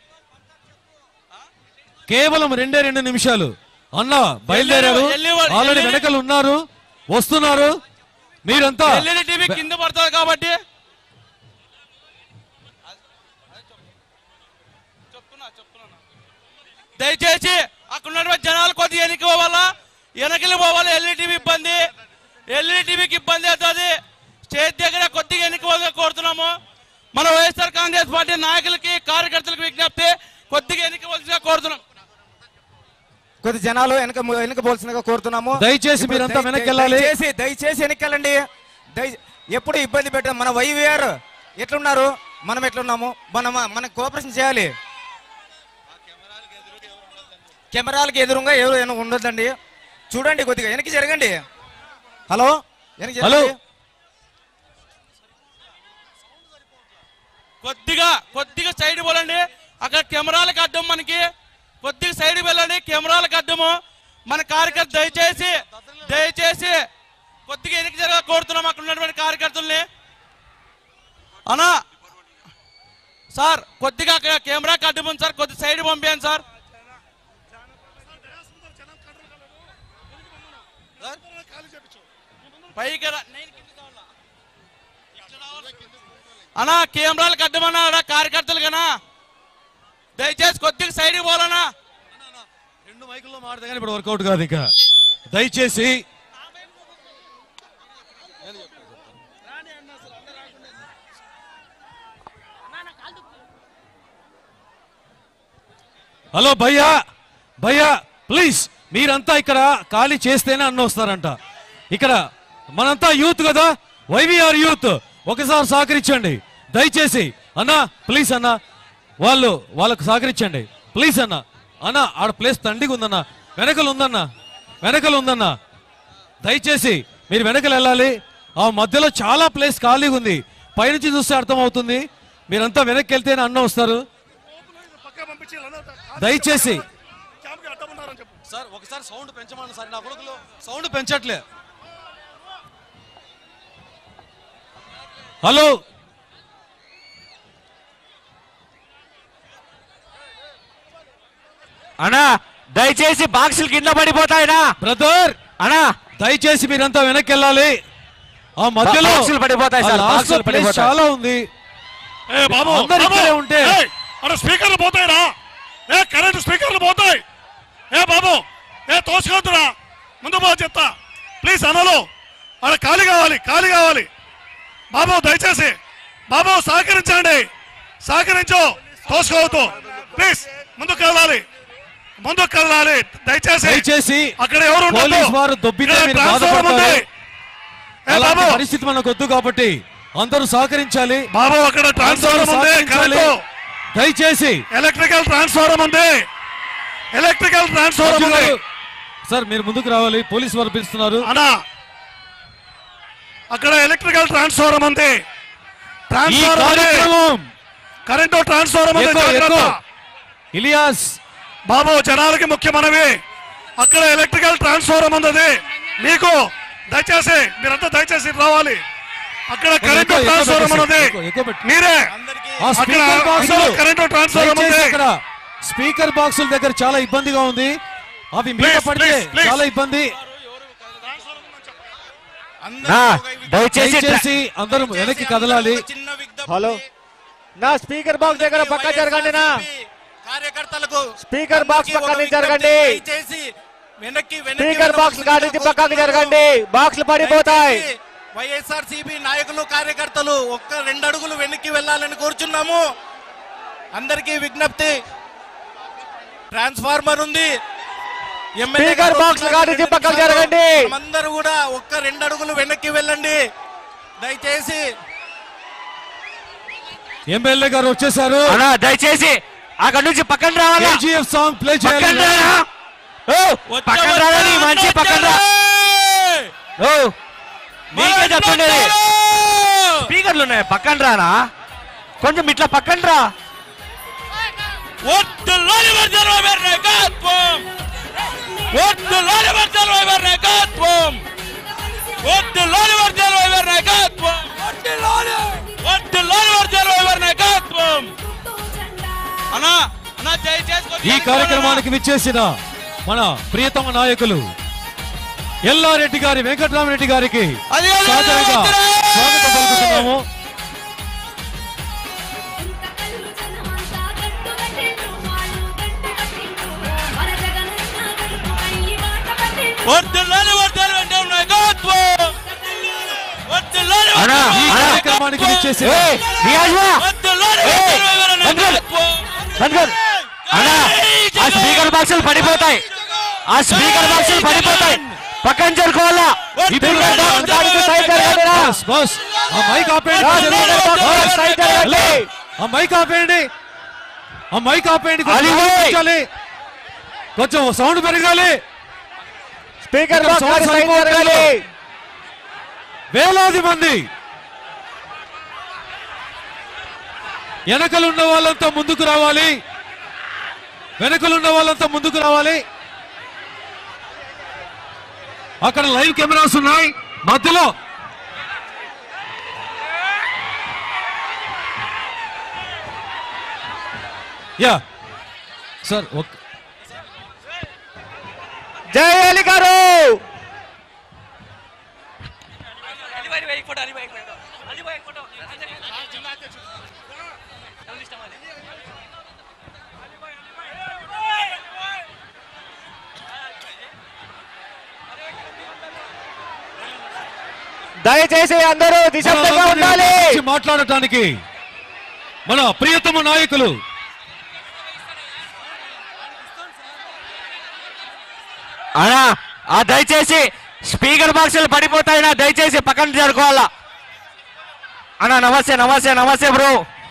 కేవలం రెండే రెండు నిమిషాలు అన్న బయలుదేరారు
ఎల్లి- ఎల్లి-
ఆల్రెడీ
ఎల్లి-
వెనకలు ఉన్నారు వస్తున్నారు మీరంతా
ఎల్ఈడి టీవీ కింద పడుతుంది కాబట్టి దయచేసి అక్కడ ఉన్నటువంటి జనాలు కొద్దిగా వెనక్కి పోవాలా వెనకలి పోవాలి ఎల్ఈడి టీవీ ఇబ్బంది ఎల్ఈడి టీవీకి ఇబ్బంది అవుతుంది స్టేజ్ దగ్గర కొద్దిగా వెనక్కి పోవాలని కోరుతున్నాము మన వైఎస్ఆర్ కాంగ్రెస్ పార్టీ నాయకులకి కార్యకర్తలకు విజ్ఞప్తి కొద్దిగా వెనక్కి పోవాల్సిందిగా కోరుతున్నాం
కొద్ది జనాలు వెనక వెనకపోవాల్సిందిగా కోరుతున్నాము
దయచేసి
ఇప్పుడు
మీరంతా
దయ-
వెనక్కి వెళ్ళాలి.
దయచేసి దయచేసి వెనక్కెళ్ళండి దయ ఎప్పుడు ఇబ్బంది పెట్టాం మన వైవిఆర్ ఎట్లున్నారు మనం ఎట్లున్నాము మనం మన కోఆపరేషన్ చేయాలి కెమెరాలకి ఎదురుగా ఎవరు వెనక ఉండొద్దండి చూడండి కొద్దిగా వెనక్కి జరగండి హలో వెనక్కి
హలో.
జరగండి.
కొద్దిగా కొద్దిగా సైడ్ పోలండి అక్కడ కెమెరాలకు అడ్డం మనకి కొద్దిగా సైడ్ వెళ్ళండి కెమెరాలకు అడ్డము మన కార్యకర్త దయచేసి దయచేసి కొద్దిగా వెనక్కి జరగ కోరుతున్నాం అక్కడ ఉన్నటువంటి కార్యకర్తల్ని అన్నా సార్ కొద్దిగా అక్కడ కెమెరాకి అడ్డం ఉంది సార్ కొద్ది సైడ్ పంపించండి సార్ సార్? పైకి రా- నేను కిందకి రావాలా? అన్నా కెమెరాలకు అడ్డమన్నా ఆడ కార్యకర్తలు కన్నా దయచేసి కొద్దిగా సైడ్కి పోవాలన్నా
రెండు మైకుల్లో మాడితే కానీ ఇప్పుడు వర్కౌట్ కాదు ఇక దయచేసి హలో భయ్యా భయ్యా ప్లీజ్ మీరంతా ఇక్కడ ఖాళీ చేస్తేనే అన్న వస్తారంట ఇక్కడ మనంతా యూత్ కదా వైవిఆర్ యూత్ ఒకసారి సహకరించండి దయచేసి అన్న ప్లీజ్ అన్న వాళ్ళు వాళ్ళకు సహకరించండి ప్లీజ్ అన్న అన్న ఆడ ప్లేస్ తండిగా ఉందన్న వెనకలు ఉందన్న వెనకలు ఉందన్న దయచేసి మీరు వెనకలు వెళ్ళాలి ఆ మధ్యలో చాలా ప్లేస్ ఖాళీగా ఉంది పైనుంచి చూస్తే అర్థమవుతుంది మీరంతా వెనక్కి వెళ్తేనే అన్న వస్తారు దయచేసి సార్ ఒకసారి సౌండ్ పెంచమని సార్ నా కొడుకులు సౌండ్ పెంచట్లే హలో
అన్నా దయచేసి బాక్సులు కింద పడిపోతాయినా
బ్రదర్
అన్నా
దయచేసి మీరంతా వెనక్కి వెళ్ళాలి ఆ మధ్యలో
బాక్సులు పడిపోతాయి సార్,
ఆ last
బాక్సులు
లో place
పడిపోతాయి.
చాలా ఉంది
ఏ బాబు
అందరు
బాబు,
ఇక్కడే ఉంటే
ఏయ్, అక్కడ స్పీకర్లు పోతాయిరా ఏ కరెంట్ స్పీకర్లు పోతాయి ఏ బాబు ఏ తోసుకోవద్దురా ముందు బాబు చెప్తా ప్లీజ్ అనలు అక్కడ ఖాళీ కావాలి ఖాళీ కావాలి బాబు దయచేసి బాబు సహకరించండి సహకరించు తోసుకోవద్దు ప్లీజ్ ముందుకు కదలాలి ముందుకు కదలాలి దయచేసి
దయచేసి
అక్కడ ఎవరు ఉండొద్దు.
పోలీస్ వారు దొబ్బితే
ఇక్కడ
మీరు
ట్రాన్స్ఫార్మర్ ఉంది.
బాధపడతారు
ఏ
అలాంటి
బాబు
పరిస్థితి మనకు వద్దు కాబట్టి అందరూ సహకరించాలి
బాబు అక్కడ ట్రాన్స్ఫార్మర్
అందరూ
ఉంది
సహకరించాలి.
కరెంటు
దయచేసి
ఎలక్ట్రికల్ ట్రాన్స్ఫార్మర్ ఉంది ఎలక్ట్రికల్ ట్రాన్స్ఫార్మర్
అర్జున్
ఉంది
గారు, సార్ మీరు ముందుకు రావాలి పోలీస్ వారు పిలుస్తున్నారు
అన్నా అక్కడ ఎలక్ట్రికల్ ట్రాన్స్ఫార్మర్ ఉంది
ఈ
ట్రాన్స్ఫార్మర్ ఉంది.
కార్యక్రమం
కరెంటు ట్రాన్స్ఫార్మర్ ఉంది
ఎక్కువ,
జాగ్రత్త.
ఎక్కువ. ఇలియాస్
బాబు జనాలకి ముఖ్య మనవి అక్కడ ఎలక్ట్రికల్ ట్రాన్స్ఫార్మర్ ఉంది మీకు దయచేసి మీరంతా దయచేసి రావాలి అక్కడ కరెంటు
ఎక్కువ, ఎక్కువ
ట్రాన్స్ఫార్మర్
పెట్టేసి,
ఉంది
ఎక్కువ, ఎక్కువ పెట్టు.
మీరే
ఆ
అక్కడ
స్పీకర్ బాక్స్
అందులో కరెంటు ట్రాన్స్ఫార్మర్ ఉంది
అక్కడ స్పీకర్ బాక్సుల దగ్గర చాలా ఇబ్బందిగా ఉంది అవి మీద
Please,
పడితే
please, please.
చాలా ఇబ్బంది
నా దయచేసి
దయచేసి అందరూ వెనక్కి కదలాలి
హలో నా స్పీకర్ బాక్స్ దగ్గర పక్క జరగండి నా
కార్యకర్తలకు
స్పీకర్ బాక్స్ పక్క నుంచి జరగండి
దయచేసి వెనక్కి
స్పీకర్ బాక్స్ కాడి నుంచి పక్కకి జరగండి బాక్స్లు పడిపోతాయి
వైఎస్ఆర్ నాయకులు కార్యకర్తలు ఒక్క రెండు అడుగులు వెనక్కి వెళ్ళాలని కోరుచున్నాము అందరికీ విజ్ఞప్తి ట్రాన్స్ఫార్మర్ ఉంది ఎమ్మెల్యే
స్పీకర్
గారు
బాక్స్ కాడి నుంచి పక్కకు జరగండి
అందరూ కూడా ఒక్క రెండు అడుగులు వెనక్కి వెళ్ళండి దయచేసి
ఎమ్మెల్యే గారు వచ్చేసారు
అన్నా దయచేసి అక్కడ నుంచి పక్కన రావాలా
కేజీఎఫ్ సాంగ్ ప్లే
పక్కన
చేయాలి
రారా ఓ పక్కన రారా నీ మంచి పక్కన రా ఓ నీకే చెప్తుండేది స్పీకర్లు ఉన్నాయి పక్కన రానా కొంచెం ఇట్లా పక్కన రా
ఒట్టులోని వర్జన వైబర్ నాయకత్వం ఒట్టులోని వర్జన వైబర్ నాయకత్వం ఒట్టులోని వర్జన వైబర్ నాయకత్వం ఒట్టులోని వర్జన వైబర్ నాయకత్వం అన్నా అన్నా దయచేసి కొద్దిగా
ఈ కార్యక్రమానికి విచ్చేసిన మన ప్రియతమ నాయకులు ఎల్లారెడ్డి గారి వెంకటరామరెడ్డి గారికి
అది అది
సాదరంగా
అది అది.
స్వాగతం పలుకుతున్నాము
ఒట్టులోని వర్జన వైబర్ నాయకత్వం ఒట్టులోని
అన్నా,
ఈ
అన్నా.
కార్యక్రమానికి విచ్చేసిన
ఏయ్, రియాజ్వా
ఒట్టులోని
ఏయ్,
వర్జన వైబర్
బందర్.
నాయకత్వం
బందర్. అన్నా ఆ స్పీకర్ బాక్సులు పడిపోతాయి ఆ స్పీకర్ బాక్సులు పడిపోతాయి పక్కన జరుకోవాలా
ఇప్పుడు
స్పీకర్ బాక్స్ కాడి నుంచి సైడ్ జరగండి రా.
Bus, bus. ఆ మైక్ ఆపేయండి
నా స్పీకర్ బాక్స్ సైడ్ జరగండి
ఆ మైక్ ఆపేయండి ఆ మైక్ ఆపేయండి కొంచెం
అలీ
సౌండ్
ఓయ్.
పెంచాలి. కొంచెం సౌండ్ పెరగాలి
స్పీకర్
ఇక్కడ
బాక్స్
సౌండ్
కాడి సైడ్
సరిపోవట్లేదు.
జరగాలి
వేలాది మంది వెనకలున్న వాళ్ళంతా ముందుకు రావాలి వెనకలున్న వాళ్ళంతా ముందుకు రావాలి అక్కడ లైవ్ కెమెరాస్ ఉన్నాయి మధ్యలో యా సార్ ఒక్క
జై అలీ గారు దయచేసి అందరూ నిశ్శబ్దంగా ఉండాలి
గురించి మాట్లాడటానికి మన ప్రియతమ నాయకులు
అన్నా ఆ దయచేసి స్పీకర్ బాక్సులు పడిపోతాయినా దయచేసి పక్కన జరుకోవాలా అన్నా నమస్తే నమస్తే నమస్తే బ్రో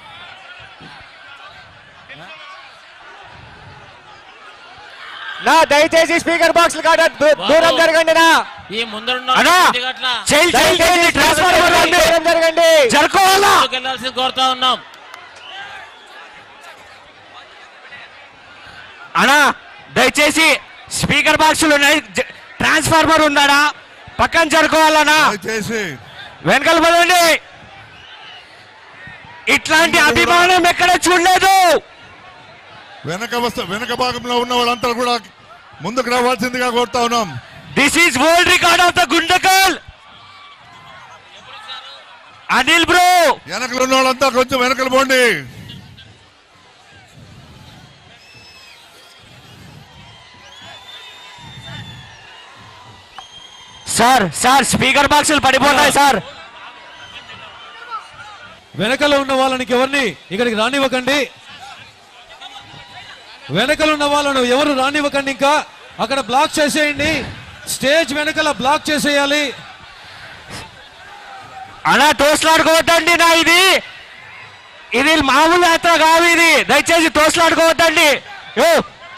నా దయచేసి స్పీకర్ బాక్స్ కాడ దూ- దూరం జరగండి నా
ఈ ముందరున్న
అన్నా
గట్ల
చెయ్యి చెయ్యి చెయ్యి ట్రాన్స్ఫార్మర్ ఉంది. దూరం జరగండి జరుకోవాలా
ముందుకు వెళ్ళాల్సింది కోరుతా ఉన్నాం
అన్నా దయచేసి స్పీకర్ బాక్సులు ఉన్నాయి జ- ట్రాన్స్ఫార్మర్ ఉందాడా పక్కన జరుకోవాలనా
దయచేసి
వెనకాల పదండి ఇట్లాంటి అభిమానం ఎక్కడ చూడలేదు
వెనక వస్త వెనక భాగంలో ఉన్న వాళ్ళంతా కూడా ముందుకు రావాల్సిందిగా కోరుతా ఉన్నాం
this is world record of the Guntakal Anil bro
వెనకలు ఉన్న వాళ్ళంతా కొంచెం వెనకలు పోండి
సార్ సార్ స్పీకర్ బాక్సులు పడిపోతాయి సార్
వెనకల ఉన్న వాళ్ళని ఎవరిని ఇక్కడికి రానివ్వకండి వెనకల ఉన్న వాళ్ళను ఎవరు రానివ్వకండి ఇంకా అక్కడ బ్లాక్ చేసేయండి స్టేజ్ వెనకల బ్లాక్ చేసేయాలి
అలా తోసలాడుకోవద్దండి నా ఇది ఇది మామూలు యాత్ర కాదు ఇది దయచేసి తోసలాడుకోవద్దండి ఓ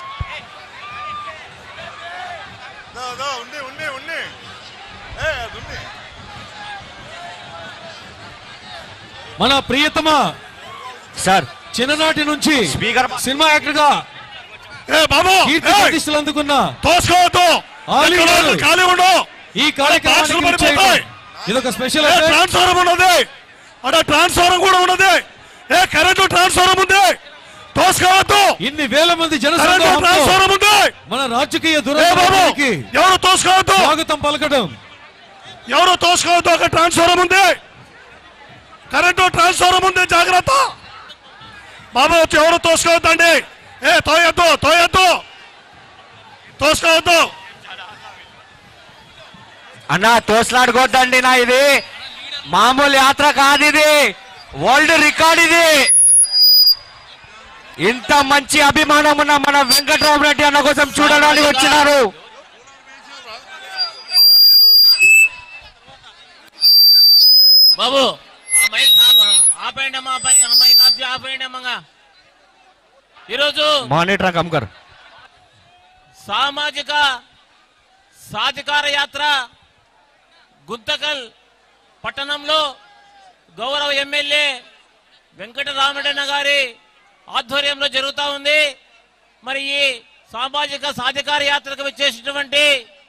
మన ప్రియతమ
సార్
చిన్ననాటి నుంచి
స్పీకర్
సినిమా యాక్టర్ గా కీర్తి ప్రతిష్టలు అందుకున్న
తోసుకోవద్దు
ఆలీ
ఎక్కడ
గారు
ఖాళీ ఉండు
ఈ కార్యక్రమానికి
బాక్సులు
విచ్చేయడం.
పడిపోతాయి.
ఇదొక స్పెషల్
ఏ ట్రాన్స్ఫారం ఉన్నది అక్కడ ట్రాన్స్ఫారం కూడా ఉన్నది ఏ కరెంటు ట్రాన్స్ఫారం ఉంది తోసుకోవద్దు
ఇన్ని వేల మంది జన
కరెంటు
సందోహంతో
ట్రాన్స్ఫారం ఉంది
మన రాజకీయ
ఏ బాబు
దురానికి
ఎవరు తోసుకోవద్దు
స్వాగతం పలకడం
ఎవరు తోసుకోవద్దు అక్కడ ట్రాన్స్ఫారం ఉంది కరెంటు ట్రాన్స్ఫారం ఉంది జాగ్రత్త బాబు వచ్చి ఎవరు తోసుకోవద్దండి ఏ తోయొద్దు తోయొద్దు తోసుకోవద్దు
అన్నా తోసలాడుకోవద్దండి నా ఇది మామూలు యాత్ర కాదు ఇది వరల్డ్ రికార్డ్ ఇది ఇంత మంచి అభిమానం ఉన్న మన వెంకటరామరెడ్డి అన్న కోసం చూడడానికి వచ్చినారు
బాబు ఆ మైక్ ఆప- ఆపేయండి అమ్మా ఆపేయండి ఆ మైక్ ఆపి ఆపేయండి అమ్మగా ఈరోజు
మానిటర్ కమ్కర్
సామాజిక సాధికార యాత్ర గుంతకల్ పట్టణంలో గౌరవ ఎమ్మెల్యే వెంకటరామరెడ్డి గారి ఆధ్వర్యంలో జరుగుతూ ఉంది మరి ఈ సామాజిక సాధికార యాత్రకు వచ్చేసినటువంటి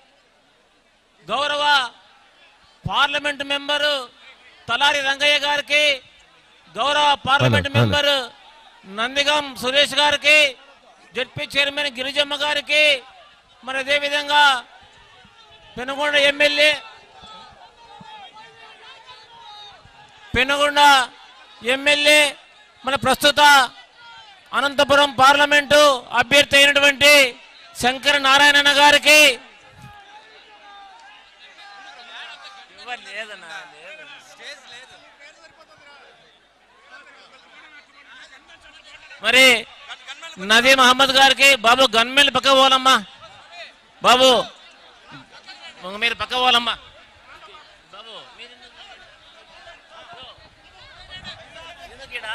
గౌరవ పార్లమెంట్ మెంబరు తలారి రంగయ్య గారికి గౌరవ parliament
hello, hello.
Member Nandigam Suresh గారికి జడ్పీ చైర్మన్ గిరిజమ్మ గారికి మరి అదేవిధంగా పెనుగొండ ఎమ్మెల్యే పెనుగొండ ఎమ్మెల్యే మన ప్రస్తుత అనంతపురం పార్లమెంటు అభ్యర్థి అయినటువంటి శంకర నారాయణన్న గారికి మరి నదీ మహమ్మద్ గారికి బాబు గన్మెల్ పక్క పోవాలమ్మా బాబు మీరు పక్క పోవాలమ్మా బాబు మీరు ఎందుకు ఈడ?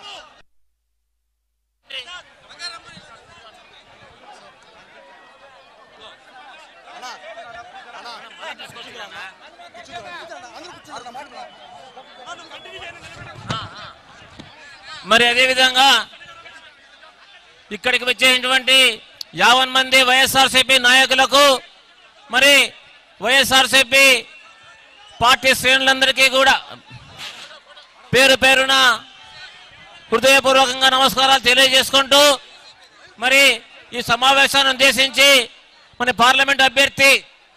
మరి అదేవిధంగా ఇక్కడికి వచ్చేటువంటి యావన్ మంది వైఎస్ఆర్సీపీ నాయకులకు మరి వైఎస్ఆర్సీపీ పార్టీ శ్రేణులందరికీ కూడా పేరు పేరున హృదయపూర్వకంగా నమస్కారాలు తెలియజేసుకుంటూ మరి ఈ సమావేశాన్ని ఉద్దేశించి మన పార్లమెంట్ అభ్యర్థి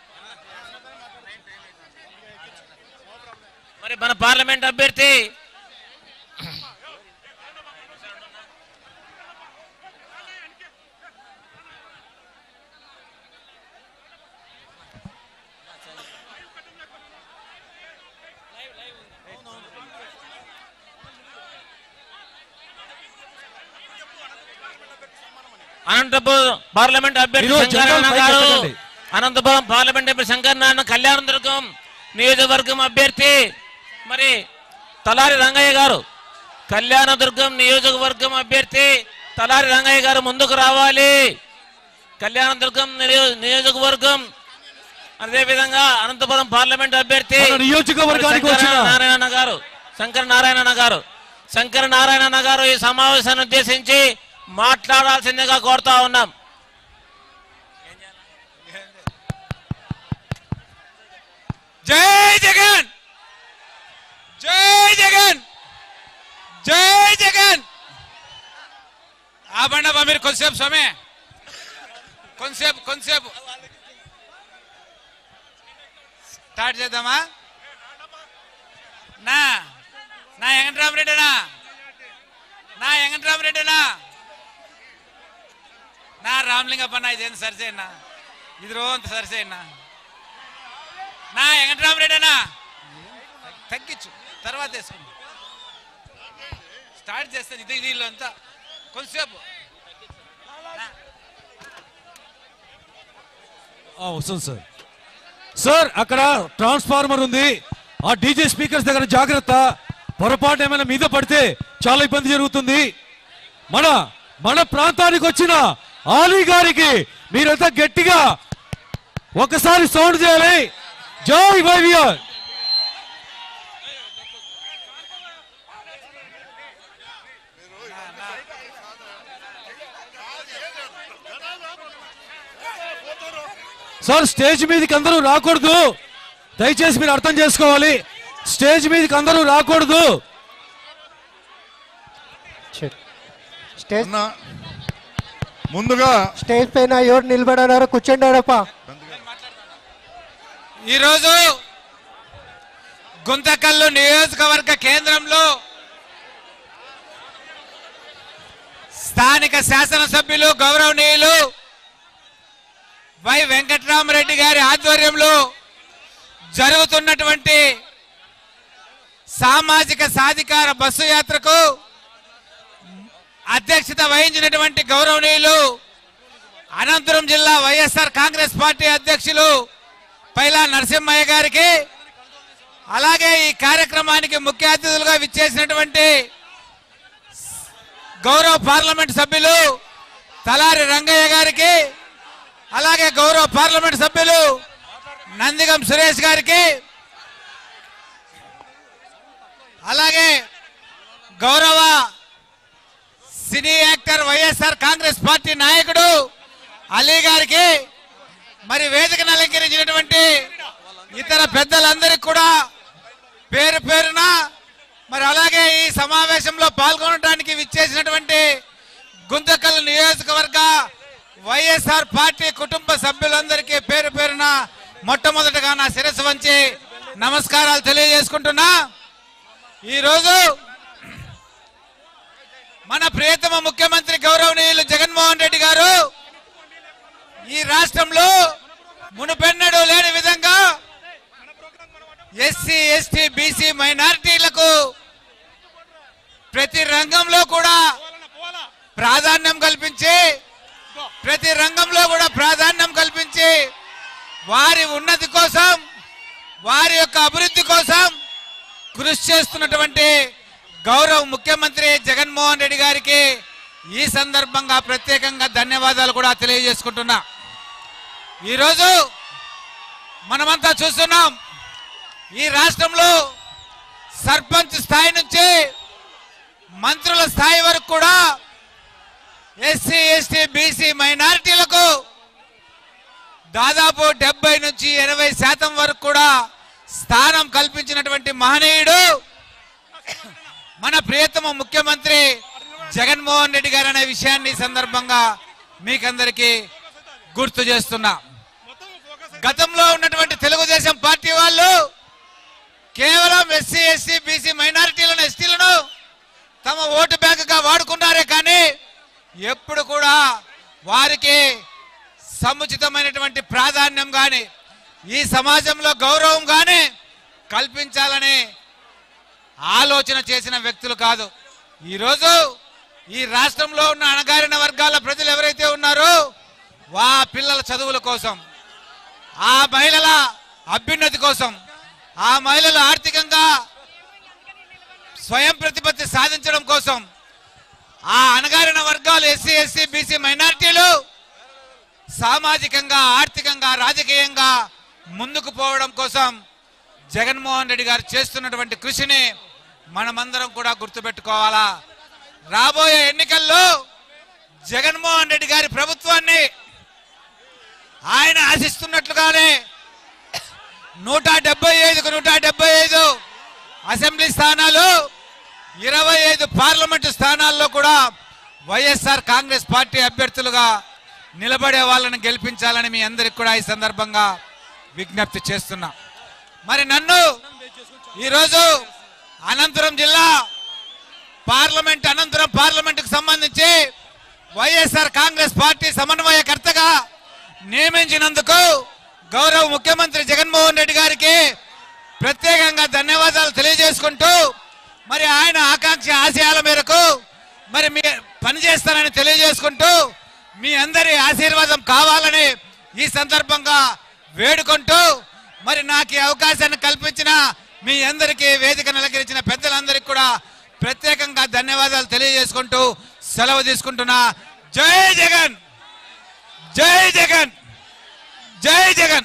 మరి మన పార్లమెంట్ అభ్యర్థి
అనంతపురం పార్లమెంట్ అభ్యర్థి
ఈరోజు
శంకరన్న
జెండాలు
గారు
పైకి ఎత్తకండి.
అనంతపురం పార్లమెంట్ అభ్యర్థి శంకరన్న కళ్యాణదుర్గం నియోజకవర్గం అభ్యర్థి మరి తలారి రంగయ్య గారు కళ్యాణదుర్గం నియోజకవర్గం అభ్యర్థి తలారి రంగయ్య గారు ముందుకు రావాలి కళ్యాణదుర్గం నియో- నియోజకవర్గం అదేవిధంగా అనంతపురం పార్లమెంట్ అభ్యర్థి
మన నియోజకవర్గానికి
శంకర
వచ్చిన-
నారాయణ గారు శంకర నారాయణ గారు శంకర నారాయణ గారు ఈ సమావేశాన్ని ఉద్దేశించి మాట్లాడాల్సిందిగా కోరుతా ఉన్నాం
జై జగన్ జై జగన్ జై జగన్ ఆబండబ్బా మీరు కొంతసేపు స్వామి కొంతసేపు కొంతసేపు స్టార్ట్ చేద్దామా నా నా వెంకటరామరెడ్డినా నా వెంకటరామరెడ్డినా నా రామలింగప్పన్న ఇదేంది సరిసేనా ఇది రోజంత సరిసేనా నా వెంకటరామరెడ్డినా తగ్గించు తర్వాత వేసుకోండి స్టార్ట్ చేస్తాను ఇది నీళ్ళు అంతా కొంతసేపు
ఆ, వస్తుంది సార్ సార్ అక్కడ ట్రాన్స్ఫార్మర్ ఉంది ఆ డీజే స్పీకర్స్ దగ్గర జాగ్రత్త పొరపాటు ఏమైనా మీద పడితే చాలా ఇబ్బంది జరుగుతుంది మన మన ప్రాంతానికి వచ్చిన ఆలీ గారికి మీరంతా గట్టిగా ఒకసారి సౌండ్ చేయాలి జై వైవిఆర్ సార్ స్టేజ్ మీదకి అందరూ రాకూడదు దయచేసి మీరు అర్థం చేసుకోవాలి స్టేజ్ మీదకి అందరూ రాకూడదు
స్టేజ్ ముందుగా
స్టేజ్ పైన ఎవరు నిలబడారో కూర్చోండి ఆడప్ప
ఈరోజు గుంతకల్లు నియోజకవర్గ కేంద్రంలో స్థానిక శాసనసభ్యులు గౌరవనీయులు వై వెంకట్రామరెడ్డి గారి ఆధ్వర్యంలో జరుగుతున్నటువంటి సామాజిక సాధికార బస్సు యాత్రకు అధ్యక్షత వహించినటువంటి గౌరవనీయులు అనంతపురం జిల్లా వైఎస్ఆర్ కాంగ్రెస్ పార్టీ అధ్యక్షులు పైలా నరసింహయ్య గారికి అలాగే ఈ కార్యక్రమానికి ముఖ్య అతిథులుగా విచ్చేసినటువంటి గౌరవ పార్లమెంట్ సభ్యులు తలారి రంగయ్య గారికి అలాగే గౌరవ పార్లమెంట్ సభ్యులు నందిగం సురేష్ గారికి అలాగే గౌరవ cine actor YSR Congress party నాయకుడు అలీ గారికి మరి వేదికను అలంకరించినటువంటి ఇతర పెద్దలందరికీ కూడా పేరు పేరున మరి అలాగే ఈ సమావేశంలో పాల్గొనడానికి విచ్చేసినటువంటి గుంతకల్ నియోజకవర్గ వైఎస్ఆర్ పార్టీ కుటుంబ సభ్యులందరికీ పేరు పేరున మొట్టమొదటగా నా శిరస్సు వంచి నమస్కారాలు తెలియజేసుకుంటున్నా ఈరోజు మన ప్రియతమ ముఖ్యమంత్రి గౌరవనీయులు జగన్మోహన్ రెడ్డి గారు ఈ రాష్ట్రంలో మునుపెన్నడూ లేని విధంగా ఎస్సీ ఎస్టీ బీసీ మైనారిటీలకు ప్రతి రంగంలో కూడా ప్రాధాన్యం కల్పించి ప్రతి రంగంలో కూడా ప్రాధాన్యం కల్పించి వారి ఉన్నతి కోసం వారి యొక్క అభివృద్ధి కోసం కృషి చేస్తున్నటువంటి గౌరవ ముఖ్యమంత్రి జగన్మోహన్ రెడ్డి గారికి ఈ సందర్భంగా ప్రత్యేకంగా ధన్యవాదాలు కూడా తెలియజేసుకుంటున్నా ఈరోజు మనమంతా చూస్తున్నాం ఈ రాష్ట్రంలో సర్పంచ్ స్థాయి నుంచి మంత్రుల స్థాయి వరకు కూడా ఎస్సీ ఎస్టీ బీసీ మైనారిటీలకు దాదాపు డెబ్బై నుంచి ఎనభై శాతం వరకు కూడా స్థానం కల్పించినటువంటి మహనీయుడు మన ప్రియతమ ముఖ్యమంత్రి జగన్మోహన్ రెడ్డి గారు అనే విషయాన్ని ఈ సందర్భంగా మీకందరికీ గుర్తు చేస్తున్నా గతంలో ఉన్నటువంటి తెలుగుదేశం పార్టీ వాళ్ళు కేవలం ఎస్సీ ఎస్సీ బీసీ మైనారిటీలను ఎస్టీలను తమ ఓటు బ్యాంకుగా వాడుకున్నారే కానీ ఎప్పుడు కూడా వారికి సముచితమైనటువంటి ప్రాధాన్యం కానీ ఈ సమాజంలో గౌరవం కానీ కల్పించాలని ఆలోచన చేసిన వ్యక్తులు కాదు ఈరోజు ఈ రాష్ట్రంలో ఉన్న అణగారిన వర్గాల ప్రజలు ఎవరైతే ఉన్నారో వా పిల్లల చదువుల కోసం ఆ మహిళల అభ్యున్నతి కోసం ఆ మహిళలు ఆర్థికంగా స్వయం ప్రతిపత్తి సాధించడం కోసం ఆ అణగారిన వర్గాలు ఎస్సీ ఎస్సీ బీసీ మైనారిటీలు సామాజికంగా ఆర్థికంగా రాజకీయంగా ముందుకు పోవడం కోసం జగన్మోహన్ రెడ్డి గారు చేస్తున్నటువంటి కృషిని మనమందరం కూడా గుర్తుపెట్టుకోవాలా రాబోయే ఎన్నికల్లో జగన్మోహన్ రెడ్డి గారి ప్రభుత్వాన్ని ఆయన ఆశిస్తున్నట్లుగానే నూట డెబ్బై ఐదుకు నూట డెబ్బై ఐదు అసెంబ్లీ స్థానాలు ఇరవై ఐదు పార్లమెంటు స్థానాల్లో కూడా వైఎస్ఆర్ కాంగ్రెస్ పార్టీ అభ్యర్థులుగా నిలబడే వాళ్ళని గెలిపించాలని మీ అందరికి కూడా ఈ సందర్భంగా విజ్ఞప్తి చేస్తున్నా మరి నన్ను ఈరోజు అనంతపురం జిల్లా పార్లమెంట్ అనంతరం పార్లమెంటుకు సంబంధించి వైఎస్ఆర్ కాంగ్రెస్ పార్టీ సమన్వయకర్తగా నియమించినందుకు గౌరవ ముఖ్యమంత్రి జగన్మోహన్ రెడ్డి గారికి ప్రత్యేకంగా ధన్యవాదాలు తెలియజేసుకుంటూ మరి ఆయన ఆకాంక్ష ఆశయాల మేరకు మరి మీ పనిచేస్తానని తెలియజేసుకుంటూ మీ అందరి ఆశీర్వాదం కావాలని ఈ సందర్భంగా వేడుకుంటూ మరి నాకు ఈ అవకాశాన్ని కల్పించిన మీ అందరికీ వేదిక నిలకరించిన పెద్దలందరికీ కూడా ప్రత్యేకంగా ధన్యవాదాలు తెలియజేసుకుంటూ సెలవు తీసుకుంటున్నా జై జగన్ జై జగన్ జై జగన్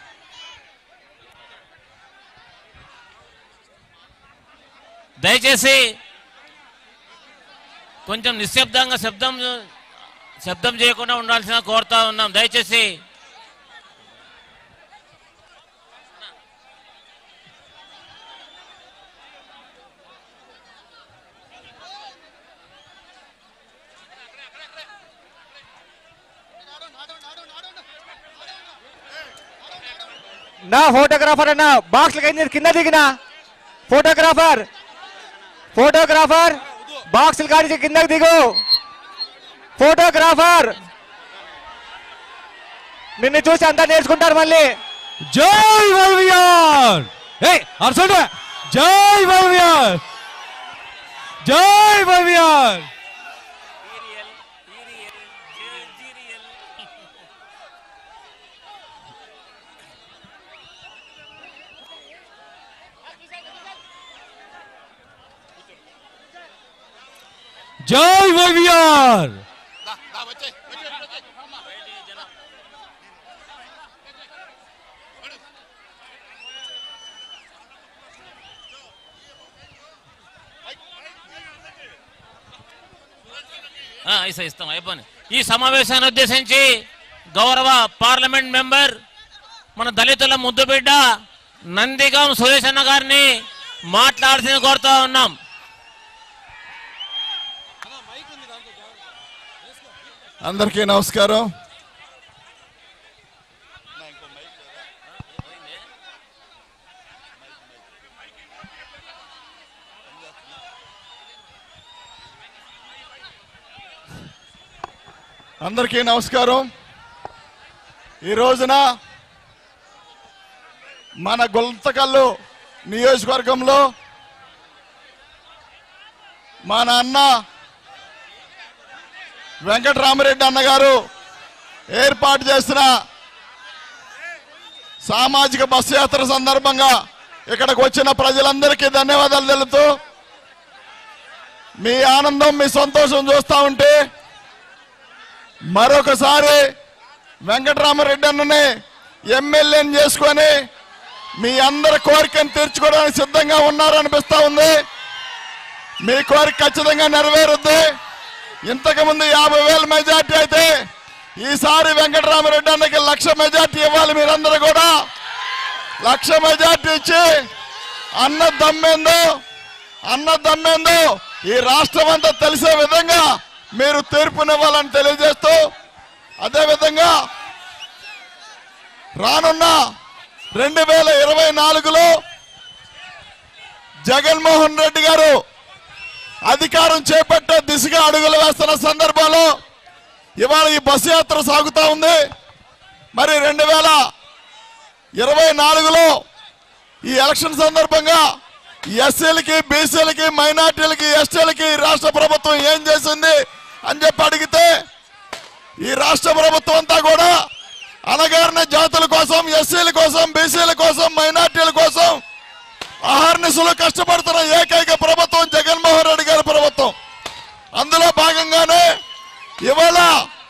దయచేసి కొంచెం నిశ్శబ్దంగా శబ్దం శబ్దం చేయకుండా ఉండాల్సిన కోరుతా ఉన్నాం దయచేసి
నా ఫోటోగ్రాఫర్ అన్న బాక్స్ కింద దిగిన ఫోటోగ్రాఫర్ ఫోటోగ్రాఫర్ బాక్స్ కాడి కిందకి దిగు ఫోటోగ్రాఫర్ నిన్ను చూసి అంతా నేర్చుకుంటారు మళ్ళీ
జై వైవిఆర్ ఏయ్ అర్సండి జై వైవిఆర్ జై వైవిఆర్ జై వైవిఆర్
ఆ, ఇస్తా ఇస్తాం అయిపోయింది ఈ సమావేశాన్ని ఉద్దేశించి గౌరవ పార్లమెంట్ మెంబర్ మన దళితుల ముద్దుబిడ్డ నందిగాం సురేష్ అన్న గారిని మాట్లాడాల్సింది కోరుతా ఉన్నాం
అందరికీ నమస్కారం అందరికీ నమస్కారం ఈ రోజున మన గుంతకల్లు నియోజకవర్గంలో మా నాన్న వెంకటరామరెడ్డి అన్నగారు ఏర్పాటు చేసిన సామాజిక బస్సు యాత్ర సందర్భంగా ఇక్కడికి వచ్చిన ప్రజలందరికీ ధన్యవాదాలు తెలుపుతూ మీ ఆనందం మీ సంతోషం చూస్తూ ఉంటే మరొకసారి వెంకటరామరెడ్డి అన్నని ఎమ్మెల్యేని చేసుకొని మీ అందరి కోరికను తీర్చుకోవడానికి సిద్ధంగా ఉన్నారనిపిస్తా ఉంది మీ కోరిక ఖచ్చితంగా నెరవేరుద్ది ఇంతకు ముందు యాభై వేల మెజార్టీ అయితే ఈసారి వెంకటరామరెడ్డి అన్నకి లక్ష మెజార్టీ ఇవ్వాలి మీరందరూ కూడా లక్ష మెజార్టీ ఇచ్చి అన్న దమ్మేందో అన్న దమ్మేందో ఈ రాష్ట్రం అంతా తెలిసే విధంగా మీరు తీర్పునివ్వాలని తెలియజేస్తూ అదేవిధంగా రానున్న రెండు వేల ఇరవై నాలుగులో జగన్మోహన్ రెడ్డి గారు అధికారం చేపట్టే దిశగా అడుగులు వేస్తున్న సందర్భంలో ఇవాళ ఈ బస్సు యాత్ర సాగుతా ఉంది మరి రెండు వేల ఇరవై నాలుగులో ఈ ఎలక్షన్ సందర్భంగా ఎస్సీలకి బీసీలకి మైనార్టీలకి ఎస్టీలకి రాష్ట్ర ప్రభుత్వం ఏం చేసింది అని చెప్పి అడిగితే ఈ రాష్ట్ర ప్రభుత్వం అంతా కూడా అనగారిన జాతుల కోసం ఎస్సీల కోసం బీసీల కోసం మైనార్టీల కోసం అహర్నిశలు కష్టపడుతున్న ఏకైక ప్రభుత్వం జగన్మోహన్ రెడ్డి గారి ప్రభుత్వం అందులో భాగంగానే ఇవాళ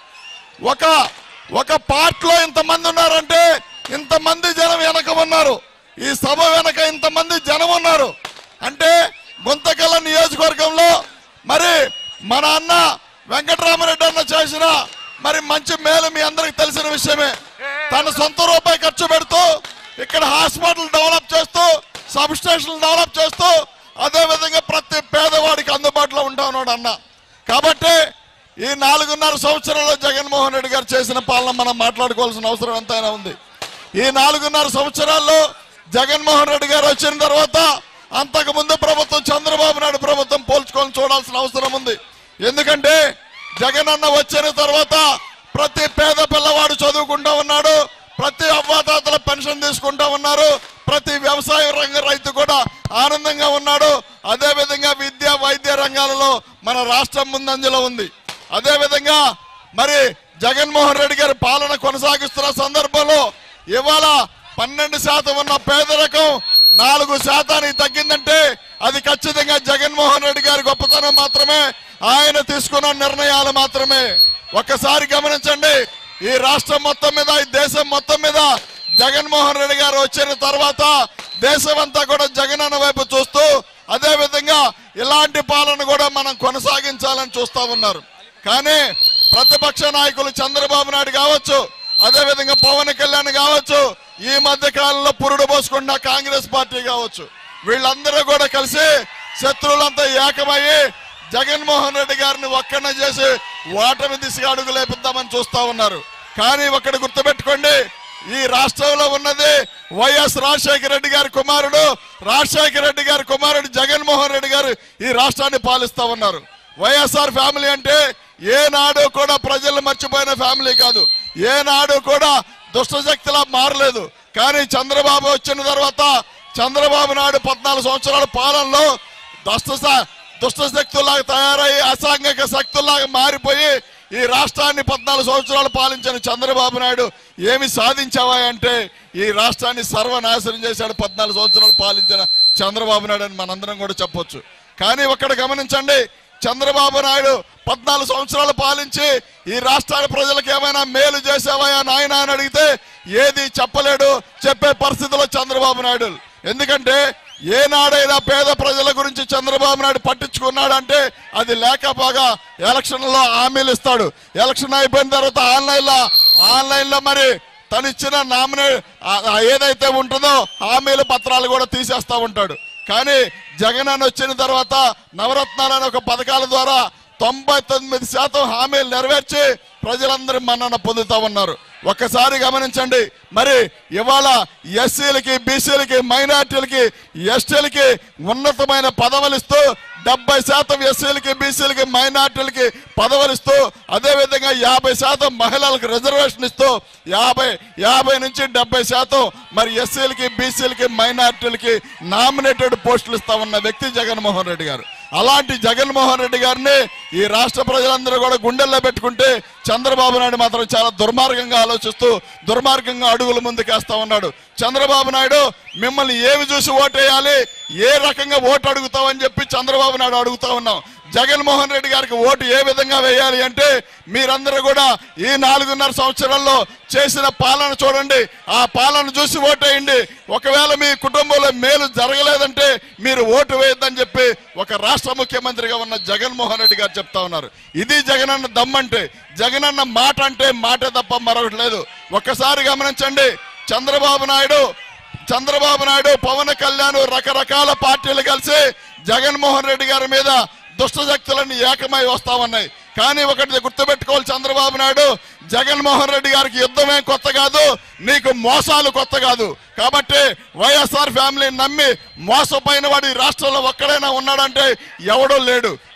ఒక ఒక పార్ట్లో ఇంతమంది ఉన్నారంటే ఇంతమంది జనం వెనక ఉన్నారు ఈ సభ వెనక ఇంతమంది జనం ఉన్నారు అంటే గుంతకల్ల నియోజకవర్గంలో మరి మన అన్న వెంకటరామరెడ్డి అన్న చేసిన మరి మంచి మేలు మీ అందరికి తెలిసిన విషయమే తన సొంత రూపాయి ఖర్చు పెడుతూ ఇక్కడ హాస్పిటల్ డెవలప్ చేస్తూ సబ్ స్టేషన్ డెవలప్ చేస్తూ అదే విధంగా ప్రతి పేదవాడికి అందుబాటులో ఉంటా ఉన్నాడు అన్న కాబట్టి ఈ నాలుగున్నర సంవత్సరాల్లో జగన్మోహన్ రెడ్డి గారు చేసిన పాలన మనం మాట్లాడుకోవాల్సిన అవసరం ఎంతైనా ఉంది ఈ నాలుగున్నర సంవత్సరాల్లో జగన్మోహన్ రెడ్డి గారు వచ్చిన తర్వాత అంతకు ముందు ప్రభుత్వం చంద్రబాబు నాయుడు ప్రభుత్వం పోల్చుకొని చూడాల్సిన అవసరం ఉంది ఎందుకంటే జగన్ అన్న వచ్చిన తర్వాత ప్రతి పేద పిల్లవాడు చదువుకుంటా ఉన్నాడు ప్రతి అవ్వాతాతల పెన్షన్ తీసుకుంటా ఉన్నారు ప్రతి వ్యవసాయ రంగ రైతు కూడా ఆనందంగా ఉన్నాడు అదే విధంగా విద్య వైద్య రంగాలలో మన రాష్ట్రం ముందంజలో ఉంది అదే విధంగా మరి జగన్మోహన్ రెడ్డి గారి పాలన కొనసాగిస్తున్న సందర్భంలో ఇవాళ పన్నెండు శాతం ఉన్న పేదరికం నాలుగు శాతానికి తగ్గిందంటే అది ఖచ్చితంగా జగన్మోహన్ రెడ్డి గారి గొప్పతనం మాత్రమే ఆయన తీసుకున్న నిర్ణయాలు మాత్రమే ఒక్కసారి గమనించండి ఈ రాష్ట్రం మొత్తం మీద ఈ దేశం మొత్తం మీద జగన్మోహన్ రెడ్డి గారు వచ్చిన తర్వాత దేశం అంతా కూడా జగనన్న వైపు చూస్తూ అదే విధంగా ఇలాంటి పాలన కూడా మనం కొనసాగించాలని చూస్తా ఉన్నారు కానీ ప్రతిపక్ష నాయకులు చంద్రబాబు నాయుడు కావచ్చు అదే విధంగా పవన్ కళ్యాణ్ కావచ్చు ఈ మధ్య కాలంలో పురుడు పోసుకున్న కాంగ్రెస్ పార్టీ కావచ్చు వీళ్ళందరూ కూడా కలిసి శత్రువులంతా ఏకమయ్యి జగన్మోహన్ రెడ్డి గారిని ఒక్కన చేసి ఓటమి దిశగా అడుగు లేపిద్దామని చూస్తా ఉన్నారు కానీ ఒకటి గుర్తుపెట్టుకోండి ఈ రాష్ట్రంలో ఉన్నది వైఎస్ రాజశేఖర రెడ్డి గారి కుమారుడు రాజశేఖర రెడ్డి గారి కుమారుడు జగన్మోహన్ రెడ్డి గారు ఈ రాష్ట్రాన్ని పాలిస్తా ఉన్నారు వైఎస్ఆర్ ఫ్యామిలీ అంటే ఏనాడు కూడా ప్రజలు మర్చిపోయిన ఫ్యామిలీ కాదు ఏనాడు కూడా దుష్టశక్తిలా మారలేదు కానీ చంద్రబాబు వచ్చిన తర్వాత చంద్రబాబు నాయుడు పద్నాలుగు సంవత్సరాల పాలనలో దుష్ట దుష్ట శక్తుల్లాగా తయారయ్యి అసాంఘిక శక్తుల్లాగా మారిపోయి ఈ రాష్ట్రాన్ని పద్నాలుగు సంవత్సరాలు పాలించిన చంద్రబాబు నాయుడు ఏమి సాధించావా అంటే ఈ రాష్ట్రాన్ని సర్వనాశనం చేశాడు పద్నాలుగు సంవత్సరాలు పాలించిన చంద్రబాబు నాయుడు అని మనందరం కూడా చెప్పొచ్చు కానీ ఒక్కడ గమనించండి చంద్రబాబు నాయుడు పద్నాలుగు సంవత్సరాలు పాలించి ఈ రాష్ట్రాల ప్రజలకు ఏమైనా మేలు చేసావా నాయన అని అడిగితే ఏది చెప్పలేడు చెప్పే పరిస్థితిలో చంద్రబాబు నాయుడు ఎందుకంటే ఏనాడైనా పేద ప్రజల గురించి చంద్రబాబు నాయుడు పట్టించుకున్నాడంటే అది లేకపోగా ఎలక్షన్లో హామీలు ఇస్తాడు ఎలక్షన్ అయిపోయిన తర్వాత ఆన్లైన్లో ఆన్లైన్లో మరి తను ఇచ్చిన నామినే ఆ- ఆ ఏదైతే ఉంటుందో హామీల పత్రాలు కూడా తీసేస్తా ఉంటాడు కానీ జగన్ అని వచ్చిన తర్వాత నవరత్నాలు అనే ఒక పథకాల ద్వారా తొంభై తొమ్మిది శాతం హామీలు నెరవేర్చి ప్రజలందరూ మన్నన పొందుతా ఉన్నారు ఒక్కసారి గమనించండి మరి ఇవాళ ఎస్సీలకి బీసీలకి మైనార్టీలకి ఎస్టీలకి ఉన్నతమైన పదవులు ఇస్తూ డెబ్బై శాతం ఎస్సీలకి బీసీలకి మైనార్టీలకి పదవులు ఇస్తూ అదేవిధంగా యాభై శాతం మహిళలకు రిజర్వేషన్ ఇస్తూ యాభై యాభై నుంచి డెబ్బై శాతం మరి ఎస్సీలకి బీసీలకి మైనార్టీలకి నామినేటెడ్ పోస్టులు ఇస్తా ఉన్న వ్యక్తి జగన్మోహన్ రెడ్డి గారు అలాంటి జగన్మోహన్ రెడ్డి గారిని ఈ రాష్ట్ర ప్రజలందరూ కూడా గుండెల్లో పెట్టుకుంటే చంద్రబాబు నాయుడు మాత్రం చాలా దుర్మార్గంగా ఆలోచిస్తూ దుర్మార్గంగా అడుగులు ముందుకేస్తా ఉన్నాడు చంద్రబాబు నాయుడు మిమ్మల్ని ఏమి చూసి ఓటేయాలి ఏ రకంగా ఓటు అడుగుతావని చెప్పి చంద్రబాబు నాయుడు అడుగుతా ఉన్నాం జగన్మోహన్ రెడ్డి గారికి ఓటు ఏ విధంగా వేయాలి అంటే మీరందరూ కూడా ఈ నాలుగున్నర సంవత్సరాల్లో చేసిన పాలన చూడండి ఆ పాలన చూసి ఓటేయండి ఒకవేళ మీ కుటుంబంలో మేలు జరగలేదంటే మీరు ఓటు వేయొద్దని చెప్పి ఒక రాష్ట్ర ముఖ్యమంత్రిగా ఉన్న జగన్మోహన్ రెడ్డి గారు చెప్తా ఉన్నారు ఇది జగనన్న దమ్మంటే జగనన్న మాట అంటే మాటే తప్ప మరొకటి లేదు ఒక్కసారి గమనించండి చంద్రబాబు నాయుడు చంద్రబాబు నాయుడు పవన్ కళ్యాణ్ రకరకాల పార్టీలు కలిసి జగన్మోహన్ రెడ్డి గారి మీద దుష్ట శక్తులన్నీ ఏకమై వస్తా ఉన్నాయి కానీ ఒకటి గుర్తుపెట్టుకోవాలి చంద్రబాబు నాయుడు జగన్మోహన్ రెడ్డి గారికి యుద్ధమే కొత్త కాదు నీకు మోసాలు కొత్త కాదు కాబట్టి వైఎస్ఆర్ ఫ్యామిలీని నమ్మి మోసపోయిన వాడు ఈ రాష్ట్రంలో ఒక్కడైనా ఉన్నాడంటే ఎవడూ లేడు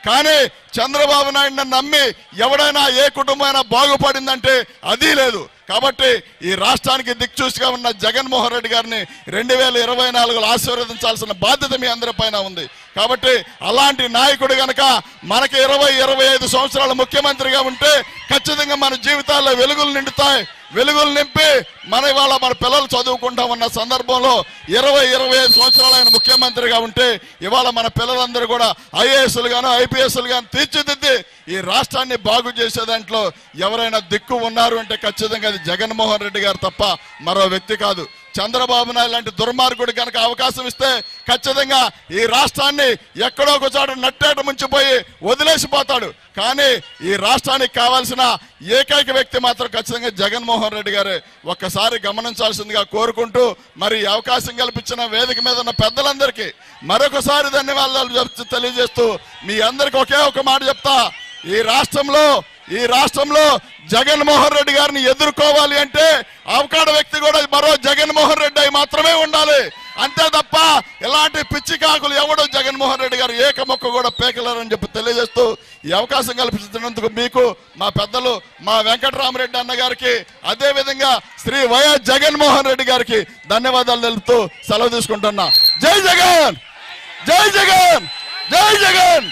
కానీ చంద్రబాబు నాయుడు నమ్మి ఎవడైనా ఏ కుటుంబమైనా బాగుపడిందంటే అది లేదు కాబట్టి ఈ రాష్ట్రానికి దిక్చూసిగా ఉన్న జగన్మోహన్ రెడ్డి గారిని రెండు వేల ఇరవై నాలుగులో ఆశీర్వదించాల్సిన బాధ్యత మీ అందరి పైన ఉంది కాబట్టి అలాంటి నాయకుడు గనక మనకి ఇరవై ఇరవై ఐదు సంవత్సరాలు ముఖ్యమంత్రిగా ఉంటే ఖచ్చితంగా మన జీవితాల్లో వెలుగులు నిండుతాయి వెలుగులు నింపి మన ఇవాళ మన పిల్లలు చదువుకుంటా ఉన్న సందర్భంలో ఇరవై ఇరవై ఐదు సంవత్సరాలు ఆయన ముఖ్యమంత్రిగా ఉంటే ఇవాళ మన పిల్లలందరూ కూడా ఐఏఎస్లు గాను ఐపీఎస్లు గాను తీర్చిదిద్ది ఈ రాష్ట్రాన్ని బాగు చేసే దాంట్లో ఎవరైనా దిక్కు ఉన్నారు అంటే ఖచ్చితంగా అది జగన్మోహన్ రెడ్డి గారు తప్ప మరో వ్యక్తి కాదు చంద్రబాబు నాయుడు లాంటి దుర్మార్గుడు కనుక అవకాశం ఇస్తే ఖచ్చితంగా ఈ రాష్ట్రాన్ని ఎక్కడో ఒక చోట నట్టేట ముంచిపోయి వదిలేసిపోతాడు కానీ ఈ రాష్ట్రానికి కావాల్సిన ఏకైక వ్యక్తి మాత్రం ఖచ్చితంగా జగన్మోహన్ రెడ్డి గారే ఒక్కసారి గమనించాల్సిందిగా కోరుకుంటూ మరి ఈ అవకాశం కల్పించిన వేదిక మీద ఉన్న పెద్దలందరికీ మరొకసారి ధన్యవాదాలు చెప్- తెలియజేస్తూ మీ అందరికి ఒకే ఒక మాట చెప్తా ఈ రాష్ట్రంలో ఈ రాష్ట్రంలో జగన్మోహన్ రెడ్డి గారిని ఎదుర్కోవాలి అంటే అవకాడ వ్యక్తి కూడా మరో జగన్మోహన్ రెడ్డి అయి మాత్రమే ఉండాలి అంతే తప్ప ఇలాంటి పిచ్చి కాకులు ఎవడో జగన్మోహన్ రెడ్డి గారు ఏక మొక్క కూడా పేకలేరని చెప్పి తెలియజేస్తూ ఈ అవకాశం కల్పించినందుకు మీకు మా పెద్దలు మా వెంకటరామరెడ్డి అన్న గారికి అదే విధంగా శ్రీ వైఎస్ జగన్మోహన్ రెడ్డి గారికి ధన్యవాదాలు తెలుపుతూ సెలవు తీసుకుంటున్నా జై జగన్ జై జగన్ జై జగన్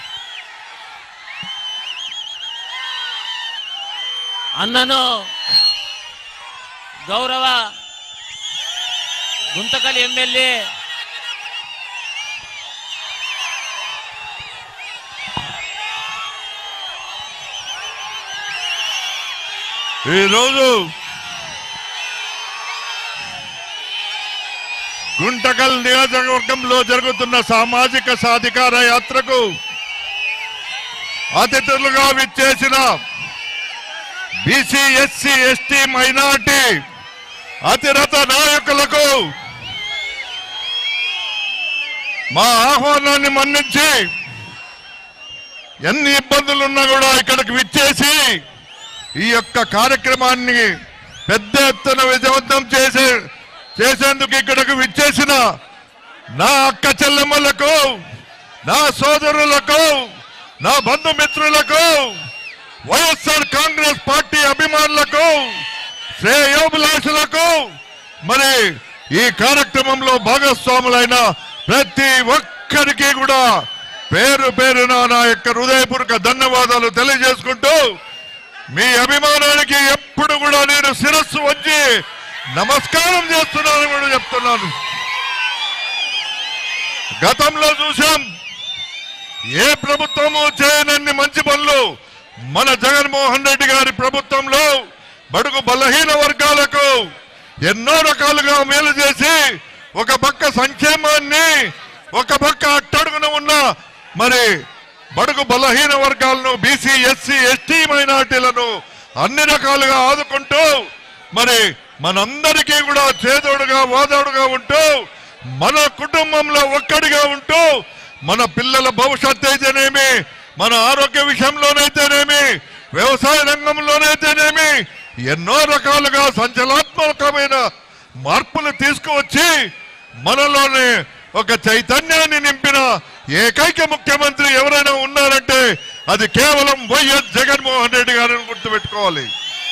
అన్నను గౌరవ గుంతకల్ ఎమ్మెల్యే
ఈరోజు గుంటకల్ నియోజకవర్గంలో జరుగుతున్న సామాజిక సాధికార యాత్రకు అతిథులుగా విచ్చేసిన బీసీ ఎస్సీ ఎస్టీ మైనార్టీ అతిరథ నాయకులకు మా ఆహ్వానాన్ని మన్నించి ఎన్ని ఇబ్బందులున్నా కూడా ఇక్కడికి విచ్చేసి ఈ యొక్క కార్యక్రమాన్ని పెద్ద ఎత్తున విజయవంతం చేసే చేసేందుకు ఇక్కడకు విచ్చేసిన నా అక్క చెల్లెమ్మలకు నా సోదరులకు నా బంధుమిత్రులకు వైఎస్ఆర్ కాంగ్రెస్ పార్టీ అభిమానులకు శ్రేయోభిలాషులకు మరి ఈ కార్యక్రమంలో భాగస్వాములైన ప్రతి ఒక్కరికి కూడా పేరు పేరున నా యొక్క హృదయపూర్వక ధన్యవాదాలు తెలియజేసుకుంటూ మీ అభిమానానికి ఎప్పుడు కూడా నేను శిరస్సు వంచి నమస్కారం చేస్తున్నాను కూడా చెప్తున్నాను గతంలో చూశాం ఏ ప్రభుత్వము చేయనన్ని మంచి పనులు మన జగన్మోహన్ రెడ్డి గారి ప్రభుత్వంలో బడుగు బలహీన వర్గాలకు ఎన్నో రకాలుగా మేలు చేసి ఒక పక్క సంక్షేమాన్ని ఒక పక్క అట్టడుగున ఉన్న మరి బడుగు బలహీన వర్గాలను బీసీ ఎస్సీ ఎస్టీ మైనార్టీలను అన్ని రకాలుగా ఆదుకుంటూ మరి మనందరికీ కూడా చేదోడుగా ఓదోడుగా ఉంటూ మన కుటుంబంలో ఒక్కడిగా ఉంటూ మన పిల్లల భవిష్యత్ అయితేనేమి మన ఆరోగ్య విషయంలోనైతేనేమి వ్యవసాయ రంగంలోనైతేనేమి ఎన్నో రకాలుగా సంచలనాత్మకమైన మార్పులు తీసుకువచ్చి మనలోనే ఒక చైతన్యాన్ని నింపిన ఏకైక ముఖ్యమంత్రి ఎవరైనా ఉన్నారంటే అది కేవలం వైఎస్ జగన్మోహన్ రెడ్డి గారిని గుర్తుపెట్టుకోవాలి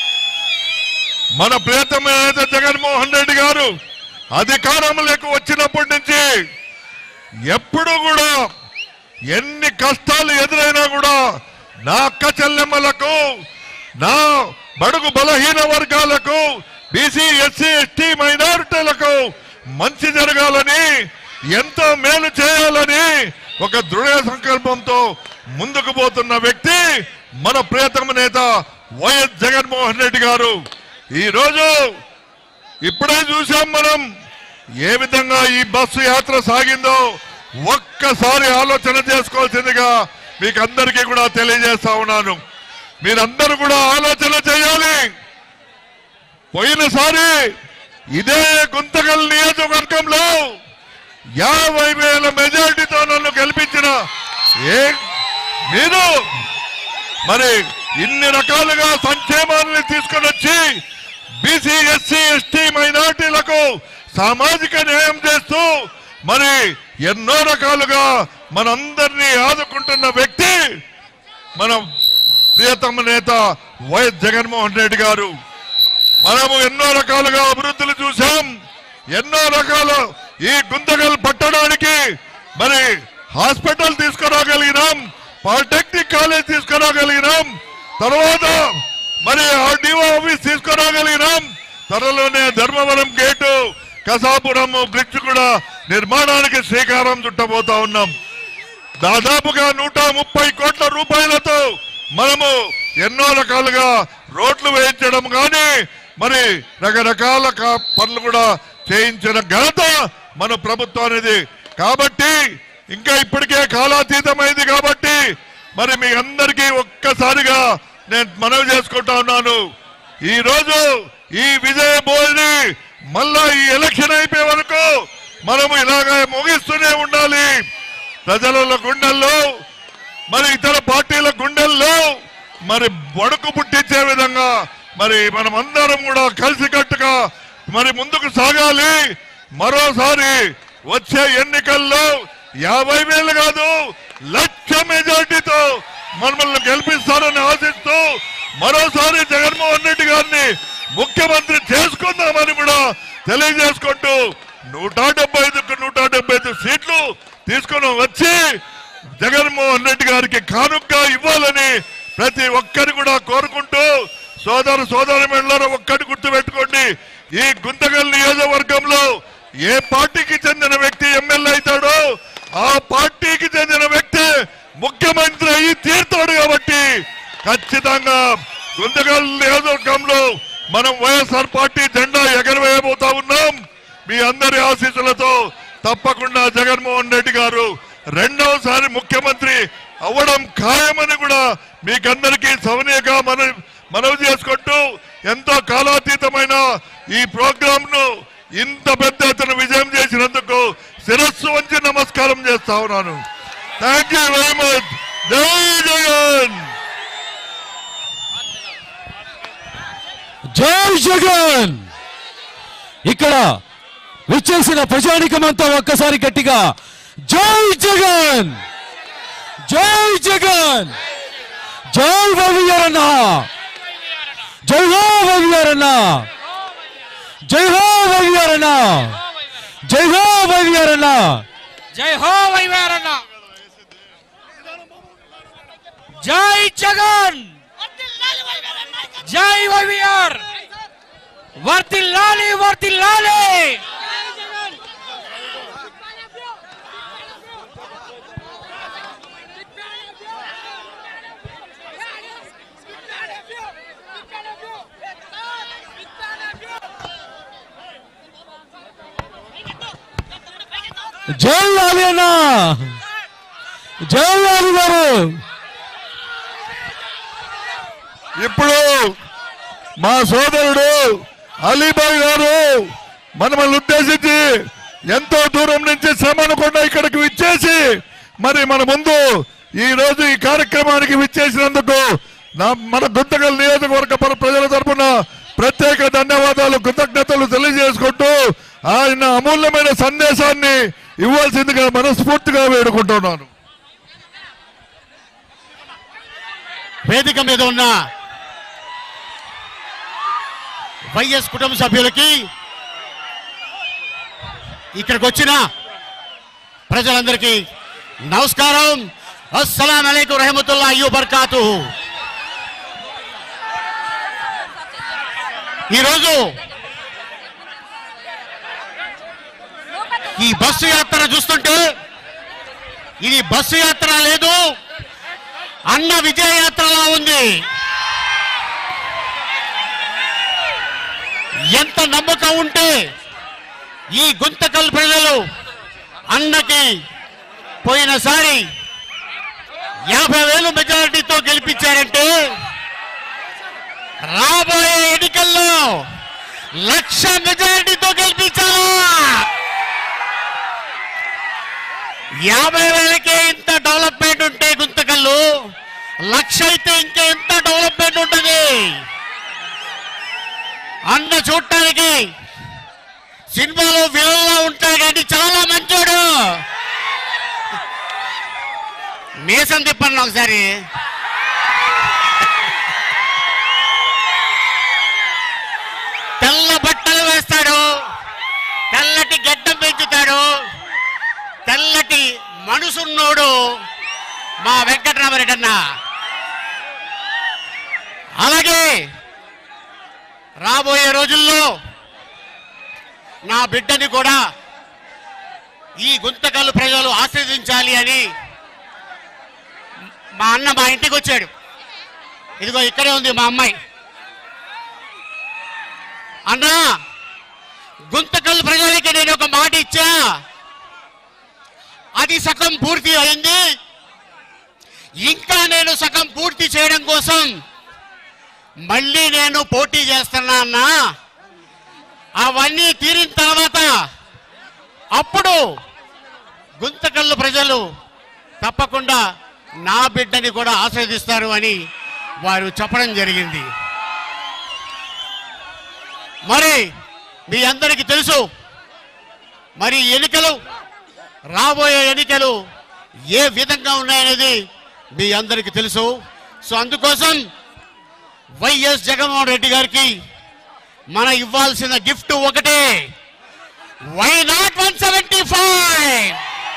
మన ప్రియతమ నేత జగన్మోహన్ రెడ్డి గారు అధికారంలోకి వచ్చినప్పటి నుంచి ఎప్పుడు కూడా ఎన్ని కష్టాలు ఎదురైనా కూడా నా అక్క చెల్లెమ్మలకు నా బడుగు బలహీన వర్గాలకు బీసీ ఎస్సీ ఎస్టీ మైనారిటీలకు మంచి జరగాలని ఎంతో మేలు చేయాలని ఒక దృఢ సంకల్పంతో ముందుకు పోతున్న వ్యక్తి మన ప్రియతమ నేత వైఎస్ జగన్మోహన్ రెడ్డి గారు ఈ రోజు ఇప్పుడే చూసాం మనం ఏ విధంగా ఈ బస్సు యాత్ర సాగిందో ఒక్కసారి ఆలోచన చేసుకోవాల్సిందిగా మీకు అందరికీ కూడా తెలియజేస్తా ఉన్నాను మీరందరూ కూడా ఆలోచన చేయాలి పోయినసారి ఇదే గుంతకల్ నియోజకవర్గంలో యాభై వేల మెజారిటీతో నన్ను గెలిపించిన ఏ మీరు మరి ఇన్ని రకాలుగా సంక్షేమాన్ని తీసుకొని వచ్చి బీసీ ఎస్సీ ఎస్టీ మైనార్టీలకు సామాజిక న్యాయం చేస్తూ మరి
ఎన్నో రకాలుగా మనందరినీ ఆదుకుంటున్న వ్యక్తి మన ప్రియతమ నేత వైఎస్ జగన్మోహన్ రెడ్డి గారు మనము ఎన్నో రకాలుగా అభివృద్ధులు చూసాం ఎన్నో రకాల ఈ గుంతకలు పట్టడానికి మరి హాస్పిటల్ తీసుకురాగలిగినాం పాలిటెక్నిక్ కాలేజ్ తీసుకురాగలిగినాం తర్వాత మరి ఆర్డీఓ ఆఫీస్ తీసుకురాగలిగినాం త్వరలోనే ధర్మవరం గేటు కసాపురం బ్రిడ్జ్ కూడా నిర్మాణానికి శ్రీకారం చుట్టబోతా ఉన్నాం దాదాపుగా నూట ముప్పై కోట్ల రూపాయలతో మనము ఎన్నో రకాలుగా రోడ్లు వేయించడం కానీ మరి రకరకాల కా- పనులు కూడా చేయించిన ఘనత మన ప్రభుత్వానిది కాబట్టి ఇంకా ఇప్పటికే కాలాతీతమైంది కాబట్టి మరి మీ అందరికీ ఒక్కసారిగా నేను మనవి చేసుకుంటా ఉన్నాను ఈ రోజు ఈ విజయ బోల్ని మళ్ళా ఈ ఎలక్షన్ అయిపోయే వరకు మనము ఇలాగ ముగిస్తూనే ఉండాలి ప్రజల గుండెల్లో మరి ఇతర పార్టీల గుండెల్లో మరి వణుకు పుట్టించే విధంగా మరి మనం అందరం కూడా కలిసికట్టుగా మరి ముందుకు సాగాలి మరోసారి వచ్చే ఎన్నికల్లో యాభై వేలు కాదు లక్ష మెజార్టీతో మనల్ని గెలిపిస్తారని ఆశిస్తూ మరోసారి జగన్మోహన్ రెడ్డి గారిని ముఖ్యమంత్రి చేసుకుందామని కూడా తెలియజేసుకుంటూ నూట డెబ్బై ఐదుకు నూట డెబ్బై ఐదు సీట్లు తీసుకుని వచ్చి జగన్మోహన్ రెడ్డి గారికి కానుకగా ఇవ్వాలని ప్రతి ఒక్కరు కూడా కోరుకుంటూ సోదరు సోదరు మెళ్ళారు ఒక్కటి గుర్తు పెట్టుకోండి ఈ గుంతగల్ నియోజకవర్గంలో ఏ పార్టీకి చెందిన వ్యక్తి ఎమ్మెల్యే అవుతాడో ఆ పార్టీకి చెందిన వ్యక్తి ముఖ్యమంత్రి అయ్యి తీరుతాడు కాబట్టి ఖచ్చితంగా గుంతగల్ నియోజకవర్గంలో మనం వైఎస్ఆర్ పార్టీ జెండా ఎగరవేయబోతా ఉన్నాం మీ అందరి ఆశీస్సులతో తప్పకుండా జగన్మోహన్ రెడ్డి గారు రెండవసారి ముఖ్యమంత్రి అవ్వడం ఖాయమని కూడా మీకందరికీ సవనీయంగా మన మనవి చేసుకుంటూ ఎంతో కాలాతీతమైన ఈ ప్రోగ్రామ్ ను ఇంత పెద్ద ఎత్తున విజయం చేసినందుకు శిరస్సు వంచి నమస్కారం చేస్తా ఉన్నాను థ్యాంక్ యూ వెరీ మచ్ జై జగన్
జై జగన్ ఇక్కడ విచ్చేసిన ప్రజానికమంతా ఒక్కసారి గట్టిగా జై జగన్ జై జగన్ జై రవియరన్న జై హో రవియరన్న జై హో రవియరన్న జై హో రవియరన్న
జై హో వైవారన్న జై జగన్ జై వైవిఆర్ వర్తిల్లాలి వర్తిల్లాలి
జై లాలి అన్న జై లాలి గారు
ఇప్పుడు మా సోదరుడు అలీబాయ్ గారు మనల్ని ఉద్దేశించి ఎంతో దూరం నుంచి శ్రమ అనుకుండా ఇక్కడికి విచ్చేసి మరి మన ముందు ఈ రోజు ఈ కార్యక్రమానికి విచ్చేసినందుకు నా మన గుంతకల్ నియోజకవర్గ ప్ర- ప్రజల తరపున ప్రత్యేక ధన్యవాదాలు కృతజ్ఞతలు తెలియజేసుకుంటూ ఆయన అమూల్యమైన సందేశాన్ని ఇవ్వాల్సిందిగా మనస్ఫూర్తిగా వేడుకుంటున్నాను
వేదిక మీద ఉన్న వైఎస్ కుటుంబ సభ్యులకి ఇక్కడికి వచ్చిన ప్రజలందరికీ నమస్కారం అస్సలాం అలైకుం రహమతుల్లా అయ్యూ బర్కాతు ఈరోజు ఈ బస్సు యాత్ర చూస్తుంటే ఇది బస్సు యాత్ర లేదు అన్న విజయ యాత్రలా ఉంది ఎంత నమ్మకం ఉంటే ఈ గుంతకల్ ప్రజలు అన్నకి పోయినసారి యాభై వేలు మెజారిటీతో గెలిపించారంటే రాబోయే ఎన్నికల్లో లక్ష మెజారిటీతో గెలిపించాలా యాభై వేలకే ఇంత డెవలప్మెంట్ ఉంటే గుంతకల్లు లక్ష అయితే ఇంకా ఎంత డెవలప్మెంట్ ఉంటుంది అన్న చూడటానికి సినిమాలో విలన్లా ఉంటాడు కానీ చాలా మంచోడు మీసం తిప్పండి ఒకసారి తెల్ల బట్టలు వేస్తాడు తెల్లటి గడ్డం పెంచుతాడు తెల్లటి మనసున్నోడు మా వెంకటరామరెడ్డి అన్న అలాగే రాబోయే రోజుల్లో నా బిడ్డని కూడా ఈ గుంతకల్లు ప్రజలు ఆశీర్వదించాలి అని మా అన్న మా ఇంటికి వచ్చాడు ఇదిగో ఇక్కడే ఉంది మా అమ్మాయి అన్నా గుంతకల్లు ప్రజలకి నేను ఒక మాట ఇచ్చా అది సగం పూర్తి అయింది ఇంకా నేను సగం పూర్తి చేయడం కోసం మళ్ళీ నేను పోటీ చేస్తున్నా అన్నా అవన్నీ తీరిన తర్వాత అప్పుడు గుంతకల్లు ప్రజలు తప్పకుండా నా బిడ్డని కూడా ఆస్వాదిస్తారు అని వారు చెప్పడం జరిగింది మరి మీ అందరికీ తెలుసు మరి ఎన్నికలు రాబోయే ఎన్నికలు ఏ విధంగా ఉన్నాయనేది మీ అందరికీ తెలుసు సో అందుకోసం వైఎస్ జగన్మోహన్ రెడ్డి గారికి మన ఇవ్వాల్సిన గిఫ్ట్ ఒకటే why not one seventy five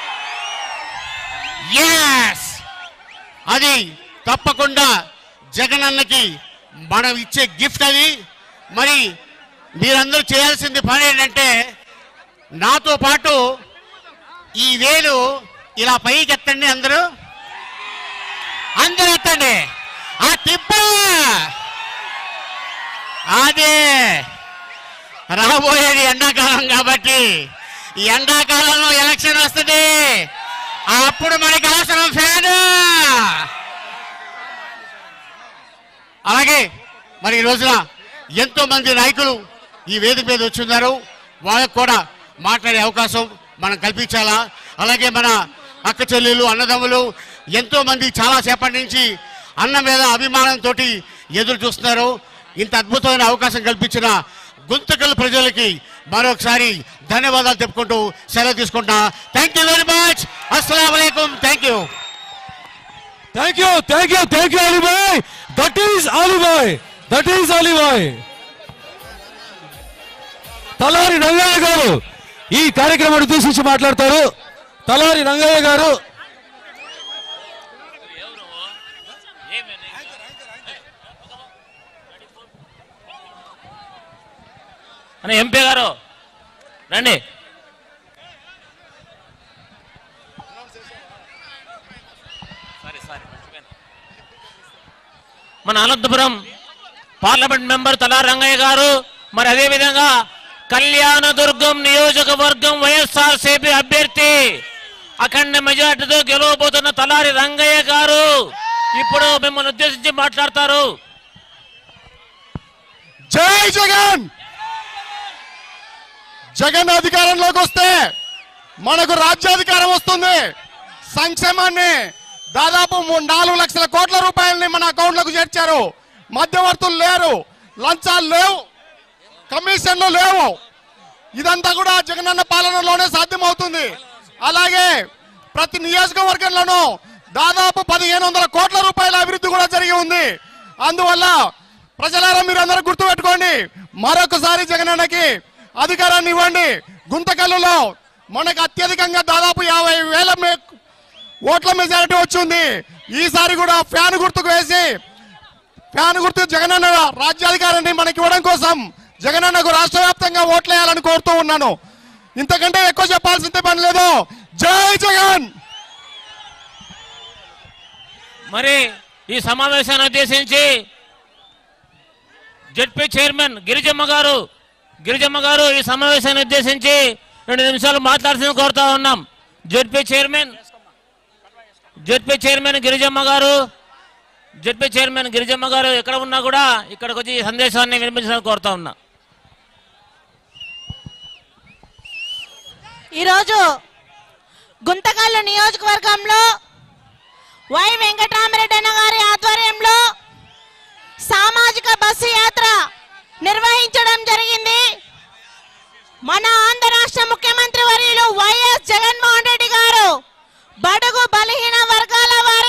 yes అది తప్పకుండా జగనన్నకి మనం ఇచ్చే గిఫ్ట్ అది మరి మీరందరూ చేయాల్సింది పని ఏంటంటే నాతో పాటు ఈ వేలు ఇలా పైకి ఎత్తండి అందరూ అందరూ ఎత్తండి ఆ తిప్ప అదే రాబోయేది ఎండాకాలం కాబట్టి ఈ ఎండాకాలంలో ఎలక్షన్ వస్తుంది అప్పుడు మనకి అవసరం ఫ్యాన్ అలాగే మరి ఈ రోజున ఎంతో మంది నాయకులు ఈ వేదిక మీద వచ్చున్నారు వాళ్ళకు కూడా మాట్లాడే అవకాశం మనం కల్పించాలా అలాగే మన అక్క చెల్లెలు అన్నదమ్ములు ఎంతో మంది చాలా సేపటి నుంచి అన్న మీద అభిమానంతో ఎదురు చూస్తున్నారు ఇంత అద్భుతమైన అవకాశం కల్పించిన గుంతకల్ ప్రజలకి మరొకసారి ధన్యవాదాలు చెప్పుకుంటూ సెలవు తీసుకుంటా థ్యాంక్ యూ వెరీ మచ్ అస్సలం thank you
thank you thank you thank you Alibhai that is Alibhai that is Alibhai Talari Rangaiah గారు ఈ కార్యక్రమాన్ని ఉద్దేశించి మాట్లాడతారు తలారి రంగయ్య గారు
అని ఎంపీ గారు రండి మన అనంతపురం పార్లమెంట్ మెంబర్ తలా రంగయ్య గారు మరి అదే విధంగా కళ్యాణదుర్గం నియోజకవర్గం వైఎస్ఆర్ సిపి అభ్యర్థి అఖండ మెజార్టీతో గెలవబోతున్న తలారి రంగయ్య గారు ఇప్పుడు మిమ్మల్ని ఉద్దేశించి మాట్లాడతారు
జై జగన్ జగన్ అధికారంలోకి వస్తే మనకు రాజ్యాధికారం వస్తుంది సంక్షేమాన్ని దాదాపు మూ- నాలుగు లక్షల కోట్ల రూపాయలని మన అకౌంట్లకు చేర్చారు మధ్యవర్తులు లేరు లంచాలు లేవు కమిషన్లు లేవు ఇదంతా కూడా జగనన్న పాలనలోనే సాధ్యమవుతుంది అలాగే ప్రతి నియోజకవర్గంలోనూ దాదాపు పదిహేను వందల కోట్ల రూపాయల అభివృద్ధి కూడా జరిగి ఉంది అందువల్ల ప్రజలారా మీరు అందరూ గుర్తుపెట్టుకోండి మరొకసారి జగనన్నకి అధికారాన్ని ఇవ్వండి గుంతకల్లులో మనకు అత్యధికంగా దాదాపు యాభై వేల మే- ఓట్ల మెజారిటీ వచ్చింది ఈసారి కూడా ఫ్యాన్ గుర్తుకు వేసి ఫ్యాన్ గుర్తు జగనన్న రాజ్యాధికారాన్ని మనకి ఇవ్వడం కోసం జగనన్నకు రాష్ట్ర వ్యాప్తంగా ఓట్లేయాలని కోరుతూ ఉన్నాను ఇంతకంటే ఎక్కువ చెప్పాల్సిందే పని లేదు జై జగన్
మరి ఈ సమావేశాన్ని ఉద్దేశించి జడ్పీ చైర్మన్ గిరిజమ్మ గారు గిరిజమ్మ గారు ఈ సమావేశాన్ని ఉద్దేశించి రెండు నిమిషాలు మాట్లాడాల్సింది కోరుతా ఉన్నాం ZP chairman ZP chairman Girijamma గారు జడ్పీ చైర్మన్ గిరిజమ్మ గారు ఎక్కడ ఉన్నా కూడా ఇక్కడికి వచ్చి ఈ సందేశాన్ని వినిపించాలని కోరుతా ఉన్నా
ఈరోజు గుంతకల్లు నియోజకవర్గంలో వై వెంకటరామరెడ్డి అన్న గారి ఆధ్వర్యంలో సామాజిక బస్సు యాత్ర నిర్వహించడం జరిగింది మన ఆంధ్ర రాష్ట్ర ముఖ్యమంత్రి వర్యులు వైఎస్ జగన్మోహన్ రెడ్డి గారు బడుగు బలహీన వర్గాల వారి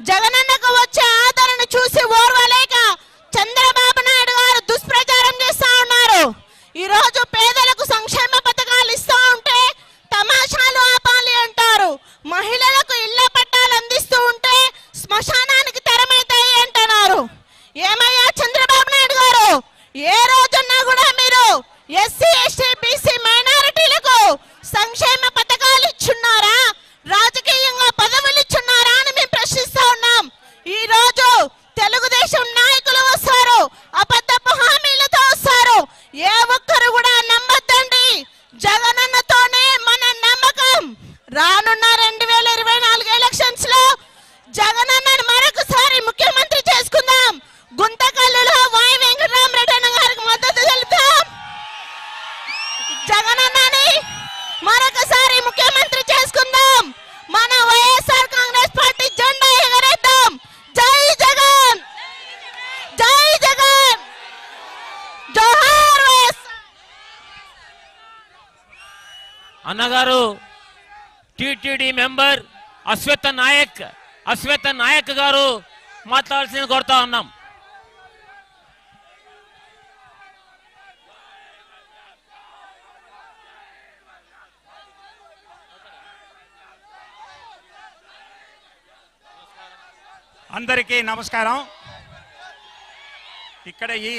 జగనన్నకు వచ్చే ఆదరణ చూసి ఓర్వలేక చంద్రబాబు నాయుడు గారు దుష్ప్రచారం చేస్తా ఉన్నారు ఈ రోజు పేదలకు సంక్షేమ పథకాలు ఇస్తా ఉంటే తమాషాలు ఆపాలి అంటారు మహిళలకు ఇళ్ల పట్టాలు అందిస్తూ ఉంటే శ్మశానానికి తెరమైతాయి అంటున్నారు ఏమయ్యా చంద్రబాబు నాయుడు గారు ఏ రోజున్నా కూడా మీరు ఎస్సీ ఎస్టీ బీసీ మైనారిటీలకు సంక్షేమ పథకాలు ఇచ్చున్నారా రాజకీయంగా పదవులు ఇచ్చున్నారా అని మేము ప్రశ్నిస్తా ఉన్నాం ఈ రోజు తెలుగుదేశం నాయకులు వస్తారు అబద్ధపు హామీలతో వస్తారు ఏ ఒక్కరు కూడా నమ్మద్దండి జగనన్నతోనే మన నమ్మకం రానున్న రెండు వేల ఇరవై నాలుగు ఎలక్షన్స్ లో జగనన్నను మరొకసారి ముఖ్యమంత్రి చేసుకుందాం గుంతకల్లులో వాయి వెంకటరామరెడ్డి అన్న గారికి మద్దతు తెలుపుతాం జగనన్నని మరొకసారి ముఖ్యమంత్రి చేసుకుందాం మన వైఎస్ఆర్ కాంగ్రెస్ పార్టీ జెండా ఎగరేద్దాం జై జగన్ జై జగన్ జోహార్ వైఎస్
అన్నగారు టిటిడి మెంబర్ అశ్వత్థ నాయక్ అశ్వత్థ నాయక్ గారు మాట్లాడాల్సింది కోరుతా ఉన్నాం
అందరికీ నమస్కారం ఇక్కడ ఈ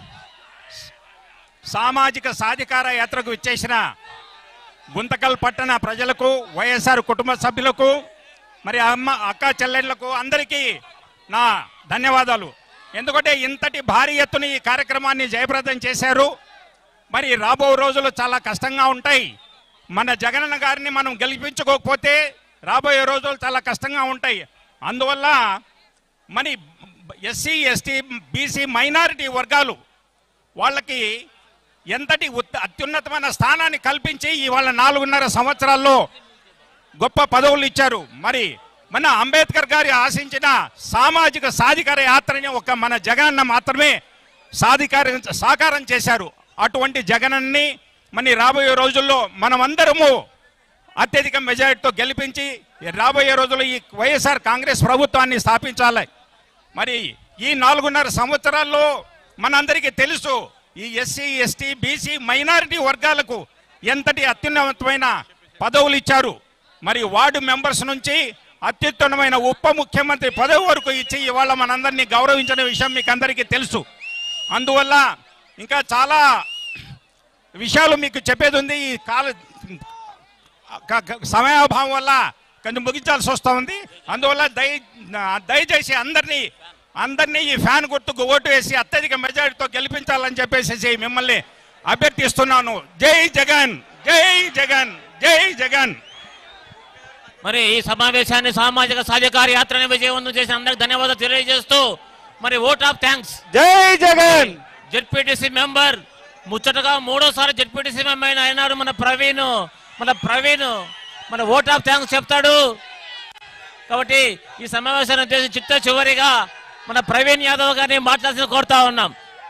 సామాజిక సాధికార యాత్రకు ఇచ్చేసిన గుంతకల్ పట్టణ ప్రజలకు వైఎస్ఆర్ కుటుంబ సభ్యులకు మరి అమ్మ అక్క చెల్లెళ్లకు అందరికీ నా ధన్యవాదాలు ఎందుకంటే ఇంతటి భారీ ఎత్తున ఈ కార్యక్రమాన్ని జయప్రదం చేశారు మరి రాబో రోజులు చాలా కష్టంగా ఉంటాయి మన జగనన్న గారిని మనం గెలిపించుకోకపోతే రాబోయే రోజులు చాలా కష్టంగా ఉంటాయి అందువల్ల మరి ఎస్సీ ఎస్టీ బీసీ మైనారిటీ వర్గాలు వాళ్ళకి ఎంతటి ఉత్- అత్యున్నతమైన స్థానాన్ని కల్పించి ఇవాళ నాలుగున్నర సంవత్సరాల్లో గొప్ప పదవులు ఇచ్చారు మరి మన అంబేద్కర్ గారి ఆశించిన సామాజిక సాధికార యాత్రని ఒక మన జగనన్న మాత్రమే సాధికార సాకారం చేశారు అటువంటి జగనన్ని మరి రాబోయే రోజుల్లో మనమందరము అత్యధిక మెజారిటీతో గెలిపించి రాబోయే రోజుల్లో ఈ వైఎస్ఆర్ కాంగ్రెస్ ప్రభుత్వాన్ని స్థాపించాలి మరి ఈ నాలుగున్నర సంవత్సరాల్లో మనందరికీ తెలుసు ఈ ఎస్సీ ఎస్టీ బీసీ మైనారిటీ వర్గాలకు ఎంతటి అత్యున్నతమైన పదవులు ఇచ్చారు మరి వార్డు మెంబర్స్ నుంచి అత్యుత్తమమైన ఉప ముఖ్యమంత్రి పదవి వరకు ఇచ్చి ఇవాళ మనందరినీ గౌరవించిన విషయం మీకు అందరికీ తెలుసు అందువల్ల ఇంకా చాలా విషయాలు మీకు చెప్పేది ఉంది ఈ కాల క- క- సమయాభావం వల్ల కొంచెం ముగించాల్సి వస్తూ ఉంది అందువల్ల దయ దయచేసి అందరినీ అందరినీ ఈ ఫ్యాన్ గుర్తుకు ఓటు వేసి అత్యధిక మెజారిటీతో గెలిపించాలని చెప్పేసి మిమ్మల్ని అభ్యర్థిస్తున్నాను జై జగన్ జై జగన్ జై జగన్
మరి ఈ సమావేశాన్ని సామాజిక సాధికార యాత్రని విజయవంతం చేసిన అందరికి ధన్యవాదాలు తెలియజేస్తూ మరి ఓట్ ఆఫ్ థ్యాంక్స్
జై జగన్
జెడ్పీటీసీ మెంబర్ ముచ్చటగా మూడోసారి జెడ్పీటీసీ మెంబర్ అయినాడు మన ప్రవీణ్ మన ప్రవీణ్ మన ఓట్ ఆఫ్ థ్యాంక్స్ చెప్తాడు కాబట్టి ఈ సమావేశాన్ని ఉద్దేశించి చిట్ట చివరిగా మన ప్రవీణ్ యాదవ్ గారిని మాట్లాడాల్సిన కోరుతా ఉన్నాం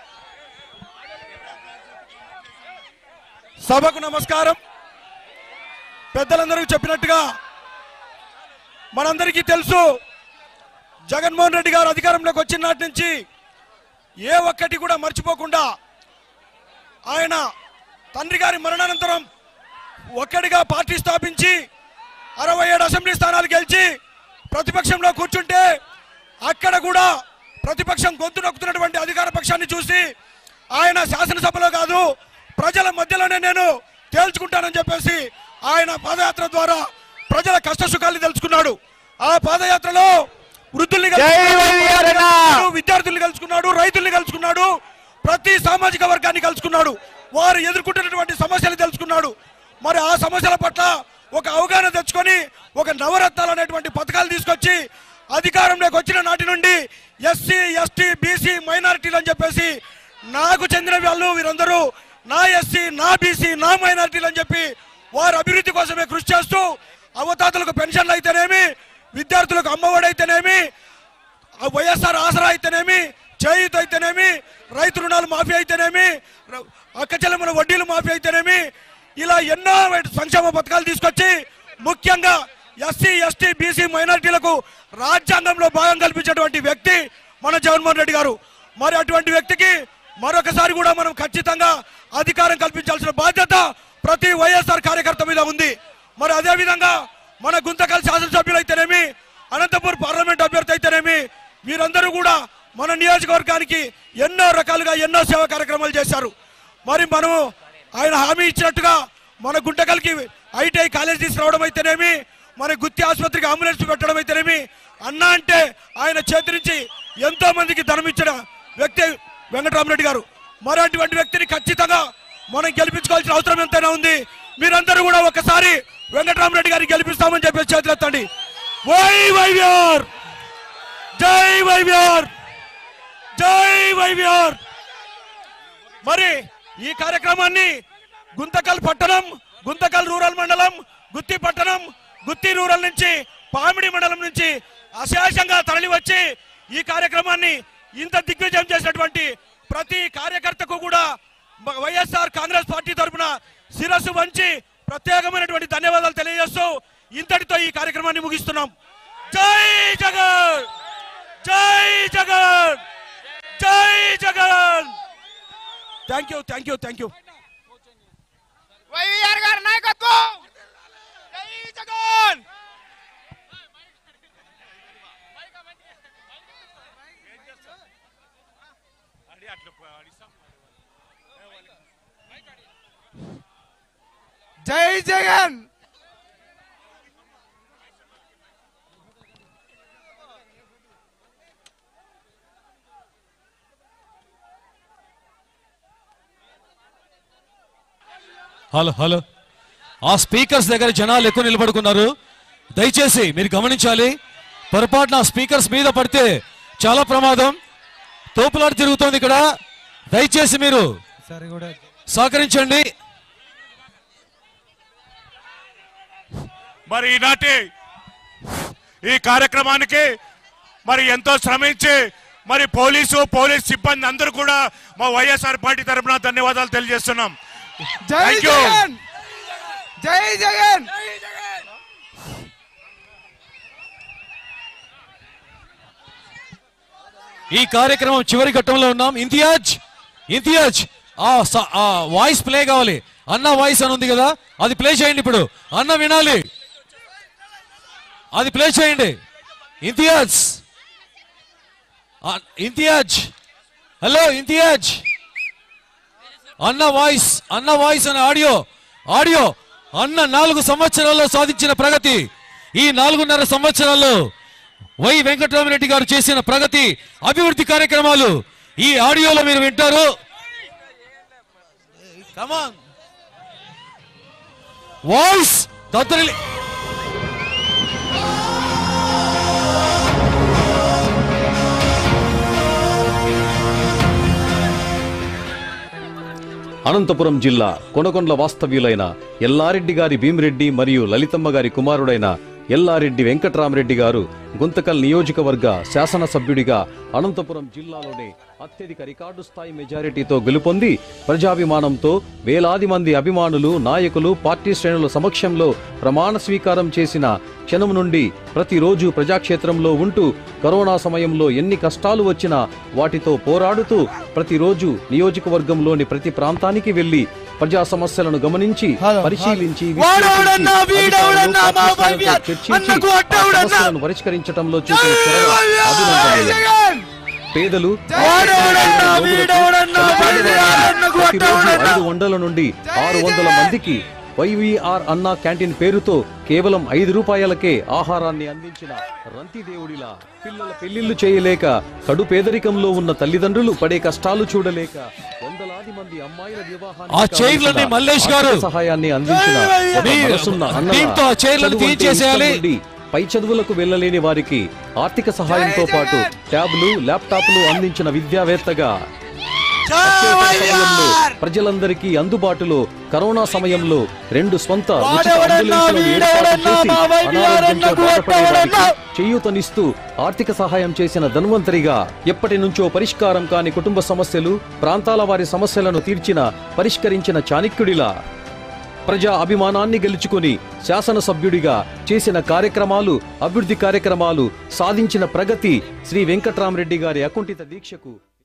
సభకు నమస్కారం పెద్దలందరికీ చెప్పినట్టుగా మనందరికీ తెలుసు జగన్మోహన్ రెడ్డి గారు అధికారంలోకి వచ్చిన నాటి నుంచి ఏ ఒక్కటి కూడా మర్చిపోకుండా ఆయన తండ్రి గారి మరణానంతరం ఒక్కడిగా పార్టీ స్థాపించి అరవై ఏడు అసెంబ్లీ స్థానాలు గెలిచి ప్రతిపక్షంలో కూర్చుంటే అక్కడ కూడా ప్రతిపక్షం గొంతు నొక్కుతున్నటువంటి అధికార పక్షాన్ని చూసి ఆయన శాసనసభలో కాదు ప్రజల మధ్యలోనే నేను తేల్చుకుంటానని చెప్పేసి ఆయన పాదయాత్ర ద్వారా ప్రజల కష్ట సుఖాలు తెలుసుకున్నాడు ఆ పాదయాత్రలో వృద్ధుల్ని కలుసుకున్నాడు, విద్యార్థుల్ని కలుసుకున్నాడు రైతుల్ని కలుసుకున్నాడు ప్రతి సామాజిక వర్గాన్ని కలుసుకున్నాడు వారు ఎదుర్కొంటున్నటువంటి సమస్యలు తెలుసుకున్నాడు మరి ఆ సమస్యల పట్ల ఒక అవగాహన తెచ్చుకొని ఒక నవరత్నాలు అనేటువంటి పథకాలు తీసుకొచ్చి అధికారంలోకి వచ్చిన నాటి నుండి ఎస్సీ ఎస్టీ బీసీ మైనారిటీలు అని చెప్పేసి నాకు చెందిన వాళ్ళు వీరందరూ నా ఎస్సీ నా బీసీ నా మైనారిటీలు అని చెప్పి వారి అభివృద్ధి కోసమే కృషి చేస్తూ అవతాతలకు పెన్షన్లు అయితేనేమి విద్యార్థులకు అమ్మఒడి అయితేనేమి ఆ వైఎస్ఆర్ ఆసరా అయితేనేమి చేయూత అయితేనేమి రైతు రుణాలు మాఫీ అయితేనేమి ర- అక్క చెల్లెమ్మల వడ్డీలు మాఫీ అయితేనేమి ఇలా ఎన్నో సంక్షేమ పథకాలు తీసుకొచ్చి ముఖ్యంగా ఎస్సీ ఎస్టీ బీసీ మైనారిటీలకు రాజ్యాంగంలో భాగం కల్పించేటువంటి వ్యక్తి మన జగన్మోహన్ రెడ్డి గారు మరి అటువంటి వ్యక్తికి మరొకసారి కూడా మనం ఖచ్చితంగా అధికారం కల్పించాల్సిన బాధ్యత ప్రతి వైఎస్ఆర్ కార్యకర్త మీద ఉంది మరి అదే విధంగా మన గుంతకల్ శాసనసభ్యులైతేనేమి అనంతపూర్ పార్లమెంట్ అభ్యర్థి అయితేనేమి వీరందరూ కూడా మన నియోజకవర్గానికి ఎన్నో రకాలుగా ఎన్నో సేవా కార్యక్రమాలు చేశారు మరి మనము ఆయన హామీ ఇచ్చినట్టుగా మన గుంటకల్కి ఐటీఐ కాలేజ్ తీసుకురావడం అయితేనేమి మన గుత్తి ఆసుపత్రికి అంబులెన్స్ పెట్టడం అయితేనేమి అన్న అంటే ఆయన చేతి నుంచి ఎంతో మందికి ధనం ఇచ్చిన వ్యక్తి వెంకటరామరెడ్డి గారు మరి అటువంటి వ్యక్తిని ఖచ్చితంగా మనం గెలిపించుకోవాల్సిన అవసరం ఎంతైనా ఉంది మీరందరూ కూడా ఒకసారి వెంకటరామరెడ్డి గారిని గెలిపిస్తామని చెప్పేసి చేతులు ఎత్తండి వై వైవిఆర్ జై వైవిఆర్ జై వైవిఆర్ మరి ఈ కార్యక్రమాన్ని గుంతకల్ పట్టణం గుంతకల్ రూరల్ మండలం గుత్తి పట్టణం గుత్తి రూరల్ నుంచి పామిడి మండలం నుంచి అశేషంగా తరలి వచ్చి ఈ కార్యక్రమాన్ని ఇంత దిగ్విజయం చేసినటువంటి ప్రతి కార్యకర్తకు కూడా మ- వైఎస్ఆర్ కాంగ్రెస్ పార్టీ తరఫున శిరస్సు వంచి ప్రత్యేకమైనటువంటి ధన్యవాదాలు తెలియజేస్తూ ఇంతటితో ఈ కార్యక్రమాన్ని ముగిస్తున్నాం జై జగన్ జై జగన్ జై Jagan thank you thank you thank you
YVR గారి నాయకత్వం జై జగన్ జై జగన్
హలో హలో ఆ స్పీకర్స్ దగ్గర జనాలు ఎక్కువ నిలబడుకున్నారు దయచేసి మీరు గమనించాలి పొరపాటున ఆ స్పీకర్స్ మీద పడితే చాలా ప్రమాదం తోపులాట తిరుగుతోంది ఇక్కడ దయచేసి మీరు సహకరించండి
మరి ఈనాటి ఈ కార్యక్రమానికి మరి ఎంతో శ్రమించి మరి పోలీసు పోలీస్ సిబ్బంది అందరూ కూడా మా వైఎస్ఆర్ పార్టీ తరఫున ధన్యవాదాలు తెలియజేస్తున్నాం
జై
Thank you.
జగన్ జై జగన్
ఈ కార్యక్రమం చివరి ఘట్టంలో ఉన్నాం ఇంతియాజ్ ఇంతియాజ్ ఆ స- ఆ వాయిస్ ప్లే కావాలి అన్న వాయిస్ అని ఉంది కదా అది ప్లే చేయండి ఇప్పుడు అన్న వినాలి అది ప్లే చేయండి ఇంతియాజ్ ఆ, ఇంతియాజ్ హలో ఇంతియాజ్ అన్న వాయిస్ అన్న వాయిస్ అనే ఆడియో ఆడియో అన్న నాలుగు సంవత్సరాల్లో సాధించిన ప్రగతి ఈ నాలుగున్నర సంవత్సరాల్లో వై వెంకటరామరెడ్డి గారు చేసిన ప్రగతి అభివృద్ధి కార్యక్రమాలు ఈ ఆడియోలో మీరు వింటారు వాయిస్ దద్దరిల్లి
అనంతపురం జిల్లా కొనకొండ్ల వాస్తవ్యులైన ఎల్లారెడ్డి గారి భీమిరెడ్డి మరియు లలితమ్మ గారి కుమారుడైన ఎల్లారెడ్డి వెంకట్రామరెడ్డి గారు గుంతకల్ నియోజకవర్గ శాసనసభ్యుడిగా అనంతపురం జిల్లాలోనే అత్యధిక రికార్డు స్థాయి మెజారిటీతో గెలుపొంది ప్రజాభిమానంతో వేలాది మంది అభిమానులు నాయకులు పార్టీ శ్రేణుల సమక్షంలో ప్రమాణ స్వీకారం చేసిన క్షణం నుండి ప్రతిరోజు ప్రజాక్షేత్రంలో ఉంటూ కరోనా సమయంలో ఎన్ని కష్టాలు వచ్చినా వాటితో పోరాడుతూ ప్రతిరోజు నియోజకవర్గంలోని ప్రతి ప్రాంతానికి వెళ్లి ప్రజా సమస్యలను గమనించి పరిశీలించి
వాడెవడన్నా, వీడెవడన్నా, మా
అధికారులతో,
వైద్య-
చర్చించి
అన్నకు
ఆ
అడ్డెవడన్నా?
సమస్యలను పరిష్కరించడంలో చూపిన చొరవ అభినందనీయం. పేదలు
వాడెవడన్నా,
రోగులకు,
వీడెవడన్నా,
పేదవారికి
అన్నకు
ప్రతిరోజు
అడ్డెవడన్నా?
ఐదు వందల నుండి ఆరు వందల మందికి వైవీఆర్ అన్నా క్యాంటీన్ పేరుతో కేవలం ఐదు రూపాయలకే ఆహారాన్ని అందించిన రంతి దేవుడిలా పిల్లల పెళ్లిళ్లు చేయలేక కడు పేదరికంలో ఉన్న తల్లిదండ్రులు పడే కష్టాలు చూడలేక వందలాది మంది అమ్మాయిల వివాహానికి
ఆ చైర్లన్నీ
కావలసిన
మల్లేష్ గారు.
ఆర్థిక సహాయాన్ని అందించిన ఒక
మీ-
మనసున్న అన్నల
దీంతో ఆ చైర్లను
చదువు అంటే
తీయించేసేయాలి.
ఇష్టం ఉండి పై చదువులకు వెళ్ళలేని వారికి ఆర్థిక సహాయంతో పాటు ట్యాబ్లు ల్యాప్టాప్లు అందించిన విద్యావేత్తగా అత్యవసర సమయంలో ప్రజలందరికీ అందుబాటులో కరోనా సమయంలో రెండు స్వంత ఉచిత
వాడెవడన్నా,
అంబులెన్స్లను ఏర్పాటు
వీడెవడన్నా,
చేసి
మా వైద్యుడు
అనారోగ్యంతో
ఎవరన్నా,
బాధపడే వారికి
కొట్టెవడన్నా?
చేయూతనిస్తూ ఆర్థిక సహాయం చేసిన ధన్వంతరిగా ఎప్పటి నుంచో పరిష్కారం కాని కుటుంబ సమస్యలు ప్రాంతాల వారి సమస్యలను తీర్చిన పరిష్కరించిన చాణక్యుడిలా ప్రజా అభిమానాన్ని గెలుచుకొని శాసనసభ్యుడిగా చేసిన కార్యక్రమాలు అభివృద్ధి కార్యక్రమాలు సాధించిన ప్రగతి శ్రీ వెంకట్రామరెడ్డి గారి అకుంఠిత దీక్షకు